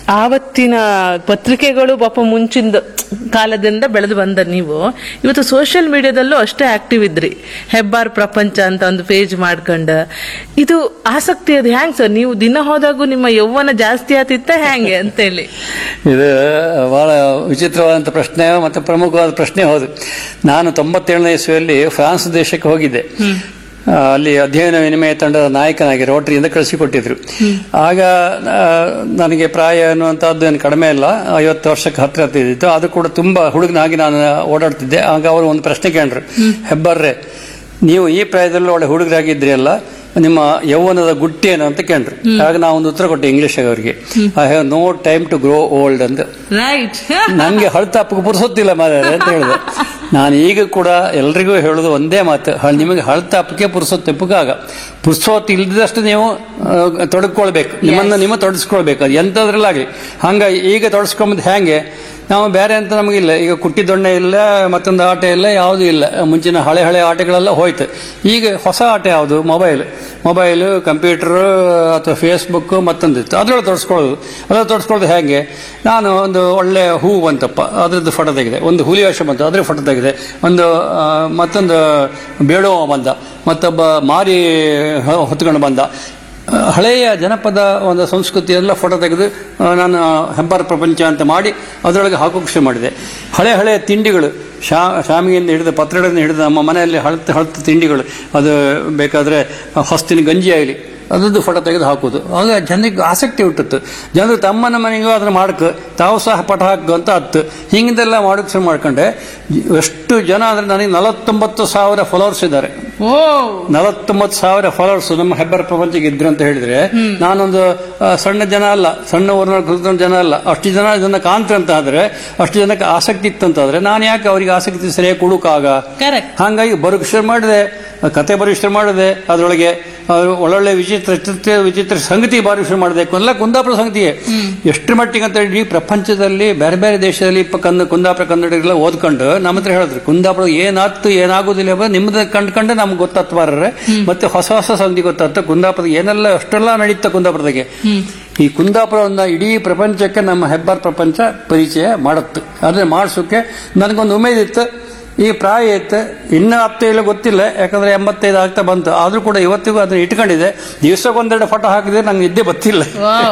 ಆವತ್ತಿನ ಪತ್ರಿಕೆಗಳು ಪಾಪ ಮುಂಚಿಂದ ಕಾಲದಿಂದ ಬೆಳೆದು ಬಂದ ನೀವು ಇವತ್ತು ಸೋಷಿಯಲ್ ಮೀಡಿಯಾದಲ್ಲೂ ಅಷ್ಟೇ ಆಕ್ಟಿವ್ ಇದ್ರಿ ಹೆಬ್ಬಾರ್ ಪ್ರಪಂಚ ಅಂತ ಒಂದು ಪೇಜ್ ಮಾಡ್ಕೊಂಡು ಇದು ಆಸಕ್ತಿ ಅದು ಹ್ಯಾಂಗ್ ಸರ್ ನೀವು ದಿನ ಹೋದಾಗೂ ನಿಮ್ಮ ಯೌವನ ಜಾಸ್ತಿ ಆತಿತ್ತ ಹ್ಯಾಂಗೆ ಅಂತೇಳಿ ಇದು ಬಹಳ ವಿಚಿತ್ರವಾದಂಥ ಪ್ರಶ್ನೆ ಮತ್ತು ಪ್ರಮುಖವಾದ ಪ್ರಶ್ನೆ ಹೌದು ನಾನು ತೊಂಬತ್ತೇಳನೇ ಇಸ್ವಿಯಲ್ಲಿ ಫ್ರಾನ್ಸ್ ದೇಶಕ್ಕೆ ಹೋಗಿದ್ದೆ ಆ, ಅಲ್ಲಿ ಅಧ್ಯಯನ ವಿನಿಮಯ ತಂಡದ ನಾಯಕನಾಗಿ ರೋಟರಿಯಿಂದ ಕಳಿಸಿಕೊಟ್ಟಿದ್ರು ಆಗ ಆ, ನನಗೆ ಪ್ರಾಯ ಅನ್ನುವಂಥದ್ದು ಏನು ಕಡಿಮೆ ಇಲ್ಲ ಐವತ್ತು ವರ್ಷಕ್ಕೆ ಹತ್ರ ಹತ್ತಿದ್ದಿತ್ತು ಅದು ಕೂಡ ತುಂಬಾ ಹುಡುಗನಾಗಿ ನಾನು ಓಡಾಡ್ತಿದ್ದೆ ಆಗ ಅವರು ಒಂದು ಪ್ರಶ್ನೆ ಕೇಳಿದ್ರು ಹೆಬ್ಬರ್ರೆ ನೀವು ಈ ಪ್ರಾಯದಲ್ಲಿ ಒಳ್ಳೆ ಹುಡುಗರಾಗಿದ್ರಿ ಅಲ್ಲ ನಿಮ್ಮ ಯೌವನದ ಗುಟ್ಟಿ ಏನು ಅಂತ ಕೇಳಿದ್ರು ಆಗ ನಾವು ಒಂದು ಉತ್ತರ ಕೊಟ್ಟೆ ಇಂಗ್ಲಿಷ್ ಅವರಿಗೆ I have no time to grow old ಅಂತ ರೈಟ್ ನಂಗೆ ಹಳ್ತಾಪಕ್ಕೆ ಪುರ್ಸೊತ್ತಿಲ್ಲ ಮಾರ್ರೆ ಅಂತ ಹೇಳಿದೆ ನಾನು ಈಗ ಕೂಡ ಎಲ್ರಿಗೂ ಹೇಳೋದು ಒಂದೇ ಮಾತು ಹ- ನಿಮಗೆ ಹಳ್ತಾಪಕ್ಕೆ ಪುರ್ಸೊತ್ತೆಪ್ಪಗಾಗ ಪುರ್ಸೊತ್ತು ಇಲ್ದಷ್ಟು ನೀವು ಆ, ತೊಡಗಿಕೊಳ್ಬೇಕು ನಿಮ್ಮನ್ನು ನಿಮ್ಮ ತೊಡಗಿಸ್ಕೊಳ್ಬೇಕು ಅದು ಎಂಥದ್ರಲ್ಲಾಗಲಿ ಹಂಗಾಗಿ ಈಗ ತೊಡಗಿಸ್ಕೊಂಬುದು ಹೇಗೆ ನಾವು ಬೇರೆ ಅಂತ ನಮಗಿಲ್ಲ ಈಗ ಕುಟ್ಟಿ ದೊಣ್ಣೆ ಇಲ್ಲ ಮತ್ತೊಂದು ಆಟ ಇಲ್ಲ ಯಾವುದೂ ಇಲ್ಲ ಮುಂಚಿನ ಹಳೆ ಹಳೆ ಆಟಗಳೆಲ್ಲ ಹೋಯ್ತು ಈಗ ಹೊಸ ಆಟ ಯಾವುದು ಮೊಬೈಲ್ ಮೊಬೈಲು ಕಂಪ್ಯೂಟರ್ ಅಥವಾ ಫೇಸ್ಬುಕ್ ಮತ್ತೊಂದಿತ್ತು ಅದರೊಳಗೆ ತೊಡಸ್ಕೊಳ್ಳೋದು ಅದರಲ್ಲಿ ತೊಡಸ್ಕೊಳ್ಳೋದು ಹೇಗೆ ನಾನು ಒಂದು ಒಳ್ಳೆ ಹೂ ಬಂತಪ್ಪ ಅದ್ರದ್ದು ಫೋಟೋ ತೆಗೆದೆ ಒಂದು ಹುಲಿ ವೇಷ ಬಂತು ಅದ್ರ ಫೋಟೋ ತೆಗೆದೆ ಒಂದು ಆ, ಮತ್ತೊಂದು ಬೇಡೋ ಬಂದ ಮತ್ತೊಬ್ಬ ಮಾರಿ ಹ- ಹೊತ್ಕೊಂಡು ಬಂದ ಆ, ಹಳೆಯ ಜನಪದ ಒಂದು ಸಂಸ್ಕೃತಿ ಎಲ್ಲ ಫೋಟೋ ತೆಗೆದು ಆ, ನಾನು ಹೆಬ್ಬಾರ್ ಪ್ರಪಂಚ ಅಂತ ಮಾಡಿ ಅದರೊಳಗೆ ಹಾಕೋಕೆ ಶುರು ಮಾಡಿದೆ ಹಳೆ ಹಳೆಯ ತಿಂಡಿಗಳು ಶಾ ಶಾಮಿಗೆಯಿಂದ ಹಿಡಿದು ಪತ್ರಗಳಿಂದ ಹಿಡಿದು ನಮ್ಮ ಮನೆಯಲ್ಲಿ ಹಳತು ಹಳತು ತಿಂಡಿಗಳು ಅದು ಬೇಕಾದರೆ ಹೊಸ್ತಿನ ಗಂಜಿ ಆಗಲಿ ಅದರದ್ದು ಫೋಟೋ ತೆಗೆದು ಹಾಕೋದು ಆಗ ಜನರಿಗೆ ಆಸಕ್ತಿ ಹುಟ್ಟಿತ್ತು ಜನರು ತಮ್ಮನ ಮನೆಗೂ ಅದನ್ನು ಮಾಡಕ್ಕೆ ತಾವು ಸಹ ಪಟ ಹಾಕು ಅಂತ ಹತ್ತು ಹಿಂಗಿದೆಲ್ಲ ಮಾಡಕ್ಕೆ ಶುರು ಮಾಡ್ಕೊಂಡೆ ಎಷ್ಟು ಜನ ಅಂದ್ರೆ ನನಗೆ ನಲವತ್ತೊಂಬತ್ತು ಸಾವಿರ ಫಾಲೋವರ್ಸ್ ಇದ್ದಾರೆ ಓ ನಲವತ್ತೊಂಬತ್ತು ಸಾವಿರ ಫಾಲೋವರ್ಸ್ ನಮ್ಮ ಹೆಬ್ಬಾರ್ ಪ್ರಪಂಚಕ್ಕೆ ಇದ್ರು ಅಂತ ಹೇಳಿದ್ರೆ ನಾನೊಂದು ಆ, ಸಣ್ಣ ಜನ ಅಲ್ಲ ಸಣ್ಣ ಊರಿನ ಕುಳಿತ ಜನ ಅಲ್ಲ ಅಷ್ಟು ಜನ ಇದನ್ನ ಕಾಣ್ತಾರೆ ಅಂತ ಆದ್ರೆ ಅಷ್ಟು ಜನಕ್ಕೆ ಆಸಕ್ತಿ ಇತ್ತು ಅಂತಾದ್ರೆ ನಾನು ಯಾಕೆ ಅವರಿಗೆ ಆಸಕ್ತಿ ಸರಿಯಾಗಿ ಕೊಡುಕಾಗ ಕರೆಕ್ಟ್ ಹಾಗಾಗಿ ಬರೋಕೆ ಶುರು ಮಾಡಿದೆ ಕತೆ ಬರೋಕೆ ಶುರು ಮಾಡಿದೆ ಅದರೊಳಗೆ ಅವ್ರು ಒಳ್ಳೊಳ್ಳೆ ವಿಚಿತ್ರ ಚಿತ್ರ ವಿಚಿತ್ರ ಸಂಗತಿ ಬಾರಿ ಶುರು ಮಾಡಿದೆ ಎಲ್ಲ ಕುಂದಾಪುರ ಸಂಗತಿಯೇ ಎಷ್ಟು ಮಟ್ಟಿಗೆ ಅಂತ ಇಡೀ ಪ್ರಪಂಚದಲ್ಲಿ ಬೇರೆ ಬೇರೆ ದೇಶದಲ್ಲಿ ಇಪ್ಪ ಕಂದ ಕುಂದಾಪುರ ಕನ್ನಡಿಗರೆಲ್ಲ ಓದ್ಕೊಂಡು ನಮ್ಮ ಹತ್ರ ಹೇಳಿದ್ರು ಕುಂದಾಪುರ ಏನಾಗ್ತು ಏನಾಗುದಿಲ್ಲ ಎಂಬುದು ನಿಮ್ಮದು ಕಂಡ್ಕೊಂಡು ನಮ್ಗೆ ಗೊತ್ತಾತ್ ಬಾರ್ರೆ ಮತ್ತೆ ಹೊಸ ಹೊಸ ಸಂಗತಿ ಗೊತ್ತಾಗ್ತ ಕುಂದಾಪುರದ ಏನೆಲ್ಲ ಅಷ್ಟೆಲ್ಲ ನಡೀತ ಕುಂದಾಪುರದಾಗೆ ಈ ಕುಂದಾಪುರವನ್ನ ಇಡೀ ಪ್ರಪಂಚಕ್ಕೆ ನಮ್ಮ ಹೆಬ್ಬಾರ್ ಪ್ರಪಂಚ ಪರಿಚಯ ಮಾಡತ್ತು ಆದ್ರೆ ಮಾಡಿಸೋಕೆ ನನಗೊಂದು ಉಮೇದಿತ್ತು ಈ ಪ್ರಾಯ ಇತ್ತು ಇನ್ನು ಹತ್ತು ಇಲ್ಲ ಗೊತ್ತಿಲ್ಲ ಯಾಕಂದ್ರೆ ಎಂಬತ್ತೈದು ಆಗ್ತಾ ಬಂತು ಆದ್ರೂ ಕೂಡ ಇವತ್ತಿಗೂ ಅದನ್ನ ಇಟ್ಕೊಂಡಿದೆ ದಿವಸಕ್ಕೊಂದೆರಡು ಫೋಟೋ ಹಾಕಿದ್ರೆ ನಂಗೆ ನಿದ್ದೆ ಗೊತ್ತಿಲ್ಲ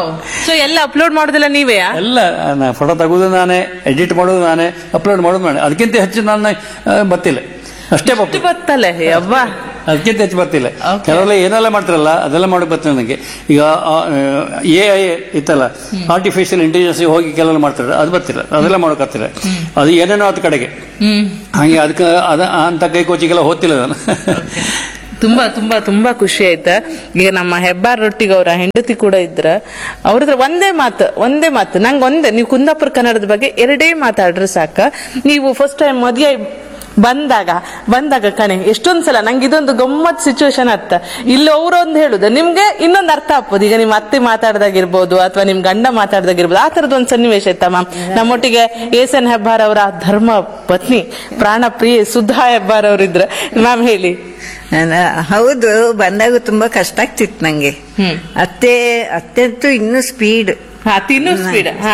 ಸೊ ಎಲ್ಲ ಅಪ್ಲೋಡ್ ಮಾಡೋದಿಲ್ಲ ನೀವೇ ಎಲ್ಲ ಫೋಟೋ ತೆಗೋದು ನಾನೇ ಎಡಿಟ್ ಮಾಡೋದು ನಾನೇ ಅಪ್ಲೋಡ್ ಮಾಡೋದು ನಾನೇ ಅದಕ್ಕಿಂತ ಹೆಚ್ಚು ನನ್ನ ಆ, ಗೊತ್ತಿಲ್ಲ ಅಷ್ಟೇ ಪಾಪ ಗೊತ್ತಲ್ಲೇ ಯವ್ವ ಅದಕ್ಕಿಂತ ಹೆಚ್ಚು ಬರ್ತಿಲ್ಲ Okay. ಕೆಲವೆಲ್ಲ ಏನೆಲ್ಲ ಮಾಡ್ತಾರಲ್ಲ ಅದೆಲ್ಲ ಮಾಡಕ್ ಬರ್ತದೆ ನನಗೆ ಈಗ ಎ ಐ ಇತ್ತಲ್ಲ ಆರ್ಟಿಫಿಷಿಯಲ್ ಇಂಟೆಲಿಜೆನ್ಸ್ ಹೋಗಿ ಕೆಲವೆಲ್ಲ ಮಾಡ್ತಾರೆ ಅದು ಬರ್ತಿಲ್ಲ ಅದೆಲ್ಲ ಮಾಡೋಕ್ಕಾಗ್ತಿಲ್ಲ ಅದು ಏನೇನೋ ಅದ್ ಕಡೆಗೆ ಹ್ಮ್ ಹಾಗೆ ಅದಕ್ಕೆ ಅದ ಅಂತ ಕೈ ಕೋಚಿಗೆಲ್ಲ ಹೋಗ್ತಿಲ್ಲ ನಾನು ತುಂಬಾ ತುಂಬಾ ತುಂಬಾ ಖುಷಿ ಆಯ್ತಾ ಈಗ ನಮ್ಮ ಹೆಬ್ಬಾರ್ ರೊಟ್ಟಿಗೆ ಅವರ ಹೆಂಡತಿ ಕೂಡ ಇದ್ರ ಅವ್ರ ಹತ್ರ ಒಂದೇ ಮಾತು ಒಂದೇ ಮಾತು ನಂಗೆ ಒಂದೇ ನೀವು ಕುಂದಾಪುರ ಕನ್ನಡದ ಬಗ್ಗೆ ಎರಡೇ ಮಾತಾಡ್ರೆ ಸಾಕ ನೀವು ಫಸ್ಟ್ ಟೈಮ್ ಮದುವೆ ಬಂದಾಗ ಬಂದಾಗ ಕಣೆ ಎಷ್ಟೊಂದ್ ಸಲ ನಂಗೆ ಇದೊಂದು ಗಮ್ಮತ್ ಸಿಚುವೇಶನ್ ಅತ್ತ ಇಲ್ಲಿ ಅವ್ರೊಂದು ಹೇಳುದು ನಿಮ್ಗೆ ಇನ್ನೊಂದು ಅರ್ಥ ಆಗ್ಬೋದು ಈಗ ನಿಮ್ ಅತ್ತೆ ಮಾತಾಡ್ದಾಗಿರ್ಬೋದು ಅಥವಾ ನಿಮ್ ಗಂಡ ಮಾತಾಡ್ದಾಗಿರ್ಬೋದು ಆ ತರದ ಒಂದು ಸನ್ನಿವೇಶ ಇತ್ತ ಮ್ಯಾಮ್ ನಮ್ಮೊಟ್ಟಿಗೆ ಏಸನ್ ಹೆಬ್ಬಾರ್ ಅವರ ಧರ್ಮ ಪತ್ನಿ ಪ್ರಾಣ ಪ್ರಿಯೆ ಸುಧಾ ಹೆಬ್ಬಾರ್ ಅವರಿದ್ರ ಮ್ಯಾಮ್ ಹೇಳಿ ನಾನ- ಹೌದು ಬಂದಾಗ ತುಂಬಾ ಕಷ್ಟ ಆಗ್ತಿತ್ತು ನಂಗೆ ಹ್ಮ್. ಅತ್ತೆ ಅತ್ತೆ ಅಂತೂ ಇನ್ನೂ ಸ್ಪೀಡ್ ಹಾ ತಿನ್ನು ಸ್ಪೀಡ್ ಹಾ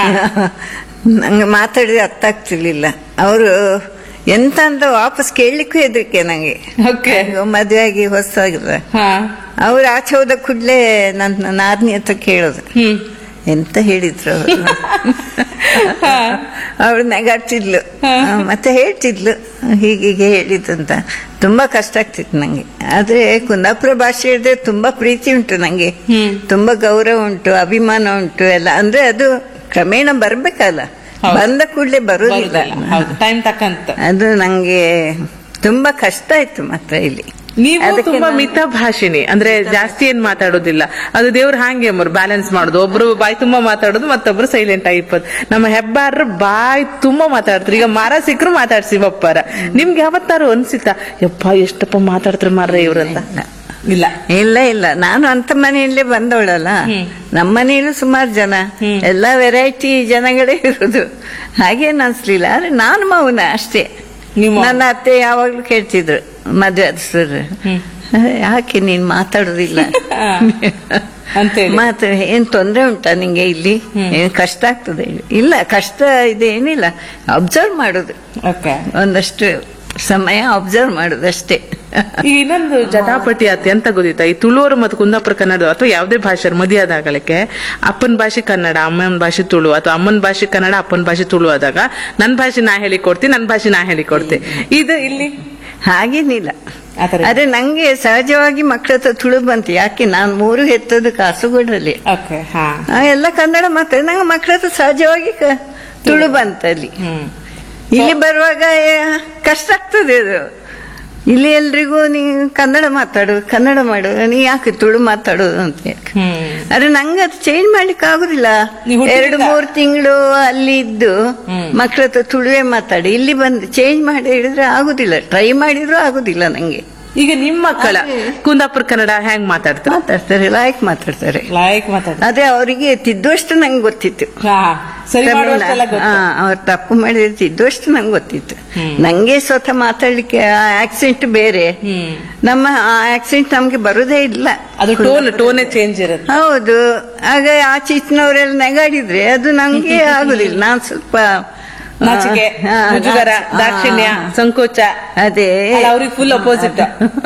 ನಂಗೆ ಮಾತಾಡಿದ್ರೆ ಅರ್ಥ ಆಗ್ತಿರ್ಲಿಲ್ಲ ಅವರು ಎಂತ ಅಂತ ವಾಪಸ್ ಕೇಳಲಿಕ್ಕೂ ಹೆದರಿಕೆ ನಂಗೆ ಓಕೆ ಮದುವೆ ಆಗಿ ಹೊಸಾಗಿಲ್ಲ ಹಾ ಅವ್ರು ಆಚೆ ಹೋದ ಕೂಡಲೇ ನನ್ನ ನಾದ್ನಿ ಹತ್ರ ಕೇಳೋದು ಹ್ಮ್ ಎಂತ ಹೇಳಿದ್ರು ಅವರು ಅವಳು ನಗಾಡ್ತಿದ್ಲು ಮತ್ತೆ ಹೇಳ್ತಿದ್ಲು ಹೀಗೀಗೆ ಹೇಳಿದಂತ ತುಂಬಾ ಕಷ್ಟ ಆಗ್ತಿತ್ತು ನಂಗೆ ಆದ್ರೆ ಕುಂದಾಪುರ ಭಾಷೆ ಹೇಳಿದ್ರೆ ತುಂಬಾ ಪ್ರೀತಿ ಉಂಟು ನಂಗೆ ತುಂಬಾ ಗೌರವ ಉಂಟು ಅಭಿಮಾನ ಉಂಟು ಎಲ್ಲ ಅಂದ್ರೆ ಅದು ಕ್ರಮೇಣ ಬರ್ಬೇಕಲ್ಲ ಹೌದು. ಬಂದ ಕೂಡಲೇ ಬರುದಿಲ್ಲ ಬರುದಿಲ್ಲ ಹೌದು ಟೈಮ್ ತಕ್ಕಂತ ಅದು ನಂಗೆ ತುಂಬಾ ಕಷ್ಟ ಆಯ್ತು ಮಾತ್ರ ಇಲ್ಲಿ ನೀವು ಅದಕ್ಕೆ ತುಂಬಾ ನಾನು- ಮಿತ ಭಾಷಿಣಿ ಅಂದ್ರೆ ಜಾಸ್ತಿ ಏನ್ ಮಾತಾಡೋದಿಲ್ಲ ಅದು ದೇವ್ರು ಹಾಗೆ ಎಂಬರು ಬ್ಯಾಲೆನ್ಸ್ ಮಾಡೋದು ಒಬ್ರು ಬಾಯಿ ತುಂಬಾ ಮಾತಾಡೋದು ಮತ್ತೊಬ್ರು ಸೈಲೆಂಟ್ ಆಗಿಪ್ಪದು ನಮ್ಮ ಹೆಬ್ಬಾರ್ರು ಬಾಯಿ ತುಂಬಾ ಮಾತಾಡ್ತಾರೆ ಈಗ ಮರ ಸಿಕ್ಕರು ಮಾತಾಡ್ಸಿ ಬಪ್ಪಾರ ನಿಮ್ಗೆ ಯಾವತ್ತಾರು ಅನ್ಸಿತಾ ಯಪ್ಪ ಎಷ್ಟಪ್ಪ ಮಾತಾಡ್ತಾರೆ ಮಾರ್ರೆ ಇವ್ರಂತ ಇಲ್ಲ ಇಲ್ಲ ಇಲ್ಲ ನಾನು ಅಂತ ಮನೆಯಲ್ಲೇ ಬಂದವಳಲ್ಲ ನಮ್ಮ ಮನೆಯಲ್ಲೂ ಸುಮಾರು ಜನ ಎಲ್ಲಾ ವೆರೈಟಿ ಜನಗಳೇ ಇರುದು ಹಾಗೇನು ಅನ್ಸ್ಲಿಲ್ಲ ಆದ್ರೆ ನಾನು ಮೌನ ಅಷ್ಟೇ ನೀವು- ನನ್ನ ಅತ್ತೆ ಯಾವಾಗ್ಲೂ ಕೇಳ್ತಿದ್ರು ಮದ್ವೆ ಆದ ಸರ್ ಯಾಕೆ ನೀನ್ ಮಾತಾಡೋದಿಲ್ಲ ಅಂತೇಳಿ. ಮಾತು ಏನ್ ತೊಂದ್ರೆ ಉಂಟಾ ನಿಂಗೆ ಇಲ್ಲಿ ಏನ್ ಕಷ್ಟ ಆಗ್ತದೆ ಇಲ್ಲ ಕಷ್ಟ ಇದೇನಿಲ್ಲ ಅಬ್ಸರ್ವ್ ಮಾಡೋದು ಓಕೆ ಒಂದಷ್ಟು ಸಮಯ ಅಬ್ಸರ್ವ್ ಮಾಡೋದು ಅಷ್ಟೇ ಈಗ ಇನ್ನೊಂದು ಜಟಾಪಟಿ ಅತ್ಯಂತ ಗೊತ್ತಿತ್ತ ಈ ತುಳುವರು ಮತ್ತು ಕುಂದಾಪುರ ಕನ್ನಡ ಅಥವಾ ಯಾವುದೇ ಭಾಷೆ ಮದುವೆ ಆದಾಗಲಕ್ಕೆ ಅಪ್ಪನ ಭಾಷೆ ಕನ್ನಡ ಅಮ್ಮನ ಭಾಷೆ ತುಳು ಅಥವಾ ಅಮ್ಮನ ಭಾಷೆ ಕನ್ನಡ ಅಪ್ಪನ ಭಾಷೆ ತುಳು ಆದಾಗ ನನ್ನ ಭಾಷೆ ನಾ ಹೇಳಿಕೊಡ್ತೀನಿ ನನ್ನ ಭಾಷೆ ನಾ ಹೇಳಿಕೊಡ್ತೀನಿ ಇದು ಇಲ್ಲಿ ಹಾಗೇನಿಲ್ಲ ಆ ಥರ ಆದ್ರೆ ನಂಗೆ ಸಹಜವಾಗಿ ಮಕ್ಕಳ ಹತ್ರ ತುಳು ಬಂತು ಯಾಕೆ ನಾನು ಮೂರು ಹೆತ್ತದ್ದು ಕಾಸುಗೋಡಲ್ಲಿ ಓಕೆ ಹಾ ಆ, ಎಲ್ಲ ಕನ್ನಡ ಮಾತಾಡಿ ನಂಗೆ ಮಕ್ಕಳ ಹತ್ರ ಸಹಜವಾಗಿ ಕ- ತುಳು ಬಂತಲ್ಲಿ ಹ್ಮ್ ಇಲ್ಲಿ ಬರುವಾಗ ಏ, ಕಷ್ಟ ಆಗ್ತದೆ ಅದು ಇಲ್ಲಿ ಎಲ್ರಿಗೂ ನೀ ಕನ್ನಡ ಮಾತಾಡು ಕನ್ನಡ ಮಾಡು ನೀ ಯಾಕೆ ತುಳು ಮಾತಾಡೋದು ಅಂತ ಹೇಳಿ. ಹ್ಮ್ ಆದ್ರೆ ನಂಗೆ ಅದು ಚೇಂಜ್ ಮಾಡ್ಲಿಕ್ಕೆ ಆಗುದಿಲ್ಲ ನೀವು ಹುಟ್ಟಿನಿಂದ- ಎರಡು ಮೂರು ತಿಂಗಳು ಅಲ್ಲಿ ಇದ್ದು ಮಕ್ಕಳ ಹತ್ರ ತುಳುವೇ ಮಾತಾಡಿ ಇಲ್ಲಿ ಬಂದು ಚೇಂಜ್ ಮಾಡಿ ಹೇಳಿದ್ರೆ ಆಗುದಿಲ್ಲ ಟ್ರೈ ಮಾಡಿದ್ರು ಆಗುದಿಲ್ಲ ನಂಗೆ ಈಗ ನಿಮ್ಮ ಮಕ್ಕಳ ಕುಂದಾಪುರ ಕನ್ನಡ ಹೆಂಗ್ ಮಾತಾಡ್ತಾರೆ ಮಾತಾಡ್ತಾರೆ ಲಾಯಕ್ ಮಾತಾಡ್ತಾರೆ ಲೈಕ್ ಮಾತಾಡ್ತಾರೆ ಅದೇ ಅವರಿಗೆ ತಿದ್ದುವಷ್ಟು ನಂಗೆ ಗೊತ್ತಿತ್ತು ಹಾ ಸರಿ ಮಾಡುವಷ್ಟೆಲ್ಲ ಗೊತ್ತು. ಅವ್ರು ತಪ್ಪು ಮಾಡಿದ್ರೆ ತಿದ್ದುವಷ್ಟು ನಂಗೆ ಗೊತ್ತಿತ್ತು ನಂಗೆ ಸ್ವತಃ ಮಾತಾಡ್ಲಿಕ್ಕೆ ಆ ಆಕ್ಸೆಂಟ್ ಬೇರೆ ಹ್ಮ್ ನಮ್ಮ ಆ ಆಕ್ಸೆಂಟ್ ನಮ್ಗೆ ಬರುದೇ ಇಲ್ಲ ಅದು ಟೋನ್ ಟೋನೇ ಚೇಂಜ್ ಇರುತ್ತೆ ಹೌದು ಆಗ ಆಚೆ ಈಚಿನವರೆಲ್ಲ ನೆಗಾಡಿದ್ರೆ ಅದು ನಂಗೆ ಆಗುದಿಲ್ಲ ನಾನ್ ಸ್ವಲ್ಪ ನಾಚಿಕೆ ಹಾ, ಮುಜುಗರ ಹಾ. ದಾಕ್ಷಿಣ್ಯ ಸಂಕೋಚ ಅದೇ ಅವ್ರಿಗೆ ಫುಲ್ ಅಪೋಸಿಟ್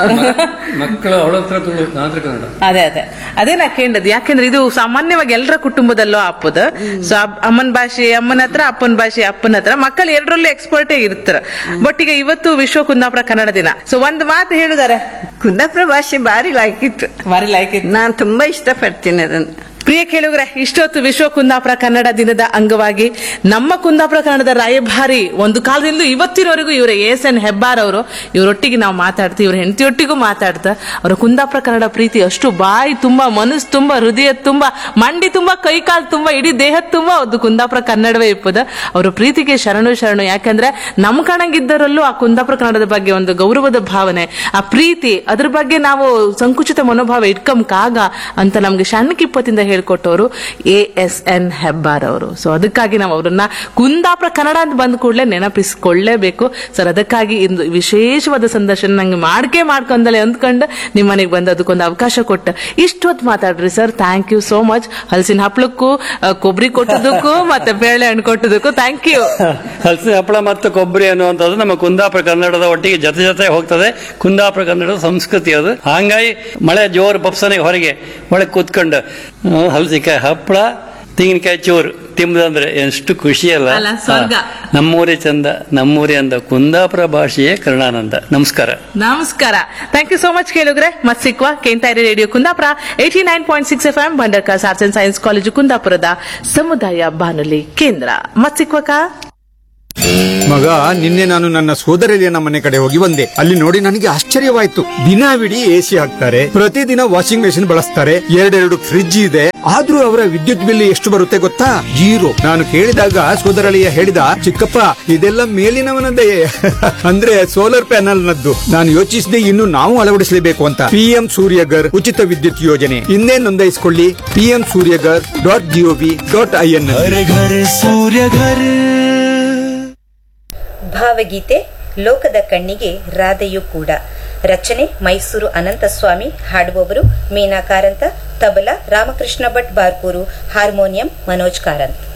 ಮಕ್ಕಳ ಅವಳ ಹತ್ರ ತುಳು ನನ್ನ ಹತ್ರ ಕನ್ನಡ ಅದೇ ಅದೇ ಅದೇ ನಾ ಕೇಂಡದ್ ಯಾಕೆಂದ್ರೆ ಇದು ಸಾಮಾನ್ಯವಾಗಿ ಎಲ್ಲರ ಕುಟುಂಬದಲ್ಲೂ ಆಪದ ಸೊ ಅಮ್ಮನ ಭಾಷೆ ಅಮ್ಮನ ಹತ್ರ ಅಪ್ಪನ ಭಾಷೆ ಅಪ್ಪನ ಹತ್ರ ಮಕ್ಕಳು ಎರಡರಲ್ಲೂ ಎಕ್ಸ್ಪರ್ಟೇ ಇರ್ತಾರ ಬಟ್ ಈಗ ಇವತ್ತು ವಿಶ್ವ ಕುಂದಾಪುರ ಕನ್ನಡ ದಿನ ಸೊ ಒಂದ್ ಮಾತು ಹೇಳಿದಾರೆ ಕುಂದಾಪುರ ಭಾಷೆ ಬಾರಿ ಲಾಯ್ಕಿತ್ತು ಬಾರಿ ಲೈಕ್ ಇತ್ತು ನಾನ್ ತುಂಬಾ ಇಷ್ಟಪಡ್ತೀನಿ ಅದನ್ನ ಪ್ರಿಯ ಕೇಳುಗ್ರೆ ಇಷ್ಟೊತ್ತು ವಿಶ್ವ ಕುಂದಾಪುರ ಕನ್ನಡ ದಿನದ ಅಂಗವಾಗಿ ನಮ್ಮ ಕುಂದಾಪುರ ಕನ್ನಡದ ರಾಯಭಾರಿ ಒಂದು ಕಾಲದಿಂದ ಇವತ್ತಿನವರೆಗೂ ಇವರ ಎಸ್ ಎನ್ ಹೆಬ್ಬಾರ್ ಅವರು ಇವರೊಟ್ಟಿಗೆ ನಾವು ಮಾತಾಡ್ತೀವಿ ಇವ್ರ ಹೆಂಡತಿಯೊಟ್ಟಿಗೂ ಮಾತಾಡ್ತಾ ಅವರ ಕುಂದಾಪುರ ಕನ್ನಡ ಪ್ರೀತಿ ಅಷ್ಟು ಬಾಯಿ ತುಂಬಾ ಮನಸ್ಸು ತುಂಬಾ ಹೃದಯ ತುಂಬಾ ಮಂಡಿ ತುಂಬಾ ಕೈ ಕಾಲು ತುಂಬಾ ಇಡೀ ದೇಹದ ತುಂಬಾ ಒಂದು ಕುಂದಾಪುರ ಕನ್ನಡವೇ ಇಪ್ಪದ ಅವರ ಪ್ರೀತಿಗೆ ಶರಣು ಶರಣು ಯಾಕಂದ್ರೆ ನಮ್ ಕಣಗಿದ್ದರಲ್ಲೂ ಆ ಕುಂದಾಪುರ ಕನ್ನಡದ ಬಗ್ಗೆ ಒಂದು ಗೌರವದ ಭಾವನೆ ಆ ಪ್ರೀತಿ ಅದ್ರ ಬಗ್ಗೆ ನಾವು ಸಂಕುಚಿತ ಮನೋಭಾವ ಇಟ್ಕಂಕಾಗ ಅಂತ ನಮ್ಗೆ ಸಣ್ಣಕಿಪ್ಪತ್ತಿಂದ ಹೇಳ್ಕೊಟ್ಟವರು ಎ ಎಸ್ ಎನ್ ಹೆಬ್ಬಾರ್ ಅವರು ಸೊ ಅದಕ್ಕಾಗಿ ನಾವು ಅವರನ್ನ ಕುಂದಾಪುರ ಕನ್ನಡ ಅಂತ ಬಂದ ಕೂಡಲೇ ನೆನಪಿಸ್ಕೊಳ್ಳೇಬೇಕು ಸರ್ ಅದಕ್ಕಾಗಿ ಇಂದು ವಿಶೇಷವಾದ ಸಂದರ್ಶನ ನಂಗೆ ಮಾಡ್ಕೆ ಮಾಡ್ಕೊಂಡಲೆ ಅಂದ್ಕೊಂಡು ನಿಮ್ಮ ಮನೆಗೆ ಬಂದು ಅದಕ್ಕೊಂದು ಅವಕಾಶ ಕೊಟ್ಟ ಇಷ್ಟೊತ್ತು ಮಾತಾಡ್ರಿ sir thank you so much ಹಲಸಿನ ಹಪ್ಳಕ್ಕೂ ಆ, ಕೊಬ್ಬರಿ ಕೊಟ್ಟದಕ್ಕೂ ಮತ್ತೆ ಬೇಳೆ ಹಣ್ಣು ಕೊಟ್ಟದಕ್ಕೂ ಥ್ಯಾಂಕ್ ಯು ಹಲಸಿನ ಹಪ್ಪಳ ಮತ್ತು ಕೊಬ್ಬರಿ ಅನ್ನುವಂಥದ್ದು ನಮ್ಮ ಕುಂದಾಪುರ ಕನ್ನಡದ ಒಟ್ಟಿಗೆ ಜೊತೆ ಜೊತೆ ಹೋಗ್ತದೆ ಕುಂದಾಪುರ ಕನ್ನಡದ ಸಂಸ್ಕೃತಿ ಅದು ಹಂಗಾಗಿ ಮಳೆ ಜೋರು ಬಪ್ಸನೆ ಹೊರಗೆ ಒಳಗೆ ಕೂತ್ಕೊಂಡು ಆ, ಹಲಸಿನಕಾಯಿ ಹಪ್ಪಳ ತೆಂಗಿನಕಾಯಿ ಚೂರು ತಿಂಬದಂದ್ರೆ ಎಷ್ಟು ಖುಷಿ ಅಲ್ಲ ಅಲ್ಲ, ಸ್ವರ್ಗ. ಹಾ. ನಮ್ಮೂರೇ ಚಂದ ನಮ್ಮೂರೇ ಅಂದ ಕುಂದಾಪುರ ಭಾಷೆಯೇ ಕರುಣಾನಂದ ನಮಸ್ಕಾರ ನಮಸ್ಕಾರ ಥ್ಯಾಂಕ್ ಯು ಸೋ ಮಚ್ ಕೇಳುಗ್ರೆ ಮತ್ ಸಿಕ್ವಾ ಕೇಂತಾರಿ radio Kundapura eighty nine point six F M Bhandarkars arts and science college ಕುಂದಾಪುರದ ಸಮುದಾಯ ಬಾನುಲಿ ಕೇಂದ್ರ ಮತ್ ಸಿಕ್ವಕ ಮಗ ನಿನ್ನೆ ನಾನು ನನ್ನ ಸೋದರಳಿಯನ ಮನೆ ಕಡೆ ಹೋಗಿ ಬಂದೆ ಅಲ್ಲಿ ನೋಡಿ ನನಗೆ ಆಶ್ಚರ್ಯವಾಯ್ತು ದಿನವಿಡೀ ಎಸಿ ಹಾಕ್ತಾರೆ ಪ್ರತಿದಿನ ವಾಷಿಂಗ್ ಮೆಷಿನ್ ಬಳಸ್ತಾರೆ ಎರಡೆರಡು ಫ್ರಿಡ್ಜ್ ಇದೆ ಆದ್ರೂ ಅವರ ವಿದ್ಯುತ್ ಬಿಲ್ ಎಷ್ಟು ಬರುತ್ತೆ ಗೊತ್ತಾ ಜೀರೋ ನಾನು ಕೇಳಿದಾಗ ಸೋದರಳಿಯ ಹೇಳಿದ ಚಿಕ್ಕಪ್ಪ ಇದೆಲ್ಲ ಮೇಲಿನವನದೇ ಅಂದ್ರೆ ಸೋಲಾರ್ ಪ್ಯಾನಲ್ ನದ್ದು ನಾನು ಯೋಚಿಸಿದೆ ಇನ್ನು ನಾವು ಅಳವಡಿಸಲೇಬೇಕು ಅಂತ ಪಿಎಂ ಸೂರ್ಯಗರ್ ಉಚಿತ ವಿದ್ಯುತ್ ಯೋಜನೆ ಇನ್ನೇ ನೋಂದಾಯಿಸಿಕೊಳ್ಳಿ PM Suryaghar dot G O V dot I N घर घर सूर्य घर ಭಾವಗೀತೆ ಲೋಕದ ಕಣ್ಣಿಗೆ ರಾಧೆಯೂ ಕೂಡ ರಚನೆ ಮೈಸೂರು ಅನಂತಸ್ವಾಮಿ ಹಾಡುವವರು ಮೀನಾ ಕಾರಂತ ತಬಲಾ ರಾಮಕೃಷ್ಣ ಭಟ್ ಬಾರ್ಕೂರು ಹಾರ್ಮೋನಿಯಂ ಮನೋಜ್ ಕಾರಂತ್